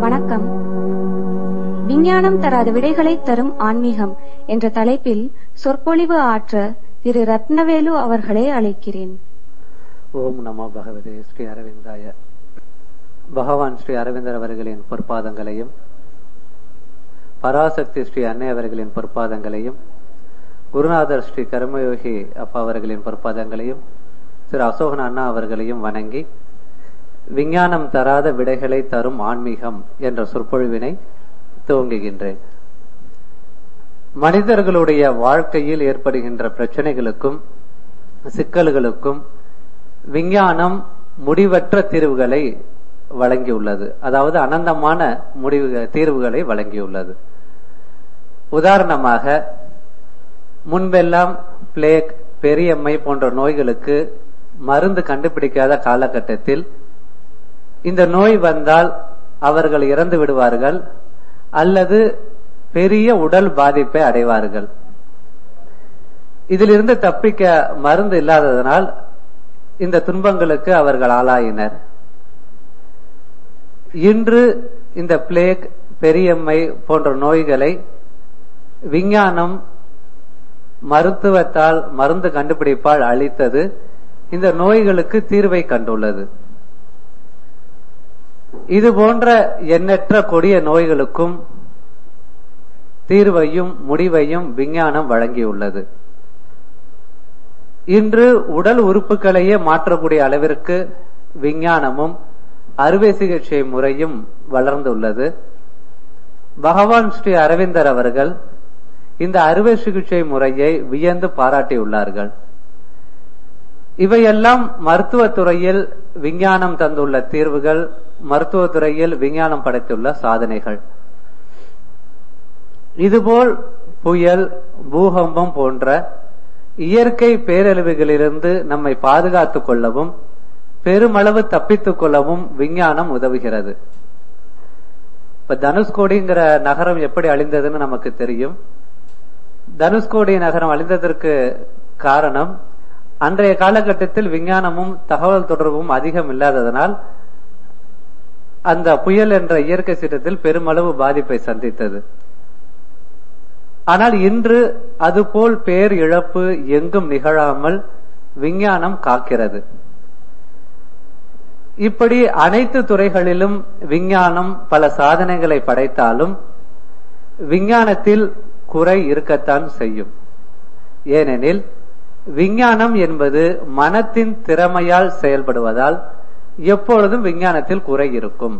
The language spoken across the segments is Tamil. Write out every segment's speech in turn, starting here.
வணக்கம் விஞ்ஞானம் தராத விடைகளை தரும் ஆன்மீகம் என்ற தலைப்பில் சொற்பொழிவு ஆற்ற திரு ரத்னவேலு அவர்களை அழைக்கிறேன் ஓம் நமோ பகவதே ஸ்ரீ அரவிந்தாய பகவான் ஸ்ரீ அரவிந்தர் அவர்களின் பொற்பாதங்களையும் பராசக்தி ஸ்ரீ அன்னை அவர்களின் பொற்பாதங்களையும் குருநாதர் ஸ்ரீ கர்மயோகி அப்பா அவர்களின் பொற்பாதங்களையும் திரு அசோகன் அண்ணா அவர்களையும் வணங்கி விஞ்ஞானம் தராத விடைகளை தரும் ஆன்மீகம் என்ற சொற்பொழிவினை துவங்குகின்றேன் மனிதர்களுடைய வாழ்க்கையில் ஏற்படுகின்ற பிரச்சனைகளுக்கும் சிக்கல்களுக்கும் விஞ்ஞானம் முடிவற்ற தீர்வுகளை வழங்கியுள்ளது அதாவது அனந்தமான முடிவு தீர்வுகளை வழங்கியுள்ளது உதாரணமாக முன்பெல்லாம் பிளேக் பெரியம்மை போன்ற நோய்களுக்கு மருந்து கண்டுபிடிக்காத காலகட்டத்தில் இந்த நோய் வந்தால் அவர்கள் இறந்து விடுவார்கள் அல்லது பெரிய உடல் பாதிப்பை அடைவார்கள் இதிலிருந்து தப்பிக்க மருந்து இல்லாததனால் இந்த துன்பங்களுக்கு அவர்கள் ஆளாயினர் இன்று இந்த பிளேக் பெரியம்மை போன்ற நோய்களை விஞ்ஞானம் மருத்துவத்தால் மருந்து கண்டுபிடிப்பால் அளித்தது இந்த நோய்களுக்கு தீர்வை கண்டுள்ளது இது போன்ற எண்ணற்ற கொடிய நோய்களுக்கும் தீர்வையும் முடிவையும் விஞ்ஞானம் வழங்கியுள்ளது இன்று உடல் உறுப்புகளையே மாற்றக்கூடிய அளவிற்கு விஞ்ஞானமும் அறுவை சிகிச்சை முறையும் வளர்ந்துள்ளது பகவான் ஸ்ரீ அரவிந்தர் அவர்கள் இந்த அறுவை சிகிச்சை முறையை வியந்து பாராட்டியுள்ளார்கள் இவையெல்லாம் மருத்துவத்துறையில் விஞ்ஞானம் தந்துள்ள தீர்வுகள் மருத்துவத்துறையில் விஞ்ஞானம் படைத்துள்ள சாதனைகள் இதுபோல் புயல் பூகம்பம் போன்ற இயற்கை பேரழிவுகளிலிருந்து நம்மை பாதுகாத்துக் கொள்ளவும் பெருமளவு தப்பித்துக் கொள்ளவும் விஞ்ஞானம் உதவுகிறது இப்ப தனுஷ்கோடிங்கிற நகரம் எப்படி அழிந்ததுன்னு நமக்கு தெரியும் தனுஷ்கோடி நகரம் அழிந்ததற்கு காரணம் அன்றைய காலகட்டத்தில் விஞ்ஞானமும் தகவல் தொடர்பும் அதிகம் இல்லாததனால் அந்த புயல் என்ற இயற்கை சீற்றத்தில் பெருமளவு பாதிப்பை சந்தித்தது ஆனால் இன்று அதுபோல் பேர் இழப்பு எங்கும் நிகழாமல் விஞ்ஞானம் காக்கிறது இப்படி அனைத்து துறைகளிலும் விஞ்ஞானம் பல சாதனைகளை படைத்தாலும் விஞ்ஞானத்தில் குறை இருக்கத்தான் செய்யும் ஏனெனில் விஞ்ஞானம் என்பது மனத்தின் திறமையால் செயல்படுவதால் எப்பொழுதும் விஞ்ஞானத்தில் குறை இருக்கும்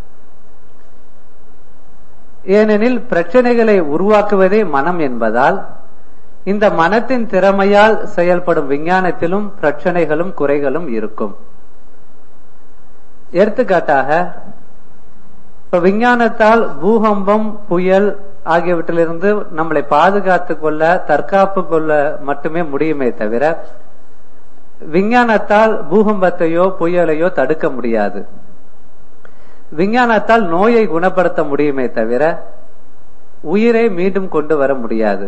ஏனெனில் பிரச்சனைகளை உருவாக்குவதே மனம் என்பதால் இந்த மனத்தின் திறமையால் செயல்படும் விஞ்ஞானத்திலும் பிரச்சனைகளும் குறைகளும் இருக்கும் எடுத்துக்காட்டாக இப்ப விஞ்ஞானத்தால் பூகம்பம் புயல் ஆகியவற்றிலிருந்து நம்மளை பாதுகாத்துக் கொள்ள தற்காப்பு கொள்ள மட்டுமே முடியுமே தவிர விஞ்ஞானத்தால் பூகம்பத்தையோ புயலையோ தடுக்க முடியாது விஞ்ஞானத்தால் நோயை குணப்படுத்த முடியுமே தவிர உயிரை மீண்டும் கொண்டு வர முடியாது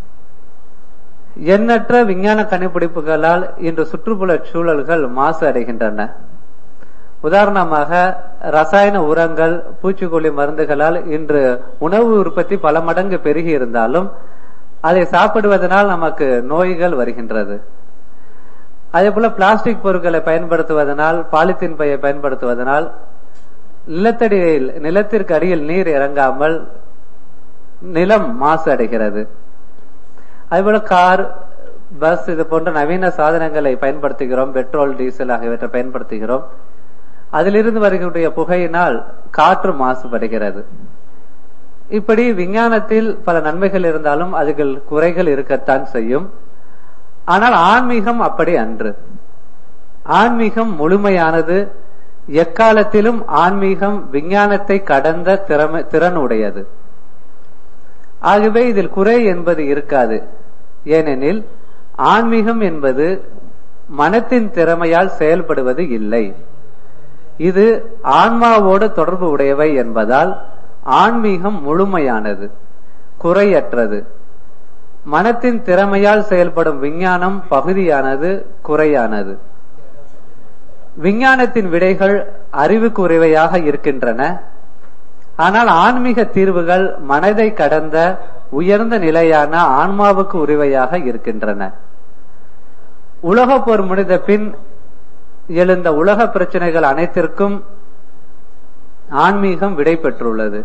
எண்ணற்ற விஞ்ஞான கண்டுபிடிப்புகளால் இன்று சுற்றுப்புற சூழல்கள் மாசு அடைகின்றன உதாரணமாக ரசாயன உரங்கள் பூச்சிக்கொல்லி மருந்துகளால் இன்று உணவு உற்பத்தி பல மடங்கு பெருகி இருந்தாலும் அதை சாப்பிடுவதனால் நமக்கு நோய்கள் வருகின்றது அதே போல பிளாஸ்டிக் பொருட்களை பயன்படுத்துவதனால் பாலித்தீன் பையை பயன்படுத்துவதனால் நிலத்தடியில் நிலத்திற்கு அடியில் நீர் இறங்காமல் நிலம் மாசு அடைகிறது அதேபோல கார் பஸ் இது போன்ற நவீன சாதனங்களை பயன்படுத்துகிறோம் பெட்ரோல் டீசல் ஆகியவற்றை பயன்படுத்துகிறோம் அதிலிருந்து வருகின்ற புகையினால் காற்று மாசுபடுகிறது இப்படி விஞ்ஞானத்தில் பல நன்மைகள் இருந்தாலும் அதுகள் குறைகள் இருக்கத்தான் செய்யும் ஆனால் ஆன்மீகம் அப்படி அன்று ஆன்மீகம் முழுமையானது எக்காலத்திலும் ஆன்மீகம் விஞ்ஞானத்தை கடந்த திறமை திறன் உடையது ஆகவே இதில் குறை என்பது இருக்காது ஏனெனில் ஆன்மீகம் என்பது மனத்தின் திறமையால் செயல்படுவது இல்லை இது ஆன்மாவோடு தொடர்பு உடையவை என்பதால் ஆன்மீகம் முழுமையானது குறையற்றது மனத்தின் திறமையால் செயல்படும் விஞ்ஞானம் பகுதியானது குறையானது விஞ்ஞானத்தின் விடைகள் அறிவுக்கு உரிவையாக இருக்கின்றன ஆனால் ஆன்மீக தீர்வுகள் மனதை கடந்த உயர்ந்த நிலையான ஆன்மாவுக்கு உரிவையாக இருக்கின்றன உலக போர் முடிந்த பின் எழுந்த உலக பிரச்சனைகள் அனைத்திற்கும் ஆன்மீகம் விடை பெற்றுள்ளது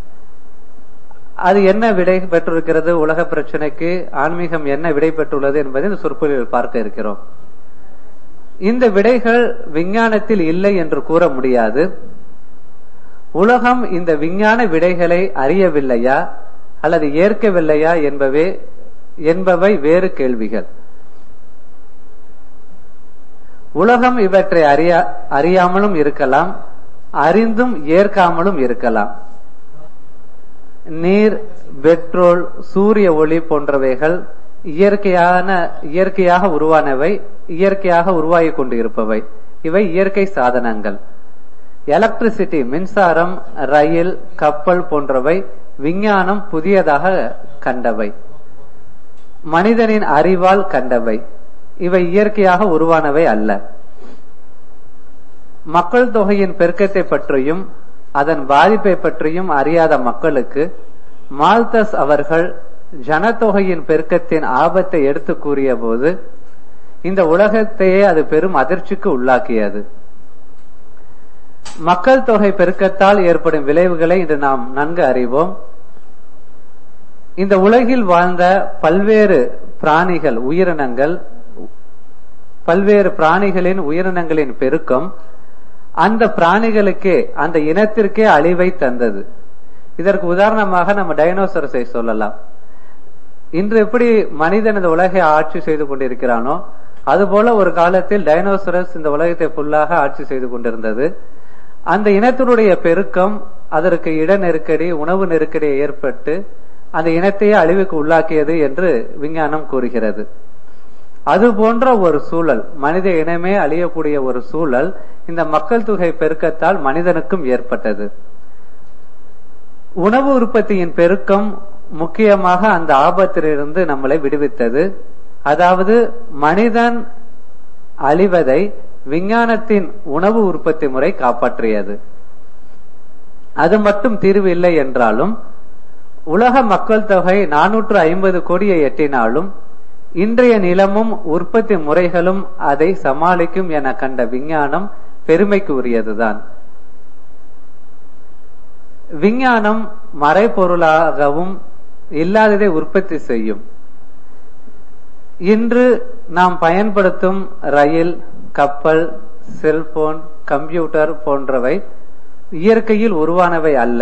அது என்ன விடை பெற்றிருக்கிறது உலக பிரச்சனைக்கு ஆன்மீகம் என்ன விடை பெற்றுள்ளது என்பதை இந்த சொற்பொழிவில் பார்க்க இருக்கிறோம் இந்த விடைகள் விஞ்ஞானத்தில் இல்லை என்று கூற முடியாது உலகம் இந்த விஞ்ஞான விடைகளை அறியவில்லையா அல்லது ஏற்கவில்லையா என்பவே என்பவை வேறு கேள்விகள் உலகம் இவற்றை அறிய அறியாமலும் இருக்கலாம் அறிந்தும் ஏற்காமலும் இருக்கலாம் நீர் பெட்ரோல் சூரிய ஒளி போன்றவைகள் இயற்கையான இயற்கையாக உருவானவை இயற்கையாக உருவாகி கொண்டு இருப்பவை இவை இயற்கை சாதனங்கள் எலக்ட்ரிசிட்டி மின்சாரம் ரயில் கப்பல் போன்றவை விஞ்ஞானம் புதியதாக கண்டவை மனிதனின் அறிவால் கண்டவை இவை இயற்கையாக உருவானவை அல்ல மக்கள் தொகையின் பெருக்கத்தை பற்றியும் அதன் பாதிப்பை பற்றியும் அறியாத மக்களுக்கு மால்தஸ் அவர்கள் ஜனத்தொகையின் பெருக்கத்தின் ஆபத்தை எடுத்து கூறிய போது இந்த உலகத்தையே அது பெரும் அதிர்ச்சிக்கு உள்ளாக்கியது மக்கள் தொகை பெருக்கத்தால் ஏற்படும் விளைவுகளை இன்று நாம் நன்கு அறிவோம் இந்த உலகில் வாழ்ந்த பல்வேறு பிராணிகள் உயிரினங்கள் பல்வேறு பிராணிகளின் உயிரினங்களின் பெருக்கம் அந்த பிராணிகளுக்கே அந்த இனத்திற்கே அழிவை தந்தது இதற்கு உதாரணமாக நம்ம டைனோசரஸை சொல்லலாம் இன்று எப்படி மனிதன் இந்த உலகை ஆட்சி செய்து கொண்டிருக்கிறானோ அதுபோல ஒரு காலத்தில் டைனோசரஸ் இந்த உலகத்தை ஃபுல்லாக ஆட்சி செய்து கொண்டிருந்தது அந்த இனத்தினுடைய பெருக்கம் அதற்கு இட நெருக்கடி உணவு நெருக்கடி ஏற்பட்டு அந்த இனத்தையே அழிவுக்கு உள்ளாக்கியது என்று விஞ்ஞானம் கூறுகிறது அது போன்ற ஒரு சூழல் மனித இனமே அழியக்கூடிய ஒரு சூழல் இந்த மக்கள் தொகை பெருக்கத்தால் மனிதனுக்கும் ஏற்பட்டது உணவு உற்பத்தியின் பெருக்கம் முக்கியமாக அந்த ஆபத்திலிருந்து நம்மளை விடுவித்தது அதாவது மனிதன் அழிவதை விஞ்ஞானத்தின் உணவு உற்பத்தி முறை காப்பாற்றியது அது மட்டும் தீர்வு இல்லை என்றாலும் உலக மக்கள் தொகை நானூற்று ஐம்பது கோடியை எட்டினாலும் இன்றைய நிலமும் உற்பத்தி முறைகளும் அதை சமாளிக்கும் என கண்ட விஞ்ஞானம் பெருமைக்கு உரியதுதான் விஞ்ஞானம் மறைபொருளாகவும் இல்லாததை உற்பத்தி செய்யும் இன்று நாம் பயன்படுத்தும் ரயில் கப்பல் செல்போன் கம்ப்யூட்டர் போன்றவை இயற்கையில் உருவானவை அல்ல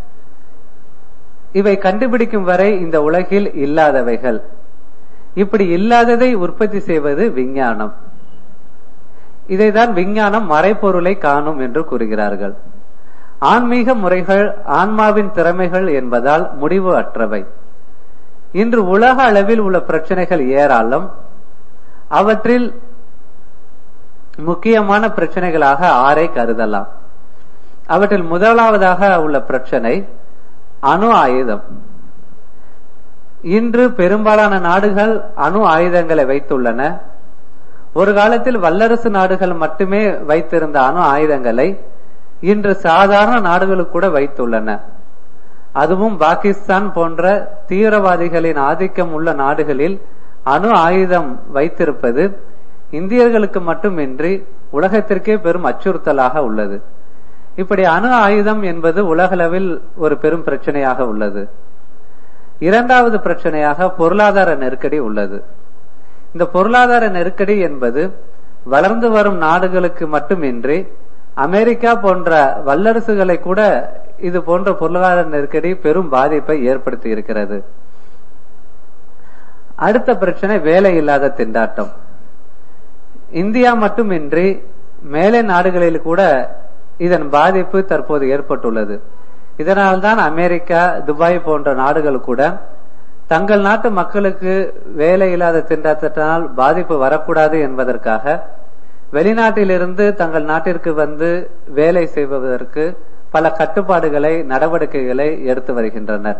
இவை கண்டுபிடிக்கும் வரை இந்த உலகில் இல்லாதவைகள் இப்படி இல்லாததை உற்பத்தி செய்வது விஞ்ஞானம் இதைதான் விஞ்ஞானம் மறைப்பொருளை காணும் என்று கூறுகிறார்கள் ஆன்மீக முறைகள் ஆன்மாவின் திறமைகள் என்பதால் முடிவு அற்றவை இன்று உலக அளவில் உள்ள பிரச்சனைகள் ஏராளம் அவற்றில் முக்கியமான பிரச்சனைகளாக ஆறை கருதலாம் அவற்றில் முதலாவதாக உள்ள பிரச்சனை அணு ஆயுதம் இன்று பெரும்பாலான நாடுகள் அணு ஆயுதங்களை வைத்துள்ளன ஒரு காலத்தில் வல்லரசு நாடுகள் மட்டுமே வைத்திருந்த அணு ஆயுதங்களை இன்று சாதாரண நாடுகளுக்கு கூட வைத்துள்ளன அதுவும் பாகிஸ்தான் போன்ற தீவிரவாதிகளின் ஆதிக்கம் உள்ள நாடுகளில் அணு ஆயுதம் வைத்திருப்பது இந்தியர்களுக்கு மட்டுமின்றி உலகத்திற்கே பெரும் அச்சுறுத்தலாக உள்ளது இப்படி அணு ஆயுதம் என்பது உலகளவில் ஒரு பெரும் பிரச்சனையாக உள்ளது இரண்டாவது பிரச்சனையாக பொருளாதார நெருக்கடி உள்ளது இந்த பொருளாதார நெருக்கடி என்பது வளர்ந்து வரும் நாடுகளுக்கு மட்டுமின்றி அமெரிக்கா போன்ற வல்லரசுகளை கூட இது போன்ற பொருளாதார நெருக்கடி பெரும் பாதிப்பை ஏற்படுத்தி இருக்கிறது அடுத்த பிரச்சனை வேலை இல்லாத திண்டாட்டம் இந்தியா மட்டுமின்றி மேலை நாடுகளில் கூட இதன் பாதிப்பு தற்போது ஏற்பட்டுள்ளது இதனால்தான் அமெரிக்கா துபாய் போன்ற நாடுகள் கூட தங்கள் நாட்டு மக்களுக்கு வேலை இல்லாத திண்டாட்டத்தினால் பாதிப்பு வரக்கூடாது என்பதற்காக வெளிநாட்டிலிருந்து தங்கள் நாட்டிற்கு வந்து வேலை செய்வதற்கு பல கட்டுப்பாடுகளை நடவடிக்கைகளை எடுத்து வருகின்றனர்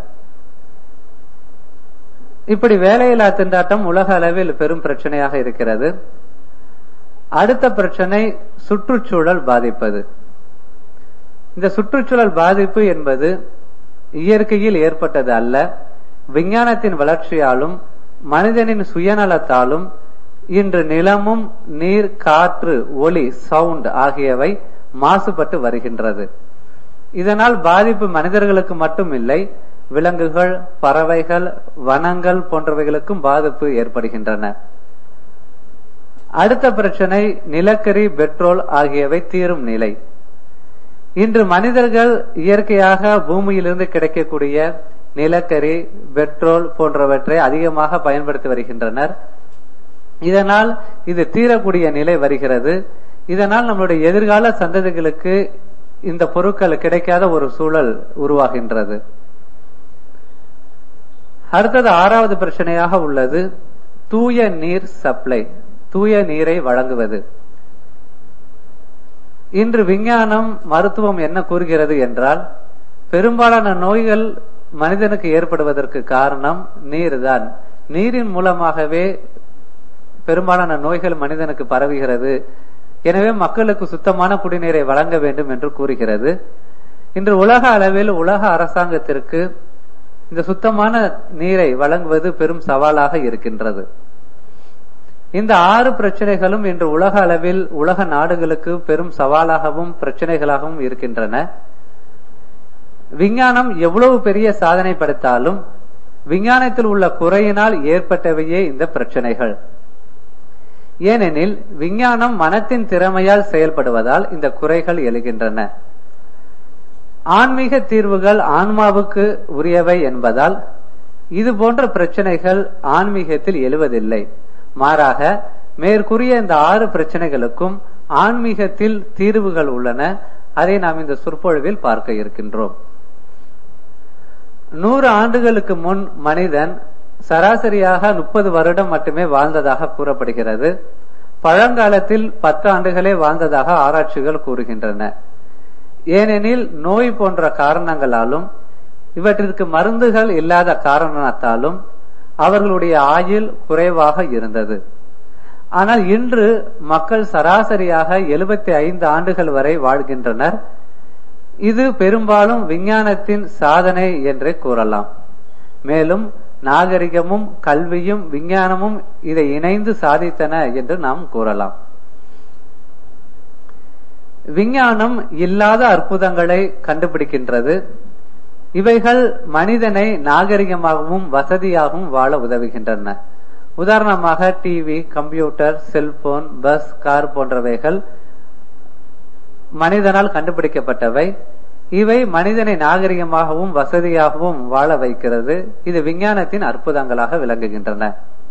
இப்படி வேலையில்லா திண்டாட்டம் உலக அளவில் பெரும் பிரச்சனையாக இருக்கிறது அடுத்த பிரச்சனை சுற்றுச்சூழல் பாதிப்பது இந்த சுற்றுச்சூழல் பாதிப்பு என்பது இயற்கையில் ஏற்பட்டது அல்ல விஞ்ஞானத்தின் வளர்ச்சியாலும் மனிதனின் சுயநலத்தாலும் இன்று நிலமும் நீர் காற்று ஒளி சவுண்ட் ஆகியவை மாசுபட்டு வருகின்றது இதனால் பாதிப்பு மனிதர்களுக்கு மட்டும் இல்லை விலங்குகள் பறவைகள் வனங்கள் போன்றவைகளுக்கும் பாதிப்பு ஏற்படுகின்றன அடுத்த பிரச்சனை நிலக்கரி பெட்ரோல் ஆகியவை தீரும் நிலை இன்று மனிதர்கள் இயற்கையாக பூமியிலிருந்து கிடைக்கக்கூடிய நிலக்கரி பெட்ரோல் போன்றவற்றை அதிகமாக பயன்படுத்தி வருகின்றனர் இதனால் இது தீரக்கூடிய நிலை வருகிறது இதனால் நம்மளுடைய எதிர்கால சந்ததிகளுக்கு இந்த பொருட்கள் கிடைக்காத ஒரு சூழல் உருவாகின்றது அடுத்தது ஆறாவது பிரச்சனையாக உள்ளது தூய நீர் சப்ளை தூய நீரை வழங்குவது இன்று விஞ்ஞானம் மருத்துவம் என்ன கூறுகிறது என்றால் பெரும்பாலான நோய்கள் மனிதனுக்கு ஏற்படுவதற்கு காரணம் நீர்தான் நீரின் மூலமாகவே பெரும்பாலான நோய்கள் மனிதனுக்கு பரவுகிறது எனவே மக்களுக்கு சுத்தமான குடிநீரை வழங்க வேண்டும் என்று கூறுகிறது இன்று உலக அளவில் உலக அரசாங்கத்திற்கு இந்த சுத்தமான நீரை வழங்குவது பெரும் சவாலாக இருக்கின்றது இந்த ஆறு பிரச்சனைகளும் இன்று உலக அளவில் உலக நாடுகளுக்கு பெரும் சவாலாகவும் பிரச்சனைகளாகவும் இருக்கின்றன விஞ்ஞானம் எவ்வளவு பெரிய சாதனை படைத்தாலும் விஞ்ஞானத்தில் உள்ள குறையினால் ஏற்பட்டவையே இந்த பிரச்சனைகள் ஏனெனில் விஞ்ஞானம் மனத்தின் திறமையால் செயல்படுவதால் இந்த குறைகள் எழுகின்றன ஆன்மீக தீர்வுகள் ஆன்மாவுக்கு உரியவை என்பதால் இது போன்ற பிரச்சனைகள் ஆன்மீகத்தில் எழுவதில்லை மாறாக மேற்கூறிய இந்த ஆறு பிரச்சனைகளுக்கும் ஆன்மீகத்தில் தீர்வுகள் உள்ளன அதை நாம் இந்த சொற்பொழிவில் பார்க்க இருக்கின்றோம் நூறு ஆண்டுகளுக்கு முன் மனிதன் சராசரியாக முப்பது வருடம் மட்டுமே வாழ்ந்ததாக கூறப்படுகிறது பழங்காலத்தில் பத்து ஆண்டுகளே வாழ்ந்ததாக ஆராய்ச்சிகள் கூறுகின்றன ஏனெனில் நோய் போன்ற காரணங்களாலும் இவற்றிற்கு மருந்துகள் இல்லாத காரணத்தாலும் அவர்களுடைய ஆயுள் குறைவாக இருந்தது ஆனால் இன்று மக்கள் சராசரியாக எழுபத்தி ஐந்து ஆண்டுகள் வரை வாழ்கின்றனர் இது பெரும்பாலும் விஞ்ஞானத்தின் சாதனை என்றே கூறலாம் மேலும் நாகரிகமும் கல்வியும் விஞ்ஞானமும் இதை இணைந்து சாதித்தன என்று நாம் கூறலாம் விஞ்ஞானம் இல்லாத அற்புதங்களை கண்டுபிடிக்கின்றது இவைகள் மனிதனை நாகரிகமாகவும் வசதியாகவும் வாழ உதவுகின்றன உதாரணமாக TV computer cellphone bus car போன்றவைகள் மனிதனால் கண்டுபிடிக்கப்பட்டவை இவை மனிதனை நாகரிகமாகவும் வசதியாகவும் வாழ வைக்கிறது இது விஞ்ஞானத்தின் அற்புதங்களாக விளங்குகின்றன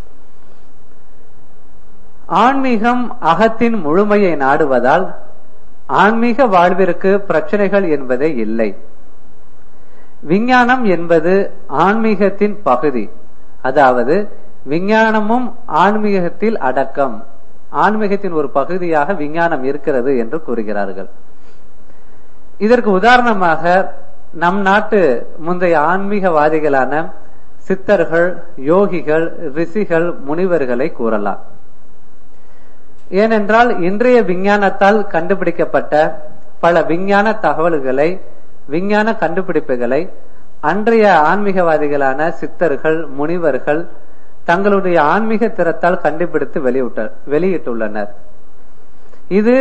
ஆன்மீகம் அகத்தின் முழுமையை நாடுவதால் ஆன்மீக வாழ்விற்கு பிரச்சனைகள் என்பதே இல்லை விஞ்ஞானம் என்பது ஆன்மீகத்தின் பகுதி அதாவது விஞ்ஞானமும் ஆன்மீகத்தில் அடக்கம் ஆன்மீகத்தின் ஒரு பகுதியாக விஞ்ஞானம் இருக்கிறது என்று கூறுகிறார்கள் இதற்கு உதாரணமாக நம் நாட்டு முந்தைய ஆன்மீகவாதிகளான சித்தர்கள் யோகிகள் ரிஷிகள் முனிவர்களை கூறலாம் ஏனென்றால் இன்றைய விஞ்ஞானத்தால் கண்டுபிடிக்கப்பட்ட பல விஞ்ஞான தகவல்களை விஞ்ஞான கண்டுபிடிப்புகளை அன்றைய ஆன்மீகவாதிகளான சித்தர்கள் முனிவர்கள் தங்களுடைய ஆன்மீக திறத்தால் கண்டுபிடித்து வெளியிட்ட வெளியிட்டுள்ளனர் இது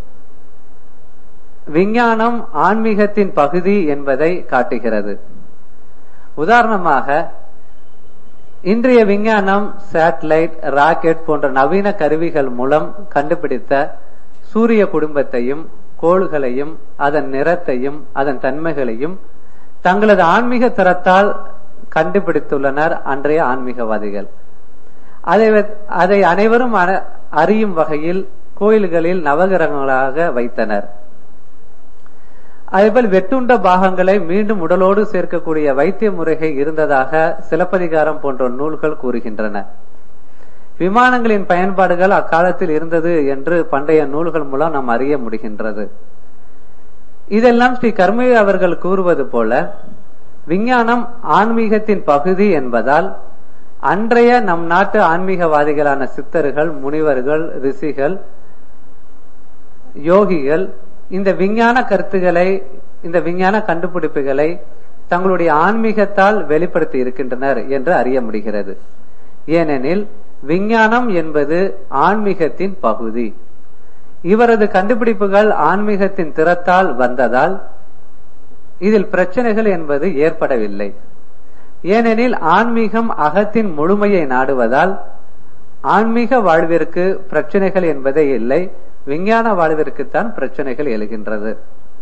விஞ்ஞானம் ஆன்மீகத்தின் பகுதி என்பதை காட்டுகிறது உதாரணமாக இன்றைய விஞ்ஞானம் சேட்டலைட் ராக்கெட் போன்ற நவீன கருவிகள் மூலம் கண்டுபிடித்த சூரிய குடும்பத்தையும் கோள்களையும் அதன் நிறத்தையும் அதன் தன்மைகளையும் தங்களது ஆன்மீக தரத்தால் கண்டுபிடித்துள்ளனர் அன்றைய ஆன்மீகவாதிகள் அதை அதை அனைவரும் அறியும் வகையில் கோயில்களில் நவகிரகங்களாக வைத்தனர் அதேபோல் வெட்டுண்ட பாகங்களை மீண்டும் உடலோடு சேர்க்கக்கூடிய வைத்திய முறைகள் இருந்ததாக சிலப்பதிகாரம் போன்ற நூல்கள் கூறுகின்றன விமானங்களின் பயன்பாடுகள் அக்காலத்தில் இருந்தது என்று பண்டைய நூல்கள் மூலம் நாம் அறிய முடிகின்றது இதெல்லாம் ஸ்ரீ கர்மவி அவர்கள் கூறுவது போல விஞ்ஞானம் ஆன்மீகத்தின் பகுதி என்பதால் அன்றைய நம் நாட்டு ஆன்மீகவாதிகளான சித்தர்கள் முனிவர்கள் ரிஷிகள் யோகிகள் இந்த விஞ்ஞான கருத்துக்களை இந்த விஞ்ஞான கண்டுபிடிப்புகளை தங்களுடைய ஆன்மீகத்தால் வெளிப்படுத்தி இருக்கின்றனர் என்று அறிய முடிகிறது ஏனெனில் விஞ்ஞானம் என்பது ஆன்மீகத்தின் பகுதி இவரது கண்டுபிடிப்புகள் ஆன்மீகத்தின் திறத்தால் வந்ததால் இதில் பிரச்சனைகள் என்பது ஏற்படவில்லை ஏனெனில் ஆன்மீகம் அகத்தின் முழுமையை நாடுவதால் ஆன்மீக வாழ்விற்கு பிரச்சனைகள் என்பதே இல்லை விஞ்ஞான வாழ்விற்குத்தான் பிரச்சனைகள் எழுகின்றது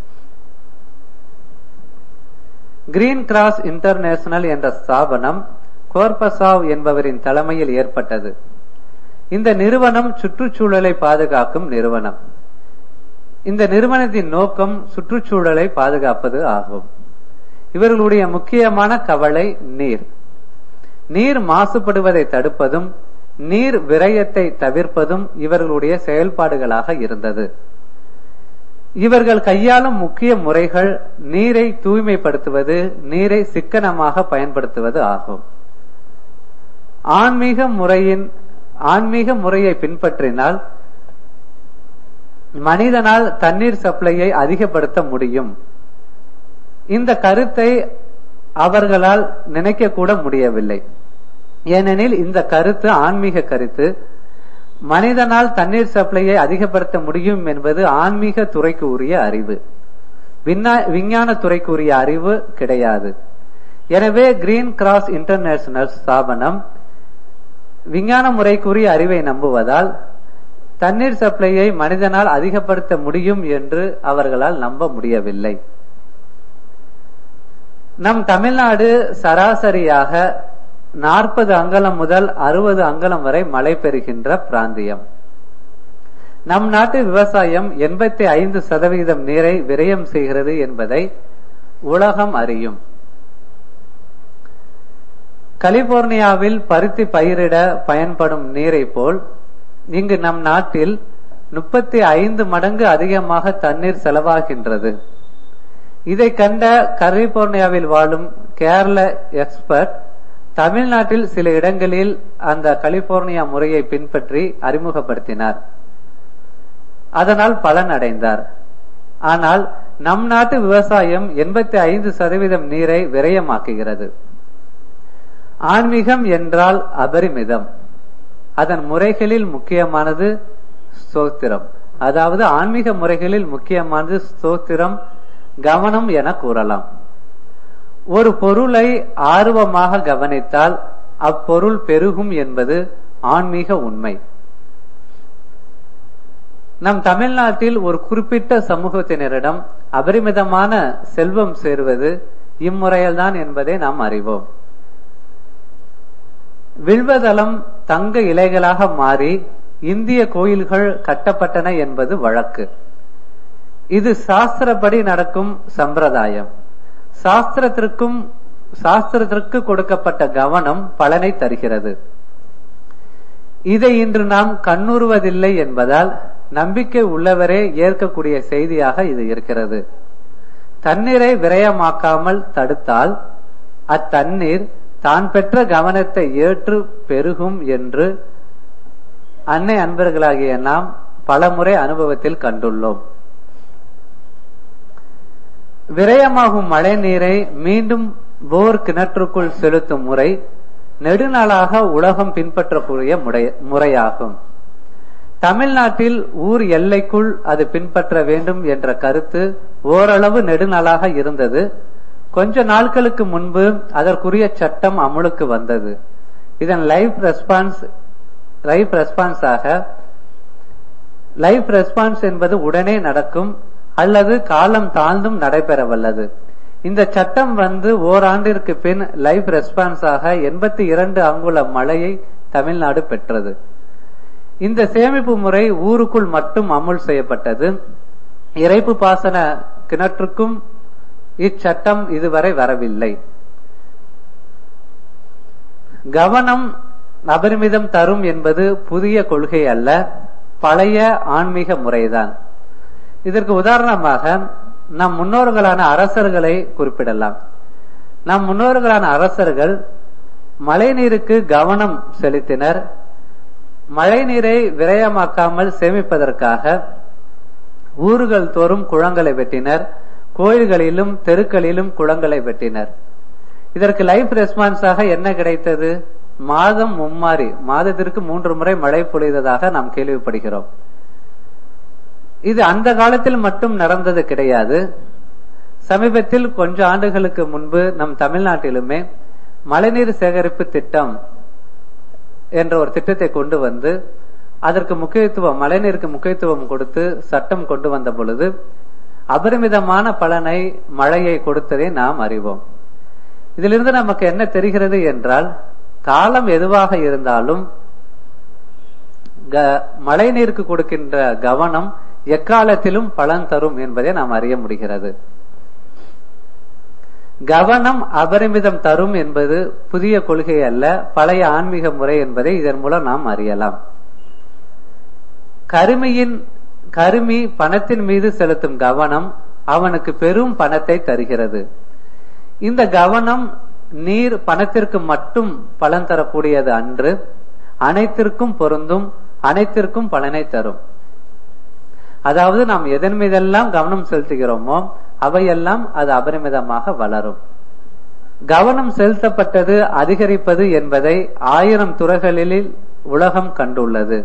கிரீன் கிராஸ் இன்டர்நேஷனல் என்ற ஸ்தாபனம் கோர்பசாவ் என்பவரின் தலைமையில் ஏற்பட்டது இந்த நிறுவனம் சுற்றுச்சூழலை பாதுகாக்கும் நிறுவனம் இந்த நிறுவனத்தின் நோக்கம் சுற்றுச்சூழலை பாதுகாப்பது ஆகும் இவர்களுடைய முக்கியமான கவலை நீர் நீர் மாசுபடுவதை தடுப்பதும் நீர் விரயத்தை தவிர்ப்பதும் இவர்களுடைய செயல்பாடுகளாக இருந்தது இவர்கள் கையாளும் முக்கிய முறைகள் நீரை தூய்மைப்படுத்துவது நீரை சிக்கனமாக பயன்படுத்துவது ஆகும் ஆன்மீக முறையின் ஆன்மீக முறையை பின்பற்றினால் மனிதனால் தண்ணீர் சப்ளையை அதிகப்படுத்த முடியும் இந்த கருத்தை அவர்களால் நினைக்க கூட முடியவில்லை ஏனெனில் இந்த கருத்து ஆன்மீக கருத்து மனிதனால் தண்ணீர் சப்ளையை அதிகப்படுத்த முடியும் என்பது ஆன்மீக துறைக்கு உரிய அறிவு விஞ்ஞான துறைக்கு உரிய அறிவு கிடையாது எனவே கிரீன் கிராஸ் இன்டர்நேஷனல் ஸ்தாபனம் விஞ்ஞான முறைக்குரிய அறிவை நம்புவதால் தண்ணீர் சப்ளையை மனிதனால் அதிகப்படுத்த முடியும் என்று அவர்களால் நம்ப முடியவில்லை நம் தமிழ்நாடு சராசரியாக நாற்பது அங்கலம் முதல் அறுபது அங்கலம் வரை மழை பெறுகின்ற பிராந்தியம் நம் நாட்டு விவசாயம் எண்பத்தி ஐந்து சதவீதம் நீரை விரயம் செய்கிறது என்பதை உலகம் அறியும் கலிபோர்னியாவில் பருத்தி பயிரிட பயன்படும் நீரை போல் இங்கு நம் நாட்டில் முப்பத்தி ஐந்து மடங்கு அதிகமாக தண்ணீர் செலவாகின்றது இதை கண்ட கலிபோர்னியாவில் வாழும் கேரள எக்ஸ்பர்ட் தமிழ்நாட்டில் சில இடங்களில் அந்த கலிபோர்னியா முறையை பின்பற்றி அறிமுகப்படுத்தினார் அதனால் பலன் அடைந்தார் ஆனால் நம் நாட்டு விவசாயம் எண்பத்தி ஐந்து சதவீதம் நீரை விரயமாக்குகிறது ஆன்மீகம் என்றால் அபரிமிதம் அதன் முறைகளில் முக்கியமானது ஸ்தோத்திரம் அதாவது ஆன்மீக முறைகளில் முக்கியமானது ஸ்தோத்திரம் கவனம் என கூறலாம் ஒரு பொருளை ஆர்வமாக கவனித்தால் அப்பொருள் பெருகும் என்பது ஆன்மீக உண்மை நம் தமிழ்நாட்டில் ஒரு குறிப்பிட்ட சமூகத்தினரிடம் அபரிமிதமான செல்வம் சேருவது இம்முறையில்தான் என்பதை நாம் அறிவோம் வில்வதளம் தங்க இலைகளாக மாறி இந்திய கோயில்கள் கட்டப்பட்டன என்பது வழக்கு இது சாஸ்திரப்படி நடக்கும் சம்பிரதாயம் சாஸ்திரத்திற்கும் சாஸ்திரத்திற்கு கொடுக்கப்பட்ட கவனம் பலனை தருகிறது இதை இன்று நாம் கண்ணுறுவதில்லை என்பதால் நம்பிக்கை உள்ளவரே ஏற்கக்கூடிய செய்தியாக இது இருக்கிறது தண்ணீரை விரயமாக்காமல் தடுத்தால் அத்தண்ணீர் தான் பெற்ற கவனத்தை ஏற்று பெருகும் என்று அன்னை அன்பர்களாகிய நாம் பலமுறை அனுபவத்தில் கண்டுள்ளோம் விரயமாகும் மழை நீரை மீண்டும் போர் கிணற்றுக்குள் செலுத்தும் முறை நெடுநாளாக உலகம் பின்பற்றக்கூடிய முறையாகும் தமிழ்நாட்டில் ஊர் எல்லைக்குள் அது பின்பற்ற வேண்டும் என்ற கருத்து ஓரளவு நெடுநாளாக இருந்தது கொஞ்ச நாட்களுக்கு முன்பு அதற்குரிய சட்டம் அமுலுக்கு வந்தது இதன் லைஃப் ரெஸ்பான்ஸ் லைஃப் ரெஸ்பான்ஸாக லைஃப் ரெஸ்பான்ஸ் என்பது உடனே நடக்கும் அல்லது காலம் தாழ்ந்தும் நடைபெற வல்லது இந்த சட்டம் வந்து ஓராண்டிற்கு பின் லைஃப் ரெஸ்பான்ஸாக எண்பத்தி இரண்டு அங்குல மழையை தமிழ்நாடு பெற்றது இந்த சேமிப்பு முறை ஊருக்குள் மட்டும் அமுல் செய்யப்பட்டது இறைப்பு பாசன கிணற்றுக்கும் இச்சட்டம் இதுவரை வரவில்லை கவனம் அபரிமிதம் தரும் என்பது புதிய கொள்கை அல்ல பழைய ஆன்மீக முறைதான் இதற்கு உதாரணமாக நம் முன்னோர்களான அரசர்களை குறிப்பிடலாம் நம் முன்னோர்களான அரசர்கள் மழை நீருக்கு கவனம் செலுத்தினர் மழை நீரை விரயமாக்காமல் சேமிப்பதற்காக ஊர்கள் தோறும் குளங்களை வெட்டினர் கோயில்களிலும் தெருக்களிலும் குளங்களை வெட்டினர் இதற்கு லைஃப் ரெஸ்பான்ஸாக என்ன கிடைத்தது மாதம் மும்மாறி மாதத்திற்கு மூன்று முறை மழை பொழிந்ததாக நாம் கேள்விப்படுகிறோம் இது அந்த காலத்தில் மட்டும் நடந்தது கிடையாது சமீபத்தில் கொஞ்ச ஆண்டுகளுக்கு முன்பு நம் தமிழ்நாட்டிலுமே மழைநீர் சேகரிப்பு திட்டம் என்ற ஒரு திட்டத்தை கொண்டு வந்து அதற்கு முக்கியத்துவம் மழைநீருக்கு முக்கியத்துவம் கொடுத்து சட்டம் கொண்டு வந்த பொழுது அபரிமிதமான பலனை மழையை கொடுத்ததை நாம் அறிவோம் இதிலிருந்து நமக்கு என்ன தெரிகிறது என்றால் காலம் எதுவாக இருந்தாலும் மழை நீருக்கு கொடுக்கின்ற கவனம் எக்காலத்திலும் பலன் தரும் என்பதை நாம் அறிய முடிகிறது கவனம் அபரிமிதம் தரும் என்பது புதிய கொள்கை அல்ல பழைய ஆன்மீக முறை என்பதை இதன் மூலம் நாம் அறியலாம் கருமியின் கருமி பணத்தின் மீது செலுத்தும் கவனம் அவனுக்கு பெரும் பணத்தை தருகிறது இந்த கவனம் நீர் பணத்திற்கு மட்டும் பலன் தரக்கூடியது அன்று அனைத்திற்கும் பொருந்தும் அனைத்திற்கும் பலனை தரும் அதாவது நாம் எதன் மீதெல்லாம் கவனம் செலுத்துகிறோமோ அவையெல்லாம் அது அபரிமிதமாக வளரும் கவனம் செலுத்தப்பட்டது அதிகரிப்பது என்பதை ஆயிரம் துறைகளில் உலகம் கண்டுள்ளது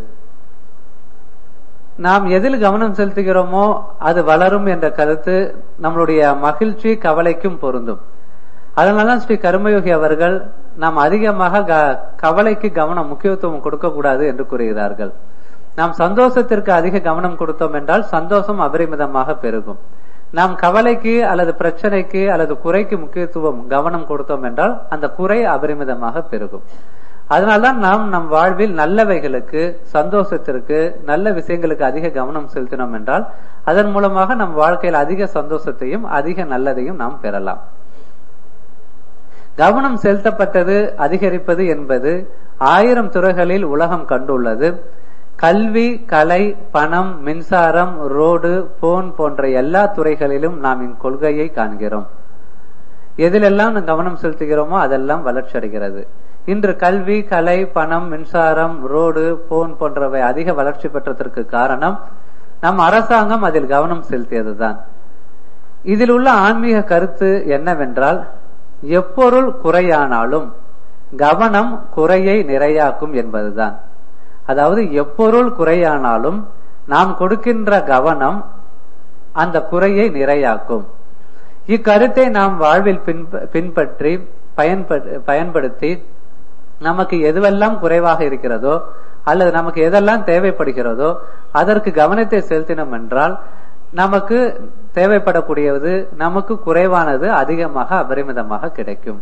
நாம் எதில் கவனம் செலுத்துகிறோமோ அது வளரும் என்ற கருத்து நம்மளுடைய மகிழ்ச்சி கவலைக்கும் பொருந்தும் அதனாலதான் ஸ்ரீ கர்மயோகி அவர்கள் நாம் அதிகமாக கவலைக்கு கவனம் முக்கியத்துவம் கொடுக்க கூடாது என்று கூறுகிறார்கள் நாம் சந்தோஷத்திற்கு அதிக கவனம் கொடுத்தோம் என்றால் சந்தோஷம் அபரிமிதமாக பெருகும் நாம் கவலைக்கு அல்லது பிரச்சனைக்கு அல்லது குறைக்கு முக்கியத்துவம் கவனம் கொடுத்தோம் என்றால் அந்த குறை அபரிமிதமாக பெருகும் அதனால்தான் நாம் நம் வாழ்வில் நல்லவைகளுக்கு சந்தோஷத்திற்கு நல்ல விஷயங்களுக்கு அதிக கவனம் செலுத்தினோம் என்றால் அதன் மூலமாக நம் வாழ்க்கையில் அதிக சந்தோஷத்தையும் அதிக நல்லதையும் நாம் பெறலாம் கவனம் செலுத்தப்பட்டது அதிகரிப்பது என்பது ஆயிரம் துறைகளில் உலகம் கண்டுள்ளது கல்வி கலை பணம் மின்சாரம் ரோடு போன் போன்ற எல்லா துறைகளிலும் நாம் இக்கொள்கையை காண்கிறோம் எதிலெல்லாம் கவனம் செலுத்துகிறோமோ அதெல்லாம் வளர்ச்சி அடைகிறது இன்று கல்வி கலை பணம் மின்சாரம் ரோடு போன் போன்றவை அதிக வளர்ச்சி பெற்றதற்கு காரணம் நம் அரசாங்கம் அதில் கவனம் செலுத்தியதுதான் இதில் உள்ள ஆன்மீக கருத்து என்னவென்றால் எப்பொருள் குறையானாலும் கவனம் குறையை நிறையாக்கும் என்பதுதான் அதாவது எப்பொருள் குறையானாலும் நாம் கொடுக்கின்ற கவனம் அந்த குறையை நிறையாக்கும் இக்கருத்தை நாம் வாழ்வில் பின்பற்றி பயன்படுத்தி நமக்கு எதுவெல்லாம் குறைவாக இருக்கிறதோ அல்லது நமக்கு எதெல்லாம் தேவைப்படுகிறதோ அதற்கு கவனத்தை செலுத்தினோம் என்றால் நமக்கு தேவைப்படக்கூடியது நமக்கு குறைவானது அதிகமாக அபரிமிதமாக கிடைக்கும்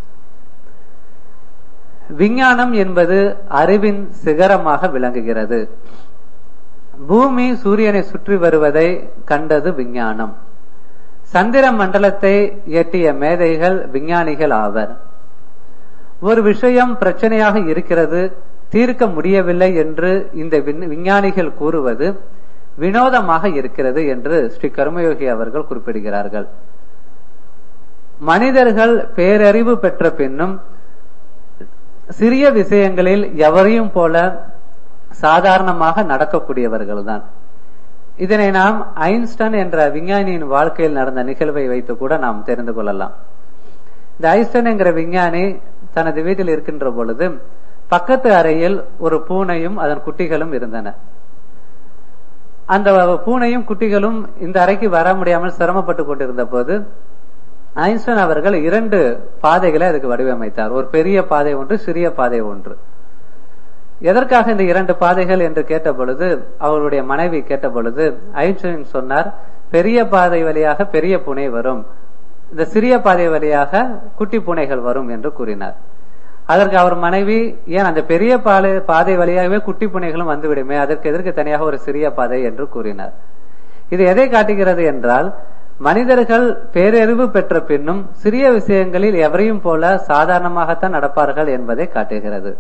விஞ்ஞானம் என்பது அறிவின் சிகரமாக விளங்குகிறது பூமி சூரியனை சுற்றி வருவதை கண்டது விஞ்ஞானம் சந்திர மண்டலத்தை எட்டிய மேதைகள் விஞ்ஞானிகள் ஆவர் ஒரு விஷயம் பிரச்சனையாக இருக்கிறது தீர்க்க முடியவில்லை என்று இந்த விஞ்ஞானிகள் கூறுவது வினோதமாக இருக்கிறது என்று ஸ்ரீ கர்மயோகி அவர்கள் குறிப்பிடுகிறார்கள் மனிதர்கள் பேரறிவு பெற்ற பின்னும் சிறிய விஷயங்களில் எவரையும் போல சாதாரணமாக நடக்கக்கூடியவர்கள் தான் இதனை நாம் ஐன்ஸ்டன் என்ற விஞ்ஞானியின் வாழ்க்கையில் நடந்த நிகழ்வை வைத்து கூட நாம் தெரிந்து கொள்ளலாம் இந்த ஐன்ஸ்டன் என்கிற விஞ்ஞானி தனது வீட்டில் இருக்கின்ற பொழுது பக்கத்து அறையில் ஒரு பூனையும் அதன் குட்டிகளும் இருந்தன அந்த பூனையும் குட்டிகளும் இந்த அறைக்கு வர முடியாமல் சிரமப்பட்டு கொண்டிருந்த போது ஐன்ஸ்டன் அவர்கள் இரண்டு பாதைகளை அதுக்கு வடிவமைத்தார் ஒரு பெரிய பாதை ஒன்று சிறிய பாதை ஒன்று எதற்காக இந்த இரண்டு பாதைகள் என்று கேட்ட பொழுது அவருடைய மனைவி கேட்ட பொழுது ஐன்ஸ்டைன் சொன்னார் பெரிய பாதை வழியாக பெரிய பூனை வரும் இந்த சிறிய பாதை வழியாக குட்டி பூனைகள் வரும் என்று கூறினார் அதற்கு அவர் மனைவி ஏன் அந்த பெரிய பாதை பாதை வழியாகவே குட்டி பூனைகளும் வந்துவிடுமே அதற்கு எதற்கு தனியாக ஒரு சிறிய பாதை என்று கூறினார் இது எதை காட்டுகிறது என்றால் மனிதர்கள் பேரறிவு பெற்ற பின்னும் சிறிய விஷயங்களில் எவரையும் போல சாதாரணமாகத்தான் நடப்பார்கள் என்பதை காட்டுகிறது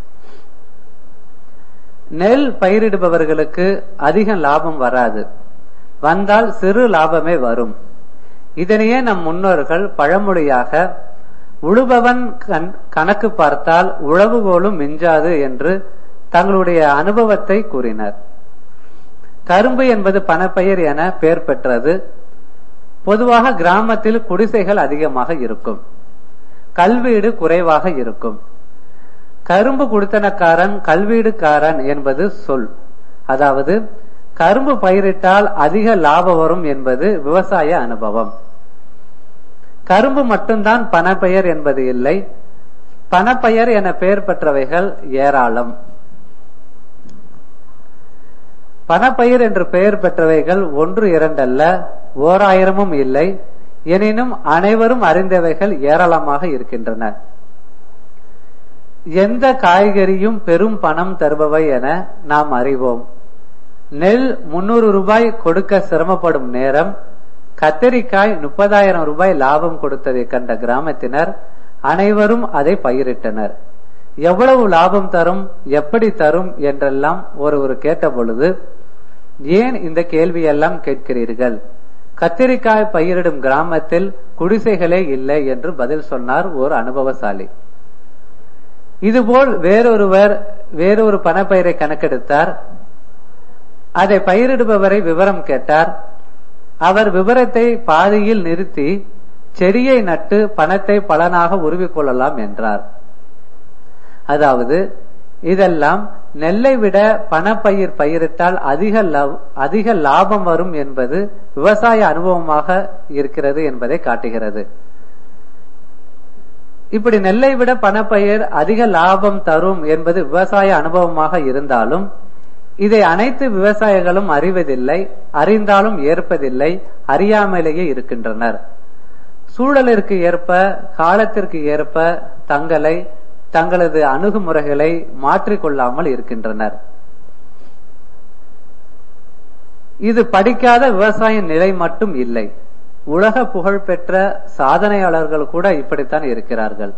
நெல் பயிரிடுபவர்களுக்கு அதிக லாபம் வராது வந்தால் சிறு லாபமே வரும் இதனையே நம் முன்னோர்கள் பழமொழியாக உழுபவன் கணக்கு பார்த்தால் உழவுகோலும் மிஞ்சாது என்று தங்களுடைய அனுபவத்தை கூறினர் கரும்பு என்பது பணப்பயிர் என பெயர் பெற்றது பொதுவாக கிராமத்தில் குடிசைகள் அதிகமாக இருக்கும் கல்வீடு குறைவாக இருக்கும் கரும்பு குடித்தனக்காரன் கல்வீடுக்காரன் என்பது சொல் அதாவது கரும்பு பயிரிட்டால் அதிக லாபம் வரும் என்பது விவசாய அனுபவம் கரும்பு மட்டும்தான் பணப்பெயர் என்பது இல்லை பணப்பெயர் என பெயர் பெற்றவைகள் ஏராளம் பணப்பயிர் என்று பெயர் பெற்றவைகள் ஒன்று இரண்டல்ல ஓர் ஆயிரமும் இல்லை எனினும் அனைவரும் அறிந்தவைகள் ஏராளமாக இருக்கின்றன எந்த காய்கறியும் பெரும் பணம் தருபவை என நாம் அறிவோம் நெல் முன்னூறு ரூபாய் கொடுக்க சிரமப்படும் நேரம் கத்தரிக்காய் முப்பதாயிரம் ரூபாய் லாபம் கொடுத்ததை கண்ட கிராமத்தினர் அனைவரும் அதை பயிரிட்டனர் எவ்வளவு லாபம் தரும் எப்படி தரும் என்றெல்லாம் ஒருவர் கேட்ட பொழுது ஏன் இந்த கேள்வியெல்லாம் கேட்கிறீர்கள் கத்திரிக்காய் பயிரிடும் கிராமத்தில் குடிசைகளே இல்லை என்று பதில் சொன்னார் ஒரு அனுபவசாலி இதுபோல் வேறொருவர் வேறொரு பணப்பயிரை கணக்கெடுத்தார் அதை பயிரிடுபவரை விவரம் கேட்டார் அவர் விவரத்தை பாதியில் நிறுத்தி செடியை நட்டு பணத்தை பலனாக உருவிக்கொள்ளலாம் என்றார் அதாவது இதெல்லாம் நெல்லை விட பணப்பயிர் பயிரிட்டால் அதிக அதிக லாபம் வரும் என்பது விவசாய அனுபவமாக இருக்கிறது என்பதை காட்டுகிறது இப்படி நெல்லை விட பணப்பயிர் அதிக லாபம் தரும் என்பது விவசாய அனுபவமாக இருந்தாலும் இதை அனைத்து விவசாயிகளும் அறிவதில்லை அறிந்தாலும் ஏற்பதில்லை அறியாமலேயே இருக்கின்றனர் சூழலிற்கு ஏற்ப காலத்திற்கு ஏற்ப தங்களை தங்களது அணுகுமுறைகளை மாற்றிக்கொள்ளாமல் இருக்கின்றனர் இது படிக்காத விவசாய நிலை மட்டும் இல்லை உலக புகழ்பெற்ற சாதனையாளர்கள் கூட இப்படித்தான் இருக்கிறார்கள்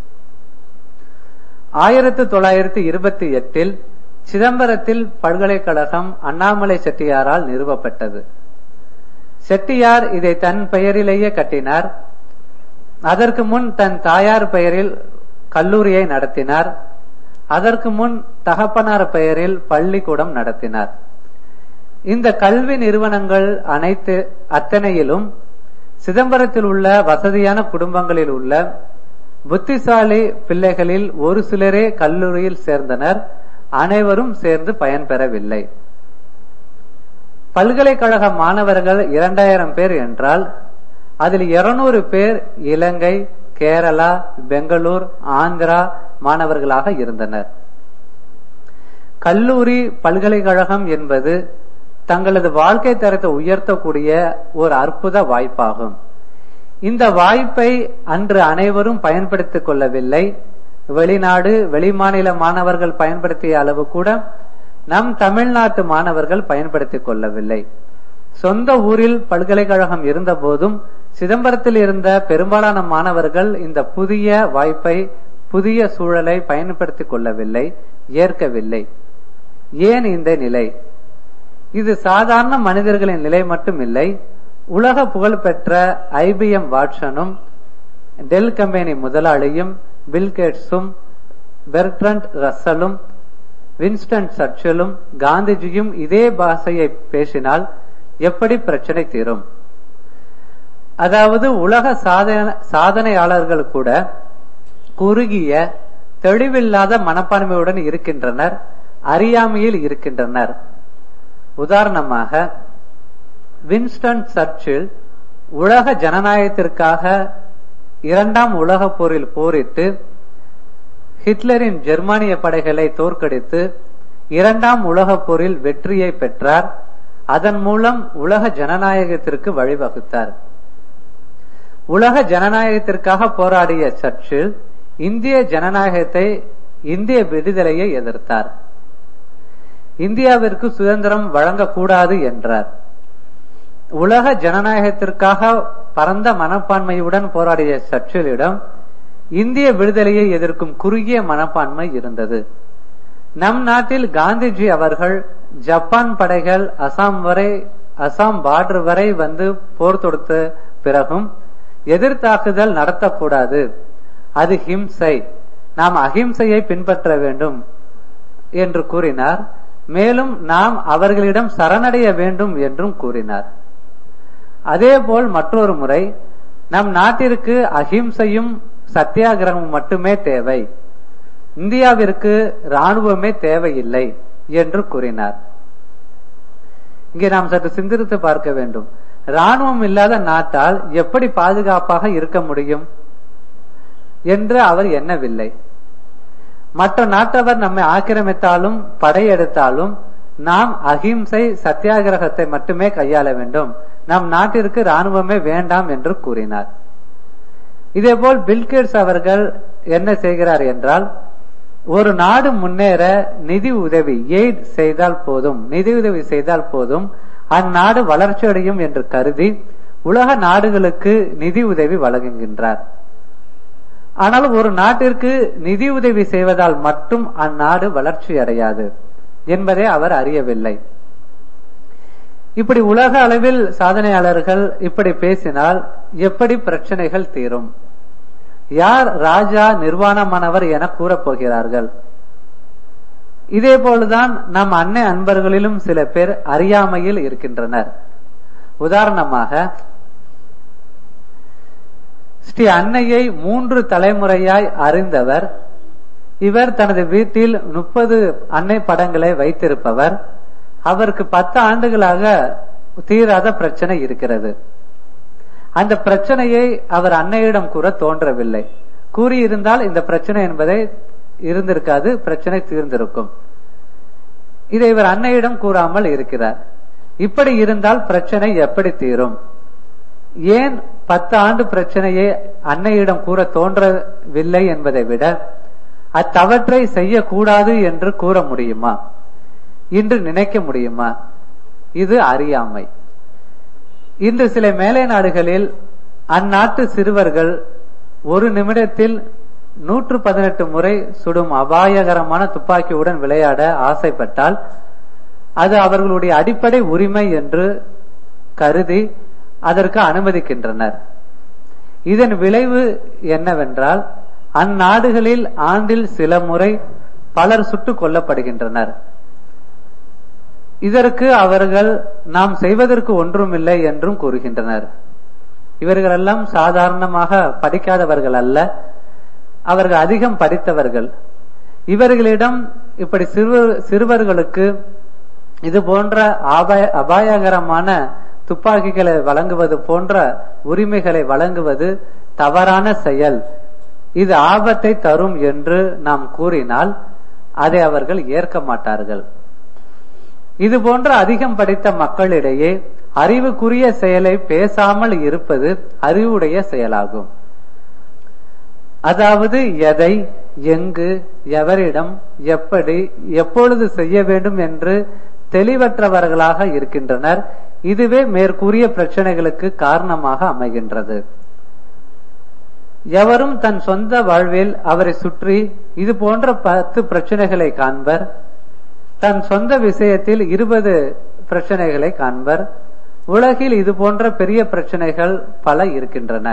ஆயிரத்தி தொள்ளாயிரத்தி இருபத்தி எட்டில் சிதம்பரத்தில் பல்கலைக்கழகம் அண்ணாமலை செட்டியாரால் நிறுவப்பட்டது செட்டியார் இதை தன் பெயரிலேயே கட்டினார் அதற்கு முன் தன் தாயார் பெயரில் கல்லூரியை நடத்தினார் அதற்கு முன் தகப்பனார் பெயரில் பள்ளிக்கூடம் நடத்தினார் இந்த கல்வி நிறுவனங்கள் அனைத்து அத்தனையிலும் சிதம்பரத்தில் உள்ள வசதியான குடும்பங்களில் உள்ள புத்திசாலி பிள்ளைகளில் ஒரு சிலரே கல்லூரியில் சேர்ந்தனர் அனைவரும் சேர்ந்து பயன்பெறவில்லை பல்கலைக்கழக மாணவர்கள் இரண்டாயிரம் பேர் என்றால் அதில் இருநூறு பேர் இலங்கை கேரளா பெங்களூர் ஆந்திரா மாணவர்களாக இருந்தனர் கல்லூரி பல்கலைக்கழகம் என்பது தங்களது வாழ்க்கை தரத்தை உயர்த்தக்கூடிய ஒரு அற்புத வாய்ப்பாகும் இந்த வாய்ப்பை அன்று அனைவரும் பயன்படுத்திக் கொள்ளவில்லை வெளிநாடு வெளிமாநில மாணவர்கள் பயன்படுத்திய அளவு கூட நம் தமிழ்நாட்டு மாணவர்கள் பயன்படுத்திக் கொள்ளவில்லை சொந்த ஊரில் பல்கலைக்கழகம் இருந்த போதும் சிதம்பரத்தில் இருந்த பெரும்பாலான மாணவர்கள் இந்த புதிய வாய்ப்பை புதிய சூழலை பயன்படுத்திக் கொள்ளவில்லை ஏற்கவில்லை ஏன் இந்த நிலை இது சாதாரண மனிதர்களின் நிலை மட்டும் இல்லை உலக புகழ்பெற்ற ஐபிஎம் வாட்சனும் டெல் கம்பெனி முதலாளியும் பில்கேட்ஸும் பெர்ட்ரண்ட் ரசலும் வின்ஸ்டன் சர்ச்சிலும் காந்திஜியும் இதே பாஷையை பேசினால் எப்படி பிரச்சனை தீரும் அதாவது உலக சாதனையாளர்கள் கூட குறுகிய தெளிவில்லாத மனப்பான்மையுடன் இருக்கின்றனர் அறியாமையில் இருக்கின்றனர் உதாரணமாக வின்ஸ்டன் சர்ச்சில் உலக ஜனநாயகத்திற்காக இரண்டாம் உலகப் போரில் போரிட்டு ஹிட்லரின் ஜெர்மானிய படைகளை தோற்கடித்து இரண்டாம் உலகப் போரில் வெற்றியை பெற்றார் அதன் மூலம் உலக ஜனநாயகத்திற்கு வழிவகுத்தார் உலக ஜனநாயகத்திற்காக போராடிய சர்ச்சில் இந்திய ஜனநாயகத்தை இந்திய விடுதலையை எதிர்த்தார் இந்தியாவிற்கு சுதந்திரம் வழங்கக்கூடாது என்றார் உலக ஜனநாயகத்திற்காக பரந்த மனப்பான்மையுடன் போராடிய சர்ச்சிலிடம் இந்திய விடுதலையை எதிர்க்கும் குறுகிய மனப்பான்மை இருந்தது நம் நாட்டில் காந்திஜி அவர்கள் ஜப்பான் படைகள் அசாம் வரை அசாம் பார்டர் வரை வந்து போர் தொடுத்த பிறகும் எதிர்த்தாக்குதல் நடத்தக்கூடாது அது ஹிம்சை நாம் அஹிம்சையை பின்பற்ற வேண்டும் என்று கூறினார் மேலும் நாம் அவர்களிடம் சரணடைய வேண்டும் என்றும் கூறினார் அதேபோல் மற்றொரு முறை நம் நாட்டிற்கு அஹிம்சையும் சத்தியாகிரகமும் மட்டுமே தேவை இந்தியாவிற்கு ராணுவமே தேவையில்லை என்று கூறினார் இங்கே நாம் சற்று சிந்தித்து பார்க்க வேண்டும் ராணுவம் இல்லாத நாட்டால் எப்படி பாதுகாப்பாக இருக்க முடியும் என்று அவர் எண்ணவில்லை மற்ற நாட்டவர் நம்மை ஆக்கிரமித்தாலும் படையெடுத்தாலும் நாம் அகிம்சை சத்தியாகிரகத்தை மட்டுமே கையாள வேண்டும் நம் நாட்டிற்கு ராணுவமே வேண்டாம் என்று கூறினார் இதேபோல் பில்கேட்ஸ் அவர்கள் என்ன செய்கிறார் என்றால் ஒரு நாடு முன்னேற நிதி உதவி எய்ட் செய்தால் போதும் நிதி உதவி செய்தால் போதும் அந்நாடு வளர்ச்சியடையும் என்று கருதி உலக நாடுகளுக்கு நிதி உதவி வழங்குகின்றார் ஆனால் ஒரு நாட்டிற்கு நிதி உதவி செய்வதால் மட்டும் அந்நாடு வளர்ச்சி அடையாது என்பதை அவர் அறியவில்லை இப்படி உலக அளவில் சாதனையாளர்கள் இப்படி பேசினால் எப்படி பிரச்சனைகள் தீரும் யார் ராஜா நிர்வாணமானவர் என கூறப்போகிறார்கள் இதே போலதான் நம் அன்னை அன்பர்களிலும் சில பேர் அறியாமையில் இருக்கின்றனர் உதாரணமாக ஸ்ரீ அன்னையை மூன்று தலைமுறையாய் அறிந்தவர் இவர் தனது வீட்டில் முப்பது அன்னை படங்களை வைத்திருப்பவர் அவருக்கு பத்து ஆண்டுகளாக தீராத பிரச்சனை இருக்கிறது அந்த பிரச்சனையை அவர் அன்னையிடம் கூற தோன்றவில்லை கூறியிருந்தால் இந்த பிரச்சனை என்பதை இருந்திருக்காது பிரச்சனை தீர்ந்திருக்கும் இதை இவர் அன்னையிடம் கூறாமல் இருக்கிறார் இப்படி இருந்தால் பிரச்சனை எப்படி தீரும் ஏன் பத்து ஆண்டு பிரச்சனையை அன்னையிடம் கூற தோன்றவில்லை என்பதை விட அத்தவற்றை செய்யக்கூடாது என்று கூற முடியுமா இன்று நினைக்க முடியுமா இது அறியாமை இன்று சில மேலை நாடுகளில் அந்நாட்டு சிறுவர்கள் ஒரு நிமிடத்தில் நூற்று பதினெட்டு முறை சுடும் அபாயகரமான துப்பாக்கியுடன் விளையாட ஆசைப்பட்டால் அது அவர்களுடைய அடிப்படை உரிமை என்று கருதி அதற்கு அனுமதிக்கின்றனர் இதன் விளைவு என்னவென்றால் அந்நாடுகளில் ஆண்டில் சில முறை பலர் சுட்டுக் கொல்லப்படுகின்றனர் இதற்கு அவர்கள் நாம் செய்வதற்கு ஒன்றுமில்லை என்றும் கூறுகின்றனர் இவர்களெல்லாம் சாதாரணமாக படிக்காதவர்கள் அல்ல அவர்கள் அதிகம் படித்தவர்கள் இவர்களிடம் இப்படி சிறுவர் சிறுவர்களுக்கு இது போன்ற அபாய அபாயகரமான துப்பாக்கிகளை வழங்குவது போன்ற உரிமைகளை வழங்குவது தவறான செயல் இது ஆபத்தை தரும் என்று நாம் கூறினால் அதை அவர்கள் ஏற்க மாட்டார்கள் இது போன்ற அதிகம் படித்த மக்களிடையே அறிவுக்குரிய செயலை பேசாமல் இருப்பது அறிவுடைய செயலாகும் அதாவது எதை எங்கு எவரிடம் எப்படி எப்பொழுது செய்ய வேண்டும் என்று தெளிவற்றவர்களாக இருக்கின்றனர் இதுவே மேற்கூறிய பிரச்சனைகளுக்கு காரணமாக அமைகின்றது எவரும் தன் சொந்த வாழ்வில் அவரை சுற்றி இது போன்ற பத்து பிரச்சனைகளை காண்பர் தன் சொந்த விஷயத்தில் இருபது பிரச்சனைகளை காண்பர் உலகில் இது போன்ற பெரிய பிரச்சனைகள் பல இருக்கின்றன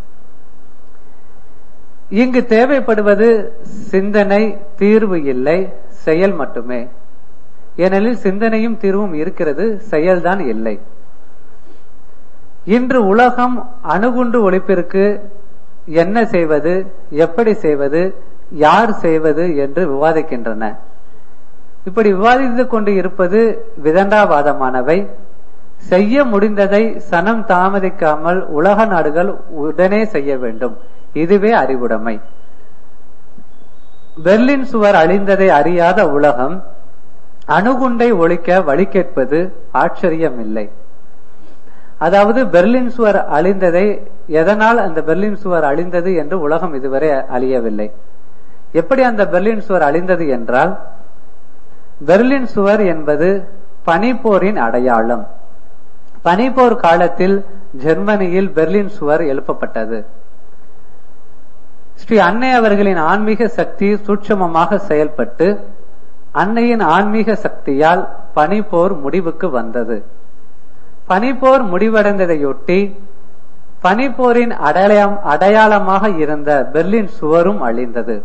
இங்கு தேவைப்படுவது சிந்தனை தீர்வு இல்லை செயல் மட்டுமே ஏனெனில் சிந்தனையும் தீர்வும் இருக்கிறது செயல்தான் இல்லை இன்று உலகம் அணுகுண்டு ஒழிப்பிற்கு என்ன செய்வது எப்படி செய்வது யார் செய்வது என்று விவாதிக்கின்றன இப்படி விவாதித்துக் கொண்டு இருப்பது விதண்டாவாதமானவை செய்ய முடிந்ததை சனம் தாமதிக்காமல் உலக நாடுகள் உடனே செய்ய வேண்டும் இதுவே அறிவுடைமை பெர்லின் சுவர் அழிந்ததை அறியாத உலகம் அணுகுண்டை ஒழிக்க வழி கேட்பது ஆச்சரியமில்லை அதாவது பெர்லின் சுவர் அழிந்ததை எதனால் அந்த பெர்லின் சுவர் அழிந்தது என்று உலகம் இதுவரை அழியவில்லை எப்படி அந்த பெர்லின் சுவர் அழிந்தது என்றால் பெர்லின் சுவர் என்பது பனிப்போரின் அடையாளம் பனிப்போர் காலத்தில் ஜெர்மனியில் பெர்லின் சுவர் எழுப்பப்பட்டது ஸ்ரீ அன்னை அவர்களின் ஆன்மீக சக்தி சூட்சமமாக செயல்பட்டு அன்னையின் ஆன்மீக சக்தியால் பனிப்போர் முடிவுக்கு வந்தது பனிப்போர் முடிவடைந்ததையொட்டி பனிப்போரின் அடையாளம் அடையாளமாக இருந்த பெர்லின் சுவரும் அழிந்தது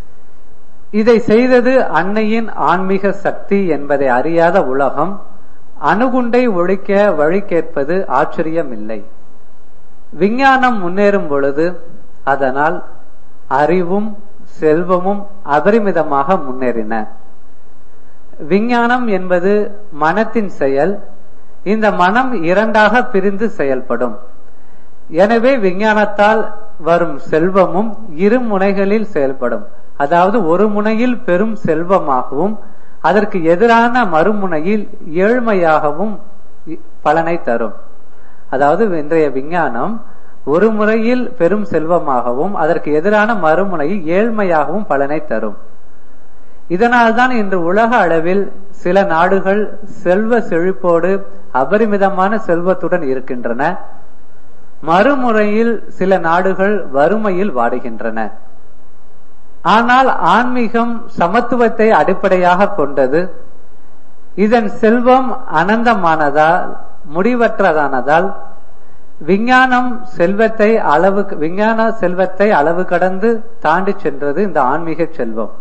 இதை செய்தது அன்னையின் ஆன்மீக சக்தி என்பதை அறியாத உலகம் அணுகுண்டை ஒழிக்க வழி கேட்பது ஆச்சரியமில்லை விஞ்ஞானம் முன்னேறும் பொழுது அதனால் அறிவும் செல்வமும் அபரிமிதமாக முன்னேறின விஞ்ஞானம் என்பது மனத்தின் செயல் இந்த மனம் இரண்டாக பிரிந்து செயல்படும் எனவே விஞ்ஞானத்தால் வரும் செல்வமும் இரு முனைகளில் செயல்படும் அதாவது ஒரு முனையில் பெரும் செல்வமாகவும் அதற்கு எதிரான மறுமுனையில் ஏழ்மையாகவும் பலனை தரும் அதாவது இன்றைய விஞ்ஞானம் ஒரு முறையில் பெரும் செல்வமாகவும் அதற்கு எதிரான மறுமுனையில் ஏழ்மையாகவும் பலனை தரும் இதனால்தான் இன்று உலக அளவில் சில நாடுகள் செல்வ செழிப்போடு அபரிமிதமான செல்வத்துடன் இருக்கின்றன மறுமுறையில் சில நாடுகள் வறுமையில் வாடுகின்றன ஆனால் ஆன்மீகம் சமத்துவத்தை அடிப்படையாக கொண்டது இதன் செல்வம் அனந்தமானதால் முடிவற்றதானதால் விஞ்ஞானம் செல்வத்தை அளவு விஞ்ஞான செல்வத்தை அளவு கடந்து தாண்டி சென்றது இந்த ஆன்மீக செல்வம்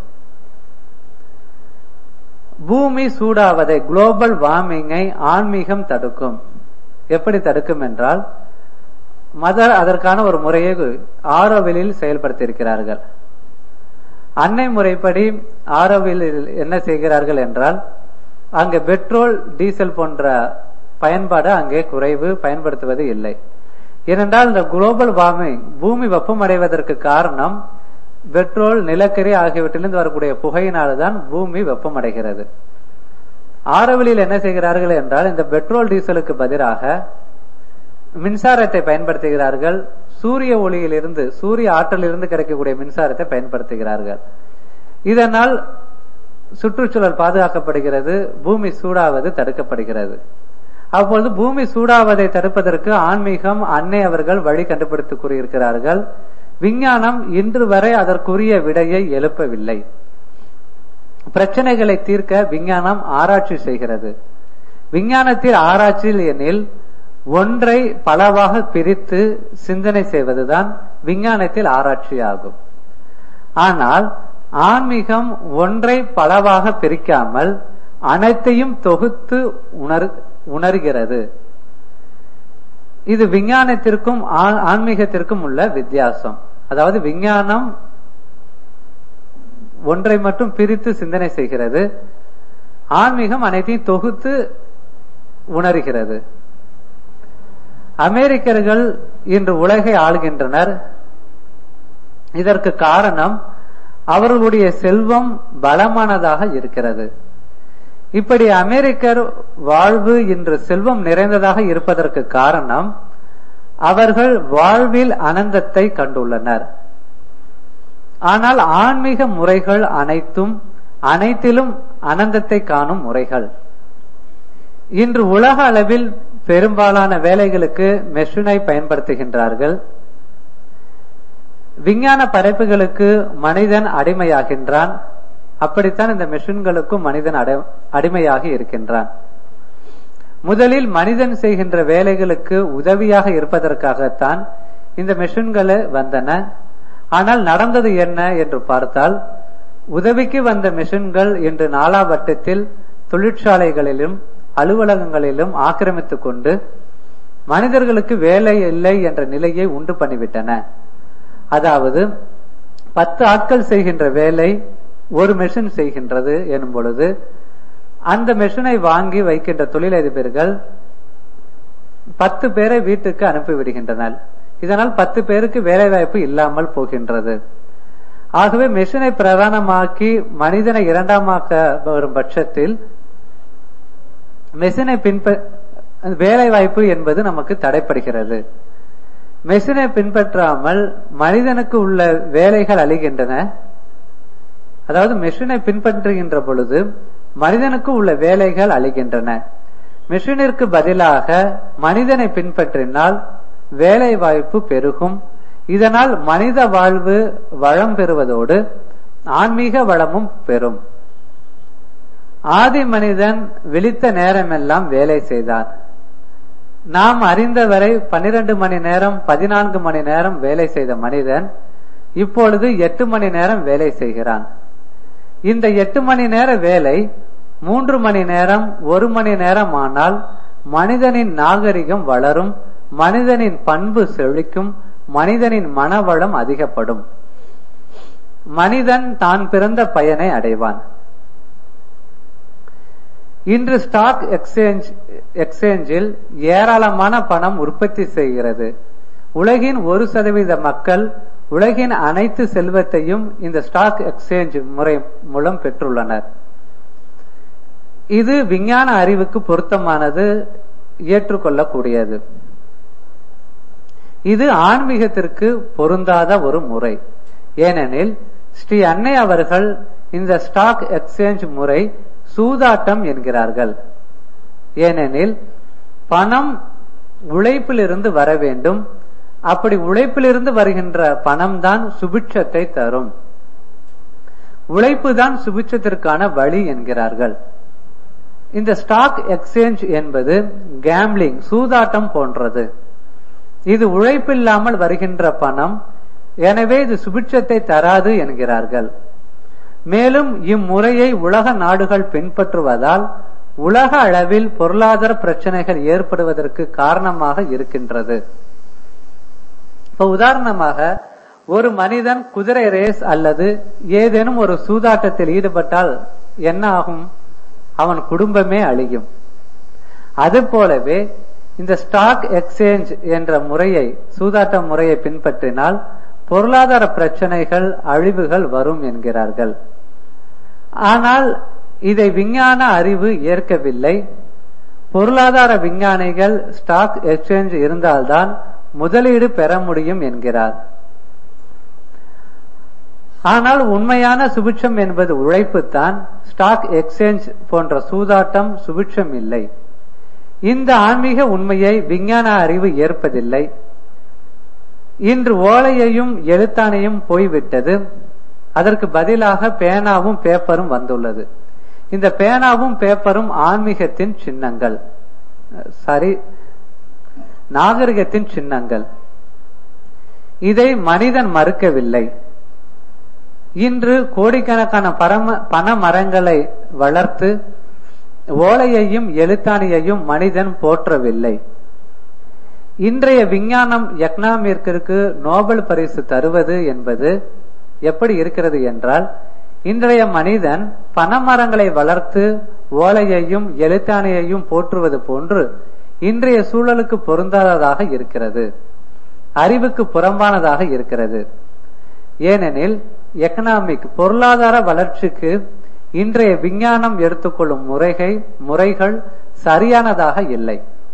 பூமி சூடாவதை குளோபல் வார்மிங்கை ஆன்மீகம் தடுக்கும் எப்படி தடுக்கும் என்றால் மதர் அதற்கான ஒரு முறையை ஆரோவிலில் செயல்படுத்தியிருக்கிறார்கள் அன்னை முறைப்படி ஆரோவிலில் என்ன செய்கிறார்கள் என்றால் அங்கு பெட்ரோல் டீசல் போன்ற பயன்பாடு அங்கே குறைவு பயன்படுத்துவது இல்லை ஏனென்றால் இந்த குளோபல் வார்மிங் பூமி வெப்பமடைவதற்கு காரணம் பெட்ரோல் நிலக்கரி ஆகியவற்றிலிருந்து வரக்கூடிய புகையினால்தான் பூமி வெப்பமடைகிறது ஆரவலியில் என்ன செய்கிறார்கள் என்றால் இந்த பெட்ரோல் டீசலுக்கு பதிலாக மின்சாரத்தை பயன்படுத்துகிறார்கள் சூரிய ஒளியிலிருந்து சூரிய ஆற்றலிலிருந்து கிடைக்கக்கூடிய மின்சாரத்தை பயன்படுத்துகிறார்கள் இதனால் சுற்றுச்சூழல் பாதுகாக்கப்படுகிறது பூமி சூடாவது தடுக்கப்படுகிறது அப்பொழுது பூமி சூடாவதை தடுப்பதற்கு ஆன்மீகம் அன்னை அவர்கள் வழி கண்டுபிடித்து கூறியிருக்கிறார்கள் விஞ்ஞானம் இன்று வரை அதற்குரிய விடையை எழுப்பவில்லை பிரச்சனைகளை தீர்க்க விஞ்ஞானம் ஆராய்ச்சி செய்கிறது விஞ்ஞானத்தில் ஆராய்ச்சியில் எனில் ஒன்றை பலவாக பிரித்து சிந்தனை செய்வதுதான் விஞ்ஞானத்தில் ஆராய்ச்சி ஆகும் ஆனால் ஆன்மீகம் ஒன்றை பலவாக பிரிக்காமல் அனைத்தையும் தொகுத்து உணர் உணர்கிறது இது விஞ்ஞானத்திற்கும் ஆன்மீகத்திற்கும் உள்ள வித்தியாசம் அதாவது விஞ்ஞானம் ஒன்றை மட்டும் பிரித்து சிந்தனை செய்கிறது ஆன்மீகம் அனைத்தையும் தொகுத்து உணர்கிறது அமெரிக்கர்கள் இன்று உலகை ஆளுகின்றனர் இதற்கு காரணம் அவர்களுடைய செல்வம் பலமானதாக இருக்கிறது இப்படி அமெரிக்கர் வாழ்வு இன்று செல்வம் நிறைந்ததாக இருப்பதற்கு காரணம் அவர்கள் வாழ்வில் அனந்தத்தை கண்டுள்ளனர் ஆனால் ஆன்மீக முறைகள் அனைத்தும் அனைத்திலும் அனந்தத்தை காணும் முறைகள் இன்று உலக அளவில் பெரும்பாலான வேலைகளுக்கு மெஷினை பயன்படுத்துகின்றார்கள் விஞ்ஞான படைப்புகளுக்கு மனிதன் அடிமையாகின்றான் அப்படித்தான் இந்த மெஷின்களுக்கும் மனிதன் அடிமையாகி இருக்கின்றான் முதலில் மனிதன் செய்கின்ற வேலைகளுக்கு உதவியாக இருப்பதற்காகத்தான் இந்த மெஷின்கள் வந்தன ஆனால் நடந்தது என்ன என்று பார்த்தால் உதவிக்கு வந்த மெஷின்கள் இன்று நாலாவட்டத்தில் தொழிற்சாலைகளிலும் அலுவலகங்களிலும் ஆக்கிரமித்துக் கொண்டு மனிதர்களுக்கு வேலை இல்லை என்ற நிலையை உண்டு பண்ணிவிட்டன அதாவது பத்து ஆட்கள் செய்கின்ற வேலை ஒரு மெஷின் செய்கின்றது எனும் பொழுது அந்த மெஷினை வாங்கி வைக்கின்ற தொழிலதிபர்கள் பத்து பேரை வீட்டுக்கு அனுப்பிவிடுகின்றனர் இதனால் பத்து பேருக்கு வேலை வாய்ப்பு இல்லாமல் போகின்றது ஆகவே மெஷினை பிரதானமாக்கி மனிதனை இரண்டாமாக்க வரும் பட்சத்தில் மெஷினை பின்ப வேலை வாய்ப்பு என்பது நமக்கு தடைப்படுகிறது மெஷினை பின்பற்றாமல் மனிதனுக்கு உள்ள வேலைகள் அழிகின்றன அதாவது மெஷினை பின்பற்றுகின்ற பொழுது மனிதனுக்கு உள்ள வேலைகள் அழிகின்றன மெஷினிற்கு பதிலாக மனிதனை பின்பற்றினால் வேலை வாய்ப்பு பெருகும் இதனால் மனித வாழ்வு வளம் பெறுவதோடு ஆன்மீக வளமும் பெறும் ஆதி மனிதன் விழித்த நேரமெல்லாம் வேலை செய்தான் நாம் அறிந்தவரை பனிரெண்டு மணி நேரம் பதினான்கு மணி நேரம் வேலை செய்த மனிதன் இப்பொழுது எட்டு மணி நேரம் வேலை செய்கிறான் இந்த எட்டு மணி நேர வேலை மூன்று மணி நேரம் ஒரு மணி நேரம் ஆனால் மனிதனின் நாகரிகம் வளரும் மனிதனின் பண்பு செழிக்கும் மனிதனின் மனவளம் அதிகப்படும் மனிதன் தான் பிறந்த பயனை அடைவான் இன்று ஸ்டாக் எக்ஸ்சேஞ்ச் எக்ஸ்சேஞ்சில் ஏராளமான பணம் உற்பத்தி செய்கிறது உலகின் ஒரு சதவீத மக்கள் உலகின் அனைத்து செல்வத்தையும் இந்த ஸ்டாக் எக்ஸ்சேஞ்ச் முறை மூலம் பெற்றுள்ளனர் இது விஞ்ஞான அறிவுக்கு பொருத்தமானது ஏற்றுக்கொள்ளக்கூடியது இது ஆன்மீகத்திற்கு பொருந்தாத ஒரு முறை ஏனெனில் ஸ்ரீ அன்னை அவர்கள் இந்த ஸ்டாக் எக்ஸ்சேஞ்ச் முறை சூதாட்டம் என்கிறார்கள் ஏனெனில் பணம் உழைப்பிலிருந்து வர வேண்டும் அப்படி உழைப்பிலிருந்து வருகின்ற பணம் தான் சுபிட்சத்தை தரும் உழைப்பு தான் சுபிட்சத்திற்கான வழி என்கிறார்கள் இந்த ஸ்டாக் எக்ஸ்சேஞ்ச் என்பது கேம்லிங் சூதாட்டம் போன்றது இது உழைப்பில்லாமல் வருகின்ற பணம் எனவே இது சுபிட்சத்தை தராது என்கிறார்கள் மேலும் இம்முறையை உலக நாடுகள் பின்பற்றுவதால் உலக அளவில் பொருளாதார பிரச்சனைகள் ஏற்படுவதற்கு காரணமாக இருக்கின்றது இப்ப உதாரணமாக ஒரு மனிதன் குதிரை ரேஸ் அல்லது ஏதேனும் ஒரு சூதாட்டத்தில் ஈடுபட்டால் என்ன ஆகும் அவன் குடும்பமே அழியும் அது போலவே இந்த ஸ்டாக் எக்ஸ்சேஞ்ச் என்ற முறையை சூதாட்ட முறையை பின்பற்றினால் பொருளாதார பிரச்சனைகள் அழிவுகள் வரும் என்கிறார்கள் ஆனால் இதை விஞ்ஞான அறிவு ஏற்கவில்லை பொருளாதார விஞ்ஞானிகள் ஸ்டாக் எக்ஸ்சேஞ்ச் இருந்தால்தான் முதலீடு பெற முடியும் என்கிறார் ஆனால் உண்மையான சுபிட்சம் என்பது உழைப்பு தான் ஸ்டாக் எக்ஸ்சேஞ்ச் போன்ற சூதாட்டம் சுபிட்சம் இல்லை இந்த ஆன்மீக உண்மையை விஞ்ஞான அறிவு ஏற்பதில்லை இன்று ஓலையையும் எழுத்தானையும் போய்விட்டது அதற்கு பதிலாக பேனாவும் பேப்பரும் வந்துள்ளது இந்த பேனாவும் பேப்பரும் ஆன்மீகத்தின் சின்னங்கள் சரி நாகரிகத்தின் சின்னங்கள் இதை மனிதன் மறுக்கவில்லை இன்று கோடிக்கணக்கான பரம பண மரங்களை வளர்த்து ஓலையையும் எழுத்தாணியையும் மனிதன் போற்றவில்லை இன்றைய விஞ்ஞானம் எக்கனாமிற்கு நோபல் பரிசு தருவது என்பது எப்படி இருக்கிறது என்றால் இன்றைய மனிதன் பனைமரங்களை வளர்த்து ஓலையையும் எழுத்தாணியையும் போற்றுவது போன்று இன்றைய சூழலுக்கு பொருந்தாததாக இருக்கிறது அறிவுக்கு புறம்பானதாக இருக்கிறது ஏனெனில் எக்கனாமிக் பொருளாதார வளர்ச்சிக்கு இன்றைய விஞ்ஞானம் எடுத்துக்கொள்ளும் முறைகள் முறைகள் சரியானதாக இல்லை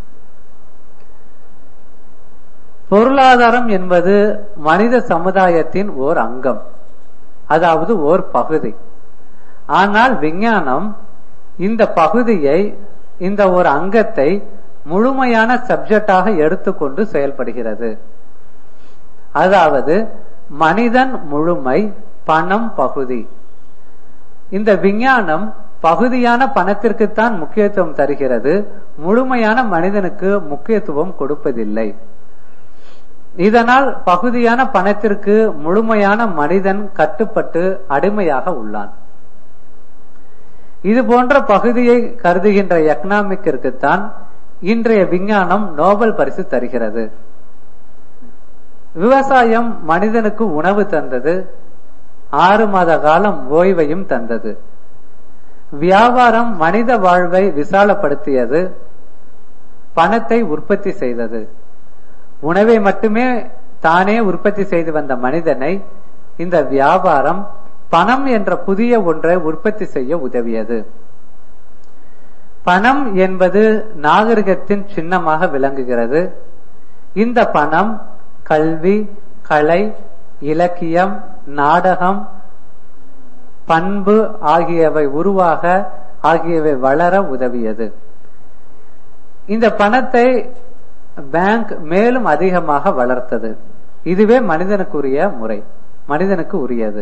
பொருளாதாரம் என்பது மனித சமுதாயத்தின் ஓர் அங்கம் அதாவது ஓர் பகுதி ஆனால் விஞ்ஞானம் இந்த பகுதியை இந்த ஒரு அங்கத்தை முழுமையான சப்ஜெக்டாக எடுத்துக்கொண்டு செயல்படுகிறது அதாவது மனிதன் முழுமை பணம் பகுதி இந்த விஞ்ஞானம் பகுதியான பணத்திற்குத்தான் முக்கியத்துவம் தருகிறது முழுமையான மனிதனுக்கு முக்கியத்துவம் கொடுப்பதில்லை இதனால் பகுதியான பணத்திற்கு முழுமையான மனிதன் கட்டுப்பட்டு அடிமையாக உள்ளான் இது போன்ற பகுதியை கருதுகின்ற எக்கனாமிக்கிற்குத்தான் இன்றைய விஞ்ஞானம் நோபல் பரிசு தருகிறது விவசாயம் மனிதனுக்கு உணவு தந்தது ஆறு மாத காலம் ஓய்வையும் தந்தது வியாபாரம் மனித வாழ்வை விசாலப்படுத்தியது பணத்தை உற்பத்தி செய்தது உணவை மட்டுமே தானே உற்பத்தி செய்து வந்த மனிதனை இந்த வியாபாரம் பணம் என்ற புதிய ஒன்றை உற்பத்தி செய்ய உதவியது பணம் என்பது நாகரிகத்தின் சின்னமாக விளங்குகிறது இந்த பணம் கல்வி கலை இலக்கியம் நாடகம் பண்பு ஆகியவை உருவாக ஆகியவை வளர உதவியது இந்த பணத்தை பேங்க் மேலும் அதிகமாக வளர்த்தது இதுவே மனிதனுக்குரிய முறை மனிதனுக்கு உரியது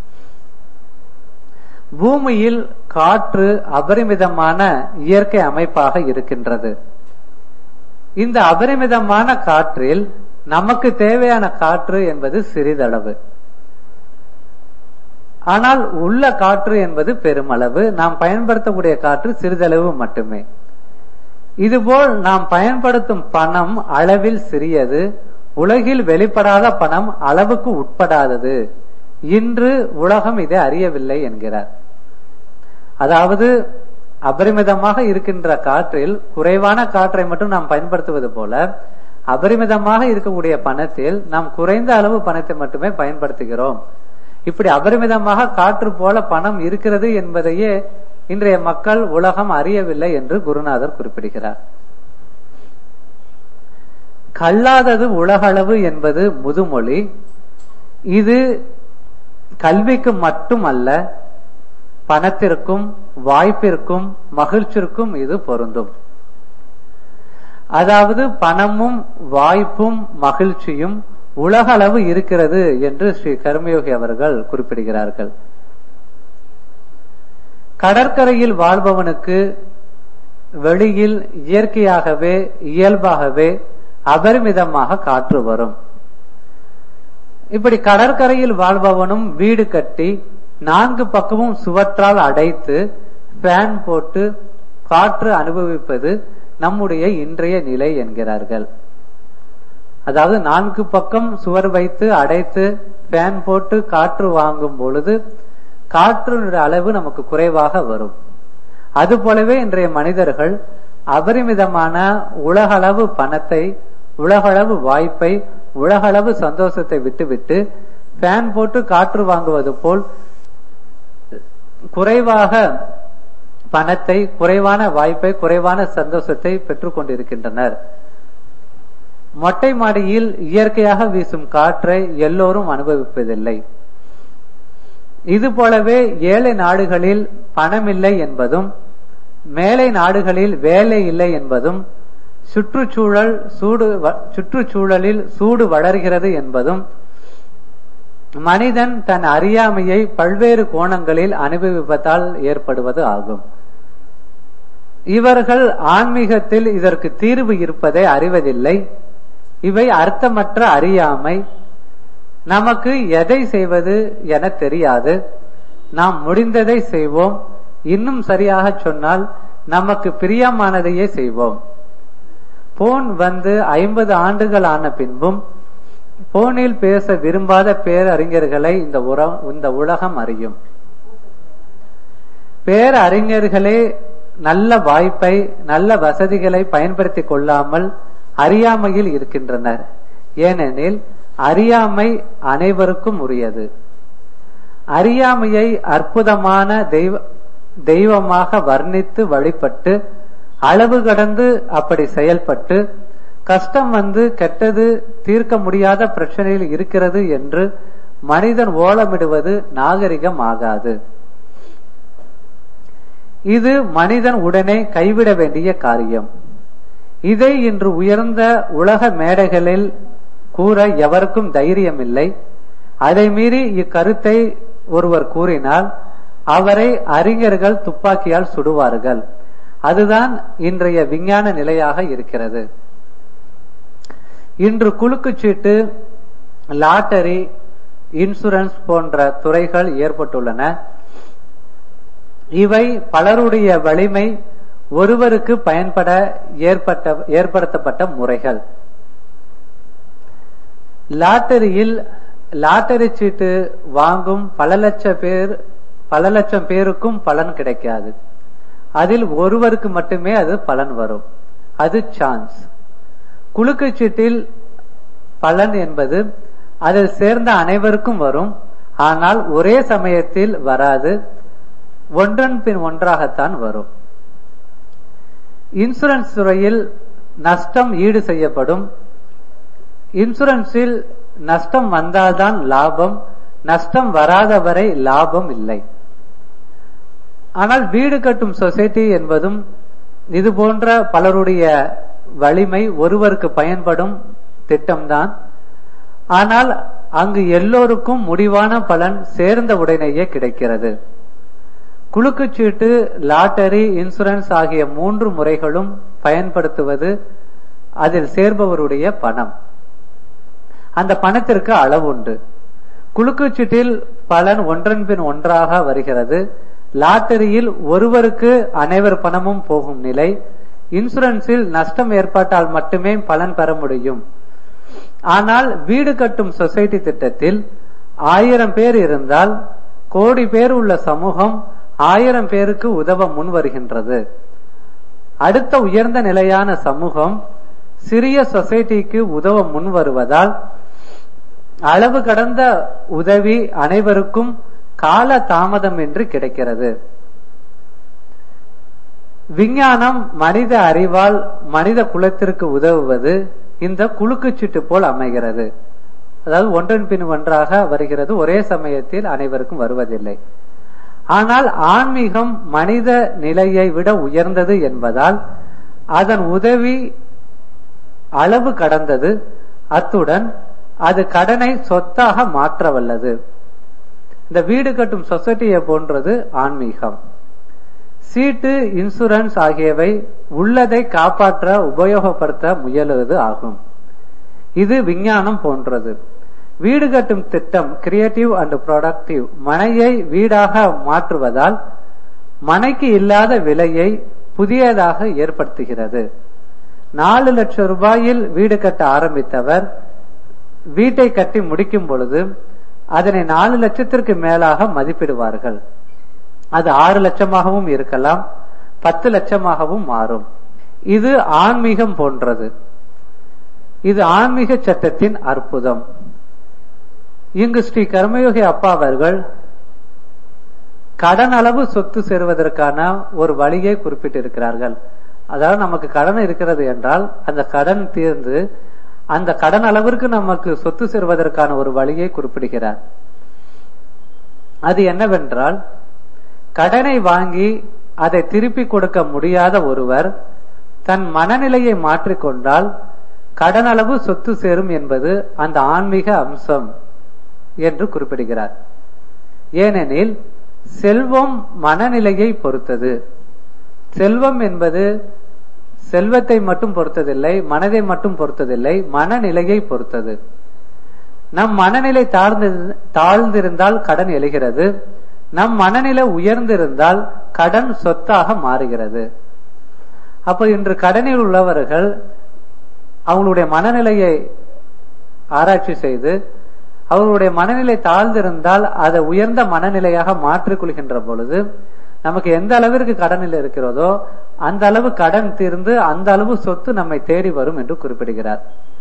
பூமியில் காற்று அபரிமிதமான இயற்கை அமைப்பாக இருக்கின்றது இந்த அபரிமிதமான காற்றில் நமக்கு தேவையான காற்று என்பது சிறிதளவு ஆனால் உள்ள காற்று என்பது பெருமளவு நாம் பயன்படுத்தக்கூடிய காற்று சிறிதளவு மட்டுமே இதுபோல் நாம் பயன்படுத்தும் பணம் அளவில் சிறியது உலகில் வெளிப்படாத பணம் அளவுக்கு உட்படாதது இன்று உலகம் இதை அறியவில்லை என்கிறார் அதாவது அபரிமிதமாக இருக்கின்ற காற்றில் குறைவான காற்றை மட்டும் நாம் பயன்படுத்துவது போல அபரிமிதமாக இருக்கக்கூடிய பணத்தில் நாம் குறைந்த அளவு பணத்தை மட்டுமே பயன்படுத்துகிறோம் இப்படி அபரிமிதமாக காற்று போல பணம் இருக்கிறது என்பதையே இன்றைய மக்கள் உலகம் அறியவில்லை என்று குருநாதர் குறிப்பிடுகிறார் கல்லாதது உலகளவு என்பது முதுமொழி இது கல்விக்கு மட்டுமல்ல பணத்திற்கும் வாய்ப்பிற்கும் மகிழ்ச்சிக்கும் இது பொருந்தும் அதாவது பணமும் வாய்ப்பும் மகிழ்ச்சியும் உலகளவு இருக்கிறது என்று ஸ்ரீ கர்மயோகி அவர்கள் குறிப்பிடுகிறார்கள் கடற்கரையில் வாழ்பவனுக்கு வெளியில் இயற்கையாகவே இயல்பாகவே அபரிமிதமாக காற்று வரும் இப்படி கடற்கரையில் வாழ்பவனும் வீடு கட்டி நான்கு பக்கமும் சுவற்றால் அடைத்து ஃபேன் போட்டு காற்று அனுபவிப்பது நம்முடைய இன்றைய நிலை என்கிறார்கள் அதாவது நான்கு பக்கம் சுவர் வைத்து அடைத்து ஃபேன் போட்டு காற்று வாங்கும் பொழுது காற்றினுடைய அளவு நமக்கு குறைவாக வரும் அது போலவே இன்றைய மனிதர்கள் அபரிமிதமான உலகளவு பணத்தை உலகளவு வாய்ப்பை உலகளவு சந்தோஷத்தை விட்டுவிட்டு ஃபேன் போட்டு காற்று வாங்குவது போல் குறைவாக பணத்தை குறைவான வாய்ப்பை குறைவான சந்தோஷத்தை பெற்றுக் கொண்டிருக்கின்றனர் மொட்டை மாடியில் இயற்கையாக வீசும் காற்றை எல்லோரும் அனுபவிப்பதில்லை இது போலவே ஏழை நாடுகளில் பணமில்லை என்பதும் மேலை நாடுகளில் வேலை இல்லை என்பதும் சுற்றுச்சூழல் சூடு சுற்றுச்சூழலில் சூடு வளர்கிறது என்பதும் மனிதன் தன் அறியாமையை பல்வேறு கோணங்களில் அனுபவிப்பதால் ஏற்படுவது ஆகும் இவர்கள் ஆன்மீகத்தில் இதற்கு தீர்வு இருப்பதை அறிவதில்லை இவை அர்த்தமற்ற அறியாமை நமக்கு எதை செய்வது என தெரியாது நாம் முடிந்ததை செய்வோம் இன்னும் சரியாக சொன்னால் நமக்கு பிரியமானதையே செய்வோம் போன் வந்து ஐம்பது ஆண்டுகள் ஆன பின்பும் போனில் பேச விரும்பாத பேரறிஞர்களை இந்த இந்த உலகம் அறியும் பேரறிஞர்களே நல்ல வாய்ப்பை நல்ல வசதிகளை பயன்படுத்திக் கொள்ளாமல் அறியாமையில் இருக்கின்றனர் ஏனெனில் அறியாமை அனைவருக்கும் உரியது அறியாமையை அற்புதமான தெய்வ தெய்வமாக வர்ணித்து வழிபட்டு அளவு கடந்து அப்படி செயல்பட்டு கஷ்டம் வந்து கெட்டது தீர்க்க முடியாத பிரச்சனையில் இருக்கிறது என்று மனிதன் ஓலமிடுவது நாகரிகம் ஆகாது இது மனிதன் உடனே கைவிட வேண்டிய காரியம் இதை இன்று உயர்ந்த உலக மேடைகளில் கூற எவருக்கும் தைரியம் இல்லை அதை மீறி இக்கருத்தை ஒருவர் கூறினால் அவரை அறிஞர்கள் துப்பாக்கியால் சுடுவார்கள் அதுதான் இன்றைய விஞ்ஞான நிலையாக இருக்கிறது இன்று குலுக்குச்சீட்டு லாட்டரி இன்சூரன்ஸ் போன்ற துறைகள் ஏற்பட்டுள்ளன இவை பலருடைய வலிமை ஒருவருக்கு பயன்பட ஏற்பட்ட ஏற்படுத்தப்பட்ட முறைகள் லாட்டரியில் லாட்டரி சீட்டு வாங்கும் பல லட்சம் பேர் பல லட்சம் பேருக்கும் பலன் கிடைக்காது அதில் ஒருவருக்கு மட்டுமே அது பலன் வரும் அது சான்ஸ் குலுக்கு சீட்டில் பலன் என்பது அதில் சேர்ந்த அனைவருக்கும் வரும் ஆனால் ஒரே சமயத்தில் வராது ஒன்றன் பின் ஒன்றாகத்தான் வரும் இன்சூரன்ஸ் துறையில் நஷ்டம் ஈடு செய்யப்படும் இன்சூரன்ஸில் நஷ்டம் வந்தால்தான் லாபம் நஷ்டம் வராதவரை லாபம் இல்லை ஆனால் வீடு கட்டும் சொசைட்டி என்பதும் இது போன்ற பலருடைய வலிமை ஒருவருக்கு பயன்படும் திட்டம்தான் ஆனால் அங்கு எல்லோருக்கும் முடிவான பலன் சேர்ந்த உடனேயே கிடைக்கிறது குலுக்குச்சீட்டு லாட்டரி இன்சூரன்ஸ் ஆகிய மூன்று முறைகளும் பயன்படுத்துவது அதில் சேர்பவருடைய பணம் அந்த பணத்திற்கு அளவுண்டு குலுக்குச்சீட்டில் பலன் ஒன்றன் பின் ஒன்றாக வருகிறது லாட்டரியில் ஒருவருக்கு அனைவர் பணமும் போகும் நிலை இன்சூரன்ஸில் நஷ்டம் ஏற்பட்டால் மட்டுமே பலன் பெற முடியும் ஆனால் வீடு கட்டும் சொசைட்டி திட்டத்தில் ஆயிரம் பேர் இருந்தால் கோடி பேர் உள்ள சமூகம் ஆயிரம் பேருக்கு உதவ முன் வருகின்றது அடுத்த உயர்ந்த நிலையான சமூகம் சிறிய சொசைட்டிக்கு உதவ முன் வருவதால் அளவு கடந்த உதவி அனைவருக்கும் கால தாமதமின்றி கிடைக்கிறது விஞ்ஞானம் மனித அறிவால் மனித குலத்திற்கு உதவுவது இந்த குலுக்குச்சீட்டு போல் அமைகிறது அதாவது ஒன்றன் பின் ஒன்றாக வருகிறது ஒரே சமயத்தில் அனைவருக்கும் வருவதில்லை ஆனால் ஆன்மீகம் மனித நிலையை விட உயர்ந்தது என்பதால் அதன் உதவி அளவு கடந்தது அத்துடன் அது கடனை சொத்தாக மாற்ற வல்லது இந்த வீடு கட்டும் சொசைட்டியை போன்றது ஆன்மீகம் சீட்டு இன்சூரன்ஸ் ஆகியவை உள்ளதை காப்பாற்ற உபயோகப்படுத்த முயலுவது ஆகும் இது விஞ்ஞானம் போன்றது வீடு கட்டும் திட்டம் கிரியேட்டிவ் அண்ட் ப்ரொடக்டிவ் மனையை வீடாக மாற்றுவதால் மனைக்கு இல்லாத விலையை புதியதாக ஏற்படுத்துகிறது நாலு லட்சம் ரூபாயில் வீடு கட்ட ஆரம்பித்தவர் வீட்டை கட்டி முடிக்கும் பொழுது அதனை நாலு லட்சத்திற்கு மேலாக மதிப்பிடுவார்கள் அது ஆறு லட்சமாகவும் இருக்கலாம் பத்து லட்சமாகவும் மாறும் இது ஆன்மீகம் போன்றது இது ஆன்மீக சட்டத்தின் அற்புதம் இங்கு ஸ்ரீ கர்மயோகி அப்பா அவர்கள் கடன் அளவு சொத்து சேருவதற்கான ஒரு வழியை குறிப்பிட்டிருக்கிறார்கள் அதாவது நமக்கு கடன் இருக்கிறது என்றால் அந்த கடன் தீர்ந்து அந்த கடன் அளவிற்கு நமக்கு சொத்து சேருவதற்கான ஒரு வழியை குறிப்பிடுகிறார் அது என்னவென்றால் கடனை வாங்கி அதை திருப்பி கொடுக்க முடியாத ஒருவர் தன் மனநிலையை மாற்றிக்கொண்டால் கடன் அளவு சொத்து சேரும் என்பது அந்த ஆன்மீக அம்சம் என்று குறிப்பிடுகிறார் ஏனெனில் செல்வம் மனநிலையை பொறுத்தது செல்வம் என்பது செல்வத்தை மட்டும் பொறுத்ததில்லை மனதை மட்டும் பொறுத்ததில்லை மனநிலையை பொறுத்தது நம் மனநிலை தாழ்ந்து தாழ்ந்திருந்தால் கடன் எழுகிறது நம் மனநிலை உயர்ந்திருந்தால் கடன் சொத்தாக மாறுகிறது அப்ப இன்று கடனில் உள்ளவர்கள் அவங்களுடைய மனநிலையை ஆராய்ச்சி செய்து அவர்களுடைய மனநிலை தாழ்ந்திருந்தால் அதை உயர்ந்த மனநிலையாக மாற்றிக் கொள்கின்ற பொழுது நமக்கு எந்த அளவிற்கு கடனில் இருக்கிறதோ அந்த அளவு கடன் தீர்ந்து அந்த அளவு சொத்து நம்மை தேடி வரும் என்று குறிப்பிடுகிறார்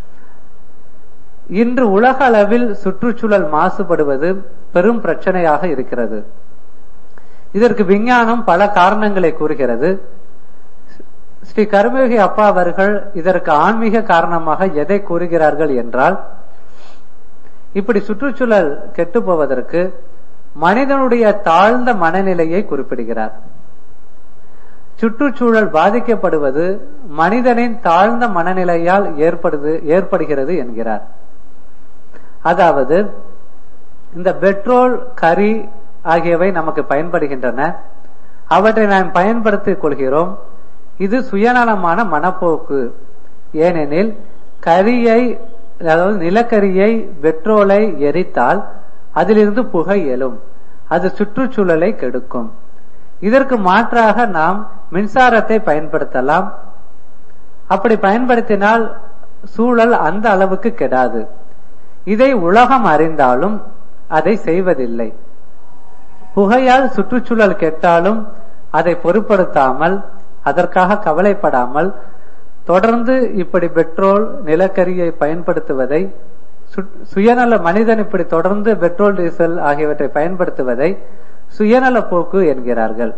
இன்று உலக அளவில் சுற்றுச்சூழல் மாசுபடுவது பெரும் பிரச்சனையாக இருக்கிறது இதற்கு விஞ்ஞானம் பல காரணங்களை கூறுகிறது ஸ்ரீ கர்மயோகி அப்பா அவர்கள் இதற்கு ஆன்மீக காரணமாக எதை கூறுகிறார்கள் என்றால் இப்படி சுற்றுச்சூழல் கெட்டு போவதற்கு மனிதனுடைய தாழ்ந்த மனநிலையை குறிப்பிடுகிறார் சுற்றுச்சூழல் பாதிக்கப்படுவது மனிதனின் தாழ்ந்த மனநிலையால் ஏற்படுது ஏற்படுகிறது என்கிறார் அதாவது இந்த பெட்ரோல் கரி ஆகியவை நமக்கு பயன்படுகின்றன அவற்றை நாம் பயன்படுத்திக் கொள்கிறோம் இது சுயநலமான மனப்போக்கு ஏனெனில் கரியை அதாவது நிலக்கரியை பெட்ரோலை எரித்தால் அதிலிருந்து புகை எழும் அது சுற்றுச்சூழலை கெடுக்கும் இதற்கு மாற்றாக நாம் மின்சாரத்தை பயன்படுத்தலாம் அப்படி பயன்படுத்தினால் சூழல் அந்த அளவுக்கு கெடாது இதை உலகம் அறிந்தாலும் அதை செய்வதில்லை புகையால் சுற்றுச்சூழல் கெட்டாலும் அதை பொருட்படுத்தாமல் அதற்காக கவலைப்படாமல் தொடர்ந்து இப்படி பெட்ரோல் நிலக்கரியை பயன்படுத்துவதை சுயநல மனிதன் இப்படி தொடர்ந்து பெட்ரோல் டீசல் ஆகியவற்றை பயன்படுத்துவதை சுயநல போக்கு என்கிறார்கள்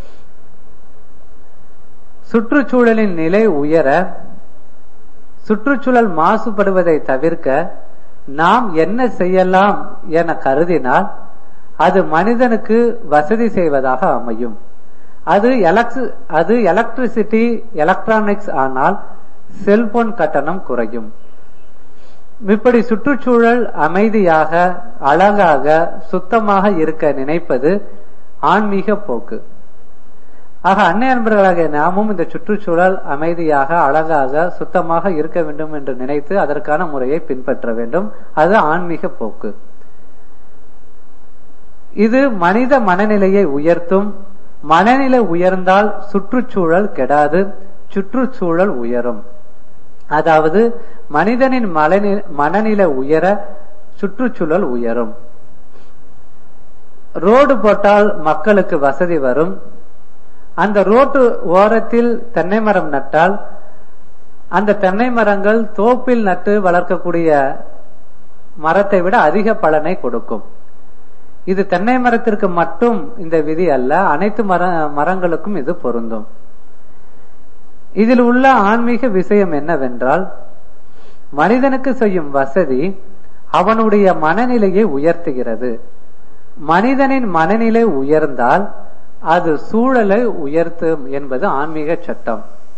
சுற்றுச்சூழலின் நிலை உயர சுற்றுச்சூழல் மாசுபடுவதை தவிர்க்க நாம் என்ன செய்யலாம் என கருதினால் அது மனிதனுக்கு வசதி செய்வதாக அமையும் அது அது எலக்ட்ரிசிட்டி எலக்ட்ரானிக்ஸ் ஆனால் செல்போன் கட்டணம் குறையும் இப்படி சுற்றுச்சூழல் அமைதியாக அழகாக சுத்தமாக இருக்க நினைப்பது ஆன்மீக போக்கு ஆக அன்னை அன்பர்களாக நாமும் இந்த சுற்றுச்சூழல் அமைதியாக அழகாக சுத்தமாக இருக்க வேண்டும் என்று நினைத்து அதற்கான முறையை பின்பற்ற வேண்டும் அது ஆன்மீக போக்கு இது மனித மனநிலையை உயர்த்தும் மனநிலை உயர்ந்தால் சுற்றுச்சூழல் கெடாது சுற்றுச்சூழல் உயரும் அதாவது மனிதனின் மனநி- மனநிலை உயர சுற்றுச்சூழல் உயரும் ரோடு போட்டால் மக்களுக்கு வசதி வரும் அந்த ரோட்டு ஓரத்தில் தென்னை மரம் நட்டால் அந்த தென்னை மரங்கள் தோப்பில் நட்டு வளர்க்கக்கூடிய மரத்தை விட அதிக பலனை கொடுக்கும் இது தென்னை மரத்திற்கு மட்டும் இந்த விதி அல்ல அனைத்து மர மரங்களுக்கும் இது பொருந்தும் இதில் உள்ள ஆன்மீக விஷயம் என்னவென்றால் மனிதனுக்கு செய்யும் வசதி அவனுடைய மனநிலையை உயர்த்துகிறது மனிதனின் மனநிலை உயர்ந்தால் அது சூழலை உயர்த்தும் என்பது ஆன்மீக சட்டம்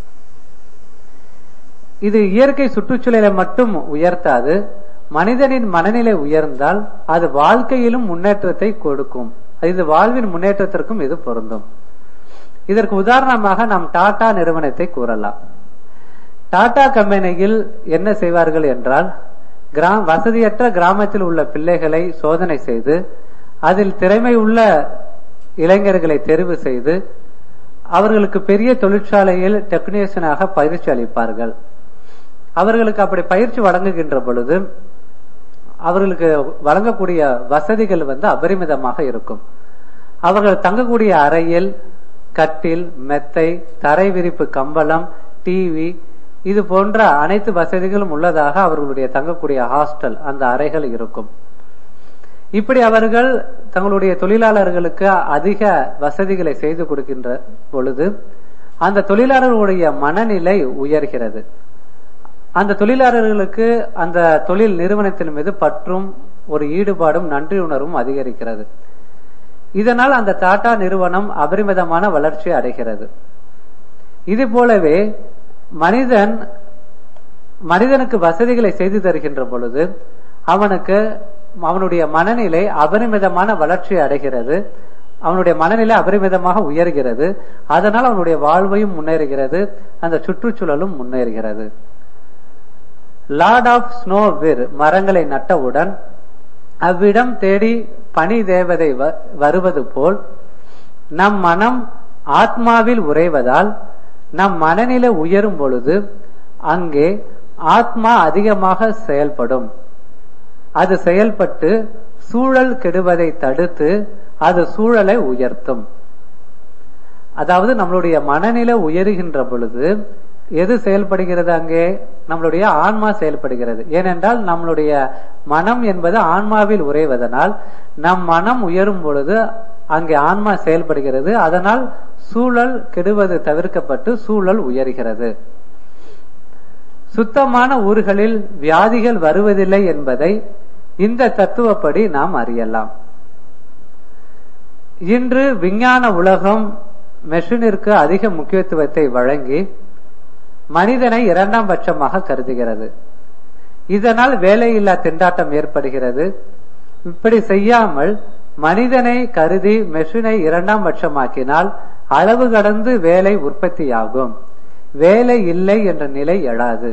இது இயற்கை சுற்றுச்சூழலை மட்டும் உயர்த்தாது மனிதனின் மனநிலை உயர்ந்தால் அது வாழ்க்கையிலும் முன்னேற்றத்தை கொடுக்கும் இது வாழ்வின் முன்னேற்றத்திற்கும் இது பொருந்தும் இதற்கு உதாரணமாக நாம் டாடா நிறுவனத்தை கூறலாம் டாடா கம்பெனியில் என்ன செய்வார்கள் என்றால் கிராம வசதியற்ற கிராமத்தில் உள்ள பிள்ளைகளை சோதனை செய்து அதில் திறமை உள்ள இளைஞர்களை தெரிவு செய்து அவர்களுக்கு பெரிய தொழிற்சாலையில் டெக்னீஷியனாக பயிற்சி அளிப்பார்கள் அவர்களுக்கு அப்படி பயிற்சி வழங்குகின்ற பொழுது அவர்களுக்கு வழங்கக்கூடிய வசதிகள் வந்து அபரிமிதமாக இருக்கும் அவர்கள் தங்கக்கூடிய அறையில் கட்டில் மெத்தை தரை விரிப்பு கம்பளம் டிவி இது போன்ற அனைத்து வசதிகளும் உள்ளதாக அவர்களுடைய தங்கக்கூடிய ஹாஸ்டல் அந்த அறைகள் இருக்கும் இப்படி அவர்கள் தங்களுடைய தொழிலாளர்களுக்கு அதிக வசதிகளை செய்து கொடுக்கின்ற பொழுது அந்த தொழிலாளர்களுடைய மனநிலை உயர்கிறது அந்த தொழிலாளர்களுக்கு அந்த தொழில் நிறுவனத்தின் மீது பற்றும் ஒரு ஈடுபாடும் நன்றி உணர்வும் அதிகரிக்கிறது இதனால் அந்த டாடா நிறுவனம் அபரிமிதமான வளர்ச்சி அடைகிறது இது போலவே மனிதன் மனிதனுக்கு வசதிகளை செய்து தருகின்ற பொழுது அவனுக்கு அவனுடைய மனநிலை அபரிமிதமான வளர்ச்சி அடைகிறது அவனுடைய மனநிலை அபரிமிதமாக உயர்கிறது அதனால் அவனுடைய வாழ்வையும் முன்னேறுகிறது அந்த சுற்றுச்சூழலும் முன்னேறுகிறது லார்ட் ஆஃப் ஸ்னோவிர் மரங்களை நட்டவுடன் அவ்விடம் தேடி பனி தேவதை வ- வருவது போல் நம் மனம் ஆத்மாவில் உறைவதால் நம் மனநிலை உயரும் பொழுது அங்கே ஆத்மா அதிகமாக செயல்படும் அது செயல்பட்டு சூழல் கெடுவதை தடுத்து அது சூழலை உயர்த்தும் அதாவது நம்மளுடைய மனநிலை உயருகின்ற பொழுது எது செயல்படுகிறது அங்கே நம்மளுடைய ஆன்மா செயல்படுகிறது ஏனென்றால் நம்மளுடைய மனம் என்பது ஆன்மாவில் உறைவதனால் நம் மனம் உயரும் பொழுது அங்கே ஆன்மா செயல்படுகிறது அதனால் சூழல் கெடுவது தவிர்க்கப்பட்டு சூழல் உயர்கிறது சுத்தமான ஊர்களில் வியாதிகள் வருவதில்லை என்பதை இந்த தத்துவப்படி நாம் அறியலாம் இன்று விஞ்ஞான உலகம் மெஷினிற்கு அதிக முக்கியத்துவத்தை வழங்கி மனிதனை இரண்டாம் பட்சமாக கருதுகிறது இதனால் வேலையில்லா திண்டாட்டம் ஏற்படுகிறது இப்படி செய்யாமல் மனிதனை கருதி மெஷினை இரண்டாம் பட்சமாக்கினால் அளவு கடந்து வேலை உற்பத்தியாகும் வேலை இல்லை என்ற நிலை எழாது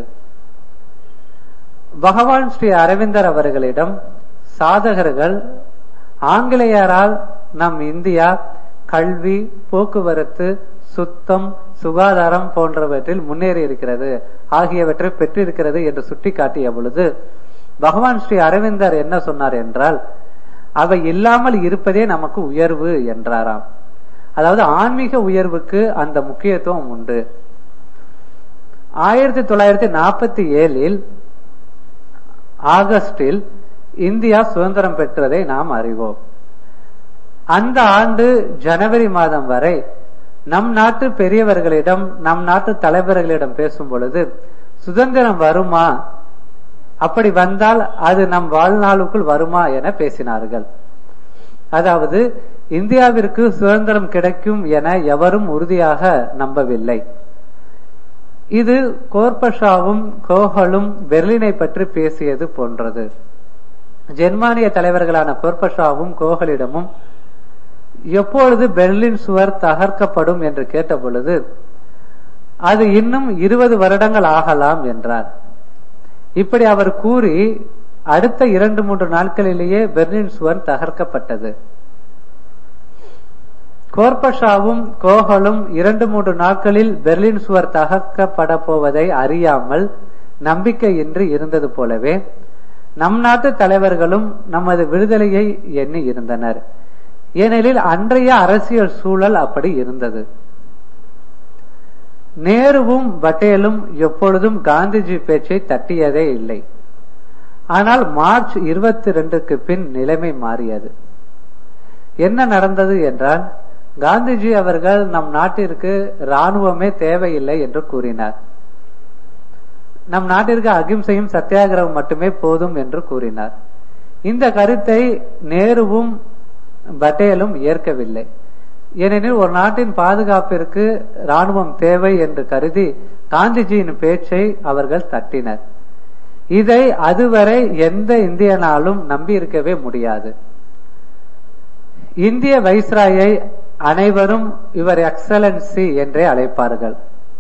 பகவான் ஸ்ரீ அரவிந்தர் அவர்களிடம் சாதகர்கள் ஆங்கிலேயரால் நம் இந்தியா கல்வி போக்குவரத்து சுத்தம் சுகாதாரம் போன்றவற்றில் முன்னேறி இருக்கிறது ஆகியவற்றை பெற்றிருக்கிறது என்று சுட்டிக்காட்டிய பொழுது பகவான் ஸ்ரீ அரவிந்தர் என்ன சொன்னார் என்றால் அவை இல்லாமல் இருப்பதே நமக்கு உயர்வு என்றாராம் அதாவது ஆன்மீக உயர்வுக்கு அந்த முக்கியத்துவம் உண்டு ஆயிரத்தி தொள்ளாயிரத்தி நாற்பத்தி ஏழில் ஆகஸ்டில் இந்தியா சுதந்திரம் பெற்றதை நாம் அறிவோம் அந்த ஆண்டு ஜனவரி மாதம் வரை நம் நாட்டு பெரியவர்களிடம் நம் நாட்டு தலைவர்களிடம் பேசும் பொழுது சுதந்திரம் வருமா அப்படி வந்தால் அது நம் வாழ்நாளுக்குள் வருமா என பேசினார்கள் அதாவது இந்தியாவிற்கு சுதந்திரம் கிடைக்கும் என எவரும் உறுதியாக நம்பவில்லை இது கோர்பஷாவும் கோஹலும் பெர்லினை பற்றி பேசியது போன்றது ஜெர்மானிய தலைவர்களான கோர்பஷாவும் கோஹலிடமும் எப்பொழுது பெர்லின் சுவர் தகர்க்கப்படும் என்று கேட்டபொழுது அது இன்னும் இருபது வருடங்கள் ஆகலாம் என்றார் இப்படி அவர் கூறி அடுத்த இரண்டு மூன்று நாட்களிலேயே பெர்லின் சுவர் தகர்க்கப்பட்டது கோர்பஷாவும் கோகலும் இரண்டு மூன்று நாட்களில் பெர்லின் சுவர் தகர்க்கப்பட போவதை அறியாமல் நம்பிக்கையின்றி இருந்தது போலவே நம் நாட்டு தலைவர்களும் நமது விடுதலையை எண்ணி இருந்தனர் ஏனெனில் அன்றைய அரசியல் சூழல் அப்படி இருந்தது நேருவும் பட்டேலும் எப்பொழுதும் காந்திஜி பேச்சை தட்டியதே இல்லை ஆனால் மார்ச் இருபத்தி ரெண்டுக்கு பின் நிலைமை மாறியது என்ன நடந்தது என்றால் காந்திஜி அவர்கள் நம் நாட்டிற்கு ராணுவமே தேவையில்லை என்று கூறினார் நம் நாட்டிற்கு அகிம்சையும் சத்தியாகிரகம் மட்டுமே போதும் என்று கூறினார் இந்த கருத்தை நேருவும் பட்டேலும் ஏற்கவில்லை ஏனெனில் ஒரு நாட்டின் பாதுகாப்பிற்கு ராணுவம் தேவை என்று கருதி காந்திஜியின் பேச்சை அவர்கள் தட்டினர் இதை அதுவரை எந்த இந்தியனாலும் நம்பியிருக்கவே முடியாது இந்திய வைஸ்ராயை அனைவரும் இவர் எக்ஸலன்சி என்றே அழைப்பார்கள்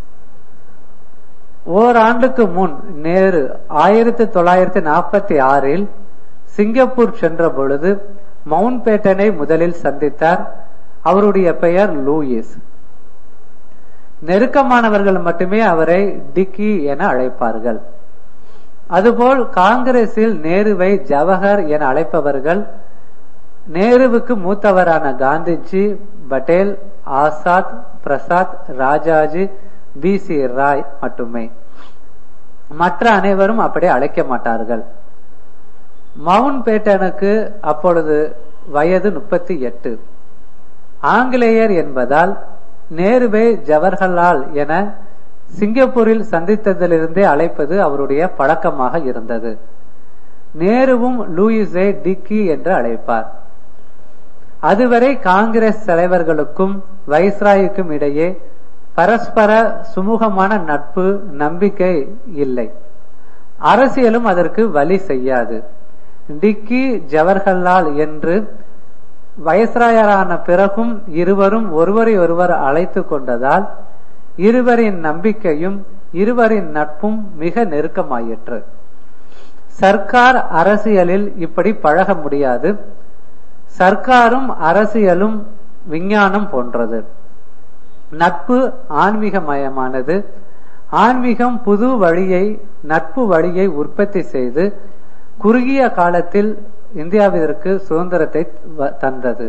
ஓராண்டுக்கு முன் நேரு ஆயிரத்தி தொள்ளாயிரத்தி நாற்பத்தி ஆறில் சிங்கப்பூர் சென்ற பொழுது மவுண்ட் பேட்டனை முதலில் சந்தித்தார் அவருடைய பெயர் லூயிஸ் நெருக்கமானவர்கள் மட்டுமே அவரை டிக்கி என அழைப்பார்கள் அதுபோல் காங்கிரஸில் நேருவை ஜவஹர் என அழைப்பவர்கள் நேருவுக்கு மூத்தவரான காந்திஜி பட்டேல் ஆசாத் பிரசாத் ராஜாஜி பி சி ராய் மட்டுமே மற்ற அனைவரும் அப்படி அழைக்க மாட்டார்கள் மவுண்ட் பேட்டனுக்கு அப்பொழுது வயது முப்பத்தி எட்டு ஆங்கிலேயர் என்பதால் நேருவை ஜவஹர்லால் என சிங்கப்பூரில் சந்தித்ததிலிருந்தே அழைப்பது அவருடைய பழக்கமாக இருந்தது நேருவும் லூயிஸை டிக்கி என்று அழைப்பார் அதுவரை காங்கிரஸ் தலைவர்களுக்கும் வைஸ்ராய்க்கும் இடையே பரஸ்பர சுமூகமான நட்பு நம்பிக்கை இல்லை அரசியலும் அதற்கு வழி செய்யாது டிக்கி ஜவஹர்லால் என்று வயசராயரான பிறகும் இருவரும் ஒருவரை ஒருவர் அழைத்து கொண்டதால் இருவரின் நம்பிக்கையும் இருவரின் நட்பும் மிக நெருக்கமாயிற்று சர்க்கார் அரசியலில் இப்படி பழக முடியாது சர்க்காரும் அரசியலும் விஞ்ஞானம் போன்றது நட்பு ஆன்மீகமயமானது ஆன்மீகம் புது வழியை நட்பு வழியை உற்பத்தி செய்து குறுகிய காலத்தில் இந்தியாவிற்கு சுதந்திரத்தை தந்தது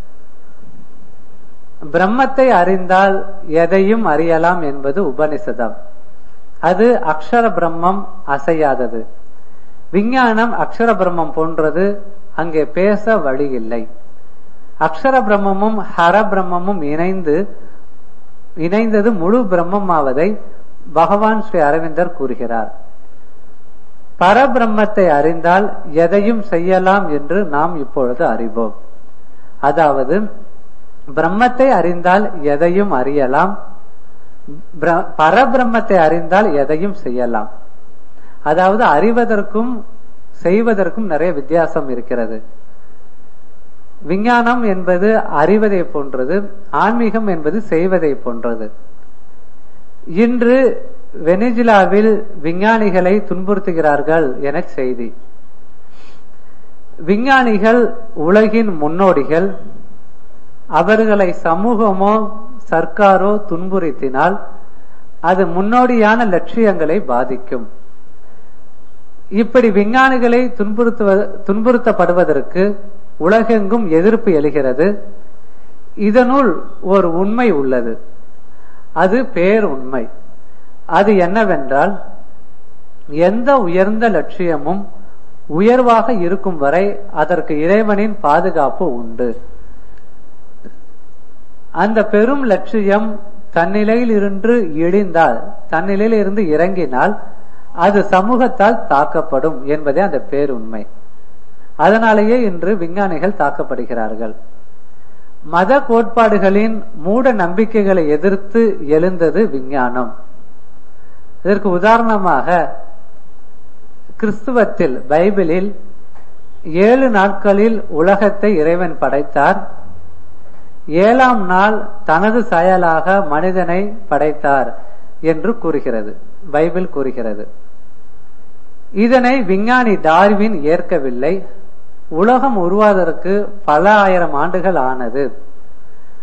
பிரம்மத்தை அறிந்தால் எதையும் அறியலாம் என்பது உபனிஷதம் அது அக்ஷர பிரம்மம் அசையாதது விஞ்ஞானம் அக்ஷர பிரம்மம் போன்றது அங்கே பேச வழி இல்லை அக்ஷர பிரம்மமும் ஹர பிரம்மமும் இணைந்து இணைந்தது முழு பிரம்மமாவதை பகவான் ஸ்ரீ அரவிந்தர் கூறுகிறார் பரபிரம்மத்தை அறிந்தால் எதையும் செய்யலாம் என்று நாம் இப்பொழுது அறிவோம் அதாவது பிரம்மத்தை அறிந்தால் எதையும் அறியலாம் பரபிரம்மத்தை அறிந்தால் எதையும் செய்யலாம் அதாவது அறிவதற்கும் செய்வதற்கும் நிறைய வித்தியாசம் இருக்கிறது விஞ்ஞானம் என்பது அறிவதை போன்றது ஆன்மீகம் என்பது செய்வதை போன்றது இன்று வெனிஜிலாவில் விஞ்ஞானிகளை துன்புறுத்துகிறார்கள் என செய்தி விஞ்ஞானிகள் உலகின் முன்னோடிகள் அவர்களை சமூகமோ சர்க்காரோ துன்புறுத்தினால் அது முன்னோடியான லட்சியங்களை பாதிக்கும் இப்படி விஞ்ஞானிகளை துன்புறுத்துவ துன்புறுத்தப்படுவதற்கு உலகெங்கும் எதிர்ப்பு எழுகிறது இதனுள் ஒரு உண்மை உள்ளது அது பேர் உண்மை அது என்னவென்றால் எந்த உயர்ந்த லட்சியமும் உயர்வாக இருக்கும் வரை அதற்கு இறைவனின் பாதுகாப்பு உண்டு அந்த பெரும் லட்சியம் தன்னிலையில் இருந்து இழிந்தால் தன்னிலையில் இருந்து இறங்கினால் அது சமூகத்தால் தாக்கப்படும் என்பதே அந்த பேருண்மை அதனாலேயே இன்று விஞ்ஞானிகள் தாக்கப்படுகிறார்கள் மத கோட்பாடுகளின் மூட நம்பிக்கைகளை எதிர்த்து எழுந்தது விஞ்ஞானம் இதற்கு உதாரணமாக கிறிஸ்துவத்தில் பைபிளில் ஏழு நாட்களில் உலகத்தை இறைவன் படைத்தார் ஏழாம் நாள் தனது செயலாக மனிதனை படைத்தார் என்று கூறுகிறது பைபிள் கூறுகிறது இதனை விஞ்ஞானி டார்வின் ஏற்கவில்லை உலகம் உருவாவதற்கு பல ஆயிரம் ஆண்டுகள் ஆனது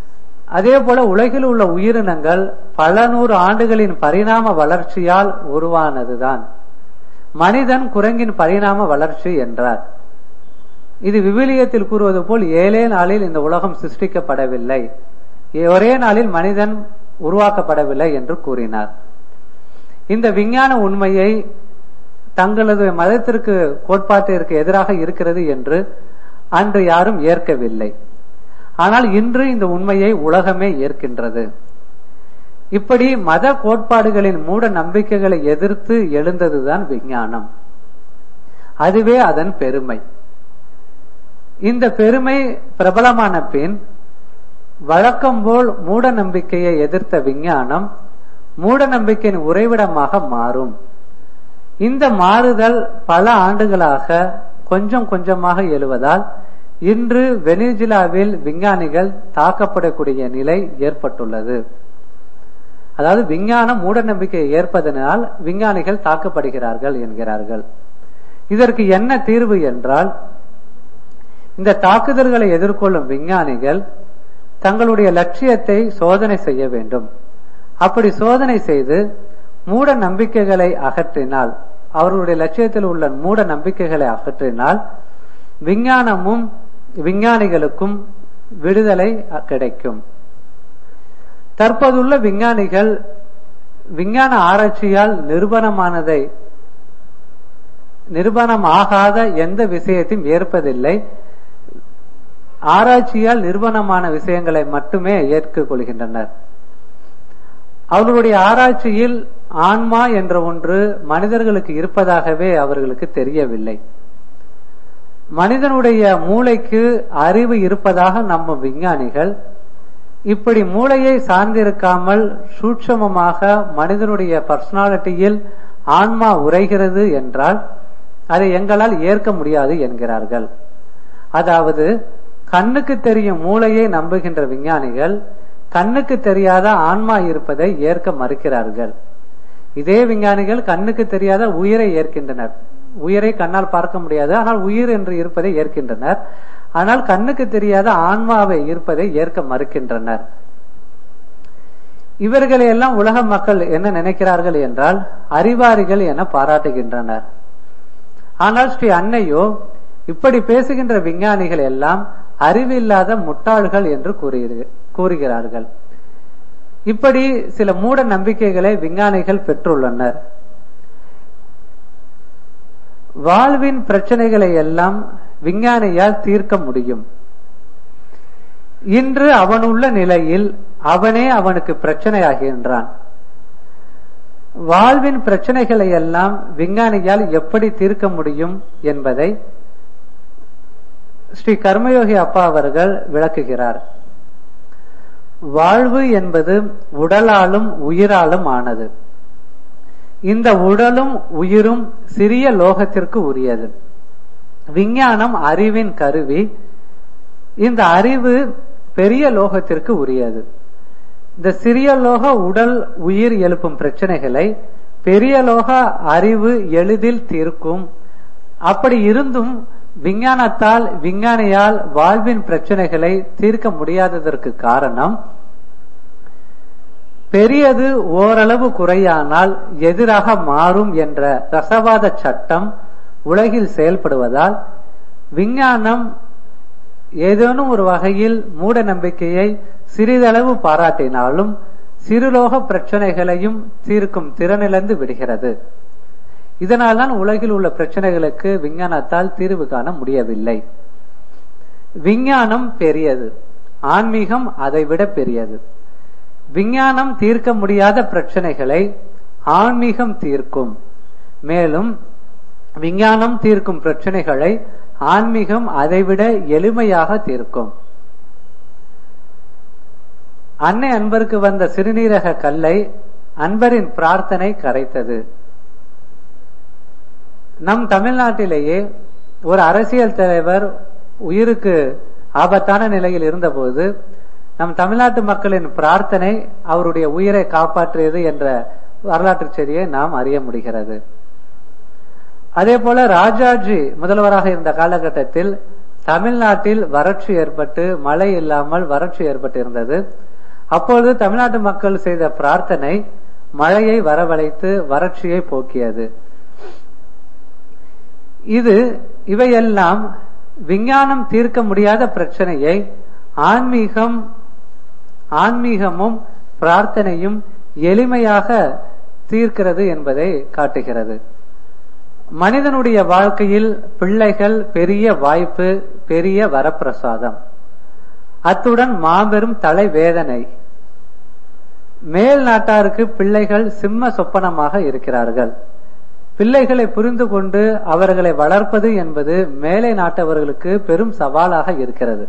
அதே போல உலகில் உள்ள உயிரினங்கள் பல நூறு ஆண்டுகளின் பரிணாம வளர்ச்சியால் உருவானதுதான் மனிதன் குரங்கின் பரிணாம வளர்ச்சி என்றார் இது விவிலியத்தில் கூறுவது போல் ஏழே நாளில் இந்த உலகம் சிருஷ்டிக்கப்படவில்லை ஒரே நாளில் மனிதன் உருவாக்கப்படவில்லை என்று கூறினார் இந்த விஞ்ஞான உண்மையை தங்களது மதத்திற்கு கோட்பாட்டிற்கு எதிராக இருக்கிறது என்று அன்று யாரும் ஏற்கவில்லை ஆனால் இன்று இந்த உண்மையை உலகமே ஏற்கின்றது இப்படி மத கோட்பாடுகளின் மூட நம்பிக்கைகளை எதிர்த்து எழுந்ததுதான் விஞ்ஞானம் அதுவே அதன் பெருமை இந்த பெருமை பிரபலமான பின் வழக்கம் போல் மூட நம்பிக்கையை எதிர்த்த விஞ்ஞானம் மூட நம்பிக்கையின் உறைவிடமாக மாறும் இந்த மாறுதல் பல ஆண்டுகளாக கொஞ்சம் கொஞ்சமாக எழுவதால் இன்று வெனிசுலாவில் விஞ்ஞானிகள் தாக்கப்படக்கூடிய நிலை ஏற்பட்டுள்ளது அதாவது விஞ்ஞானம் மூட நம்பிக்கையை ஏற்பதனால் விஞ்ஞானிகள் தாக்கப்படுகிறார்கள் என்கிறார்கள் இதற்கு என்ன தீர்வு என்றால் இந்த தாக்குதல்களை எதிர்கொள்ளும் விஞ்ஞானிகள் தங்களுடைய லட்சியத்தை சோதனை செய்ய வேண்டும் அப்படி சோதனை செய்து மூட நம்பிக்கைகளை அகற்றினால் அவர்களுடைய லட்சியத்தில் உள்ள மூட நம்பிக்கைகளை அகற்றினால் விஞ்ஞானமும் விஞ்ஞானிகளுக்கும் விடுதலை கிடைக்கும் தற்போதுள்ள விஞ்ஞானிகள் விஞ்ஞான ஆராய்ச்சியால் நிரூபணமானதை நிரூபணமாகாத எந்த விஷயத்தையும் ஏற்பதில்லை ஆராய்ச்சியால் நிறுவனமான விஷயங்களை மட்டுமே ஏற்றுக் கொள்கின்றனர் அவர்களுடைய ஆராய்ச்சியில் ஆன்மா என்ற ஒன்று மனிதர்களுக்கு இருப்பதாகவே அவர்களுக்கு தெரியவில்லை மனிதனுடைய மூளைக்கு அறிவு இருப்பதாக நம்பும் விஞ்ஞானிகள் இப்படி மூளையை சார்ந்திருக்காமல் சூட்சமமாக மனிதனுடைய பர்சனாலிட்டியில் ஆன்மா உரைகிறது என்றால் அதை எங்களால் ஏற்க முடியாது என்கிறார்கள் அதாவது கண்ணுக்கு தெரியும் மூளையை நம்புகின்ற விஞ்ஞானிகள் கண்ணுக்கு தெரியாத ஆன்மா இருப்பதை ஏற்க மறுக்கிறார்கள் இதே விஞ்ஞானிகள் கண்ணுக்கு தெரியாத உயிரை ஏற்கின்றனர் உயிரை கண்ணால் பார்க்க முடியாது ஆனால் உயிர் என்று இருப்பதை ஏற்கின்றனர் ஆனால் கண்ணுக்கு தெரியாத ஆன்மாவை இருப்பதை ஏற்க மறுக்கின்றனர் இவர்களை எல்லாம் உலக மக்கள் என்ன நினைக்கிறார்கள் என்றால் அறிவாரிகள் என பாராட்டுகின்றனர் ஆனால் ஸ்ரீ அன்னையோ இப்படி பேசுகின்ற விஞ்ஞானிகள் எல்லாம் அறிவில்லாத முட்டாள்கள் என்று கூறுகிறார்கள் இப்படி சில மூட நம்பிக்கைகளை விஞ்ஞானிகள் பெற்றுள்ளனர் வாழ்வின் பிரச்சனைகளை எல்லாம் விஞ்ஞானியால் தீர்க்க முடியும் இன்று அவனுள்ள நிலையில் அவனே அவனுக்கு பிரச்சனையாகின்றான் வாழ்வின் பிரச்சனைகளை எல்லாம் விஞ்ஞானியால் எப்படி தீர்க்க முடியும் என்பதை ஸ்ரீ கர்மயோகி அப்பா அவர்கள் விளக்குகிறார் வாழ்வு என்பது உடலாலும் உயிராலும் ஆனது இந்த உடலும் உயிரும் சிறிய லோகத்திற்கு உரியது விஞ்ஞானம் அறிவின் கருவி இந்த அறிவு பெரிய லோகத்திற்கு உரியது இந்த சிறிய லோக உடல் உயிர் எழுப்பும் பிரச்சனைகளை பெரிய லோக அறிவு எளிதில் தீர்க்கும் அப்படி இருந்தும் விஞ்ஞானத்தால் விஞ்ஞானியால் வாழ்வின் பிரச்சனைகளை தீர்க்க முடியாததற்கு காரணம் பெரியது ஓரளவு குறையானால் எதிராக மாறும் என்ற ரசவாத சட்டம் உலகில் செயல்படுவதால் விஞ்ஞானம் ஏதேனும் ஒரு வகையில் மூட நம்பிக்கையை சிறிதளவு பாராட்டினாலும் சிறுலோக பிரச்சனைகளையும் தீர்க்கும் திறனிழந்து விடுகிறது இதனால்தான் உலகில் உள்ள பிரச்சனைகளுக்கு விஞ்ஞானத்தால் தீர்வு காண முடியவில்லை விஞ்ஞானம் பெரியது ஆன்மீகம் அதைவிட பெரியது விஞ்ஞானம் தீர்க்க முடியாத பிரச்சனைகளை ஆன்மீகம் தீர்க்கும் மேலும் விஞ்ஞானம் தீர்க்கும் பிரச்சனைகளை ஆன்மீகம் அதைவிட எளிமையாக தீர்க்கும் அன்னை அன்பருக்கு வந்த சிறுநீரக கல்லை அன்பரின் பிரார்த்தனை கரைத்தது நம் தமிழ்நாட்டிலேயே ஒரு அரசியல் தலைவர் உயிருக்கு ஆபத்தான நிலையில் இருந்தபோது நம் தமிழ்நாட்டு மக்களின் பிரார்த்தனை அவருடைய உயிரை காப்பாற்றியது என்ற வரலாற்று செய்தியை நாம் அறிய முடிகிறது அதே போல ராஜாஜி முதல்வராக இருந்த காலகட்டத்தில் தமிழ்நாட்டில் வறட்சி ஏற்பட்டு மழை இல்லாமல் வறட்சி ஏற்பட்டு இருந்தது அப்பொழுது தமிழ்நாட்டு மக்கள் செய்த பிரார்த்தனை மழையை வரவழைத்து வறட்சியை போக்கியது இது இவையெல்லாம் விஞ்ஞானம் தீர்க்க முடியாத பிரச்சனையை ஆன்மீகம் ஆன்மீகமும் பிரார்த்தனையும் எளிமையாக தீர்க்கிறது என்பதை காட்டுகிறது மனிதனுடைய வாழ்க்கையில் பிள்ளைகள் பெரிய வாய்ப்பு பெரிய வரப்பிரசாதம் அத்துடன் மாபெரும் தலைவேதனை மேல் நாட்டாருக்கு பிள்ளைகள் சிம்ம சொப்பனமாக இருக்கிறார்கள் பிள்ளைகளை புரிந்து கொண்டு அவர்களை வளர்ப்பது என்பது மேலை நாட்டவர்களுக்கு பெரும் சவாலாக இருக்கிறது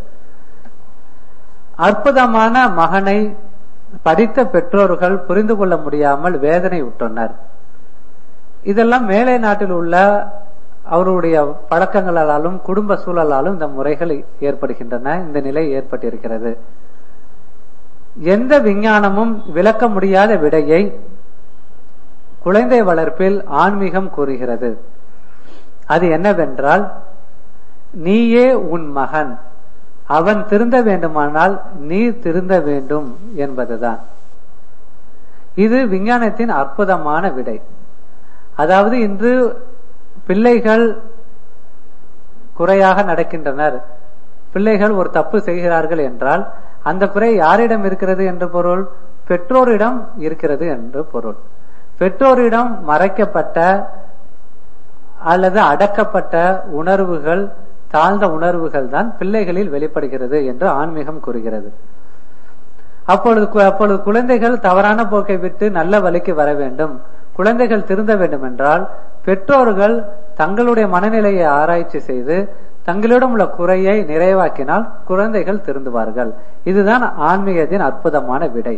அற்புதமான மகனை படித்த பெற்றோர்கள் புரிந்து கொள்ள முடியாமல் வேதனை உற்றனர் இதெல்லாம் மேலை நாட்டில் உள்ள அவருடைய பழக்கங்களாலும் குடும்ப சூழலாலும் இந்த முறைகள் ஏற்படுகின்றன இந்த நிலை ஏற்பட்டிருக்கிறது எந்த விஞ்ஞானமும் விளக்க முடியாத விடையை குழந்தை வளர்ப்பில் ஆன்மீகம் கூறுகிறது அது என்னவென்றால் நீயே உன் மகன் அவன் திருந்த வேண்டுமானால் நீ திருந்த வேண்டும் என்பதுதான் இது விஞ்ஞானத்தின் அற்புதமான விடை அதாவது இன்று பிள்ளைகள் குறையாக நடக்கின்றனர் பிள்ளைகள் ஒரு தப்பு செய்கிறார்கள் என்றால் அந்த குறை யாரிடம் இருக்கிறது என்று பொருள் பெற்றோரிடம் இருக்கிறது என்று பொருள் பெற்றோரிடம் மறைக்கப்பட்ட அல்லது அடக்கப்பட்ட உணர்வுகள் தாழ்ந்த உணர்வுகள் தான் பிள்ளைகளில் வெளிப்படுகிறது என்று ஆன்மீகம் கூறுகிறது அப்பொழுது அப்பொழுது குழந்தைகள் தவறான போக்கை விட்டு நல்ல வழிக்கு வர வேண்டும் குழந்தைகள் திருந்த வேண்டும் என்றால் பெற்றோர்கள் தங்களுடைய மனநிலையை ஆராய்ச்சி செய்து தங்களிடம் உள்ள குறையை நிறைவாக்கினால் குழந்தைகள் திருந்துவார்கள் இதுதான் ஆன்மீகத்தின் அற்புதமான விடை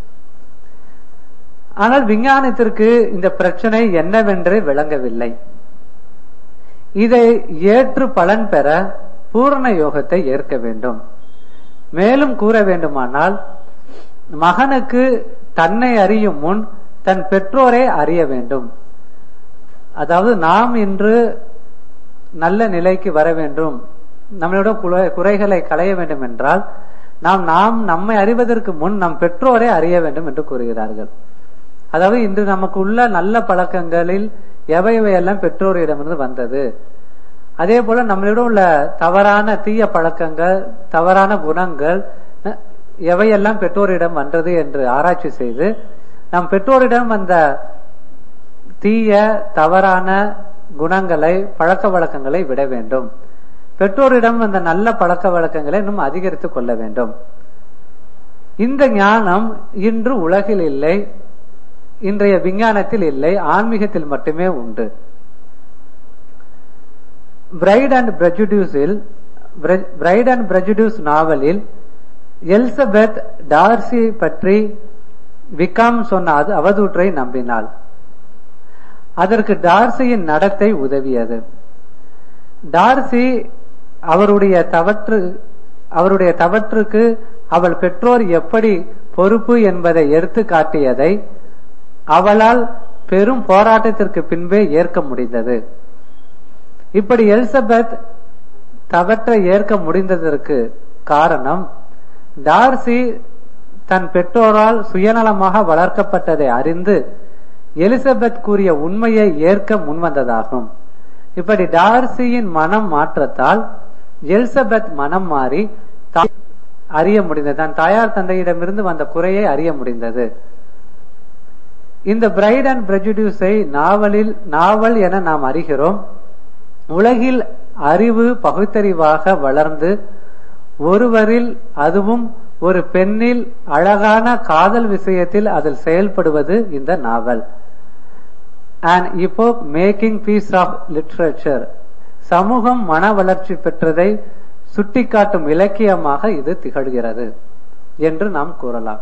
ஆனால் விஞ்ஞானத்திற்கு இந்த பிரச்சனை என்னவென்று விளங்கவில்லை இதை ஏற்று பலன் பெற பூரண யோகத்தை ஏற்க வேண்டும் மேலும் கூற வேண்டுமானால் மகனுக்கு தன்னை அறியும் முன் தன் பெற்றோரை அறிய வேண்டும் அதாவது நாம் இன்று நல்ல நிலைக்கு வர வேண்டும் நம்மளோட குறைகளை களைய வேண்டும் என்றால் நாம் நாம் நம்மை அறிவதற்கு முன் நம் பெற்றோரை அறிய வேண்டும் என்று கூறுகிறார்கள் அதாவது இன்று நமக்கு உள்ள நல்ல பழக்கங்களில் எவை எவையெல்லாம் பெற்றோரிடமிருந்து வந்தது அதே போல நம்மளிடம் உள்ள தவறான தீய பழக்கங்கள் தவறான குணங்கள் எவையெல்லாம் பெற்றோரிடம் வந்தது என்று ஆராய்ச்சி செய்து நம் பெற்றோரிடம் அந்த தீய தவறான குணங்களை பழக்க வழக்கங்களை விட வேண்டும் பெற்றோரிடம் அந்த நல்ல பழக்க வழக்கங்களை இன்னும் அதிகரித்துக் கொள்ள வேண்டும் இந்த ஞானம் இன்று உலகில் இல்லை இன்றைய விஞ்ஞானத்தில் இல்லை ஆன்மீகத்தில் மட்டுமே உண்டு பிரைட் அண்ட் பிரஜுடியூஸில் பிரைட் அண்ட் பிரஜுடியூஸ் நாவலில் எலிசபெத் டார்சி பற்றி விகாம் சொன்ன அவதூற்றை நம்பினாள் அதற்கு டார்சியின் நடத்தை உதவியது டார்சி அவருடைய தவற்று அவருடைய தவற்றுக்கு அவள் பெற்றோர் எப்படி பொறுப்பு என்பதை எடுத்து காட்டியதை அவளால் பெரும் போராட்டத்திற்கு பின்பே ஏற்க முடிந்தது இப்படி எலிசபெத் தவற்றை ஏற்க முடிந்ததற்கு காரணம் டார்சி தன் பெற்றோரால் சுயநலமாக வளர்க்கப்பட்டதை அறிந்து எலிசபெத் கூறிய உண்மையை ஏற்க முன்வந்ததாகும் இப்படி டார்சியின் மனம் மாற்றத்தால் எலிசபெத் மனம் மாறி அறிய முடிந்தது தன் தாயார் தந்தையிடமிருந்து வந்த குறையை அறிய முடிந்தது இந்த பிரைட் அண்ட் பிரஜுடியூஸை நாவலில் நாவல் என நாம் அறிகிறோம் உலகில் அறிவு பகுத்தறிவாக வளர்ந்து ஒருவரில் அதுவும் ஒரு பெண்ணில் அழகான காதல் விஷயத்தில் அதில் செயல்படுவது இந்த நாவல் அண்ட் இப்போ மேக்கிங் பீஸ் ஆஃப் லிட்ரேச்சர் சமூகம் மன வளர்ச்சி பெற்றதை சுட்டிக்காட்டும் இலக்கியமாக இது திகழ்கிறது என்று நாம் கூறலாம்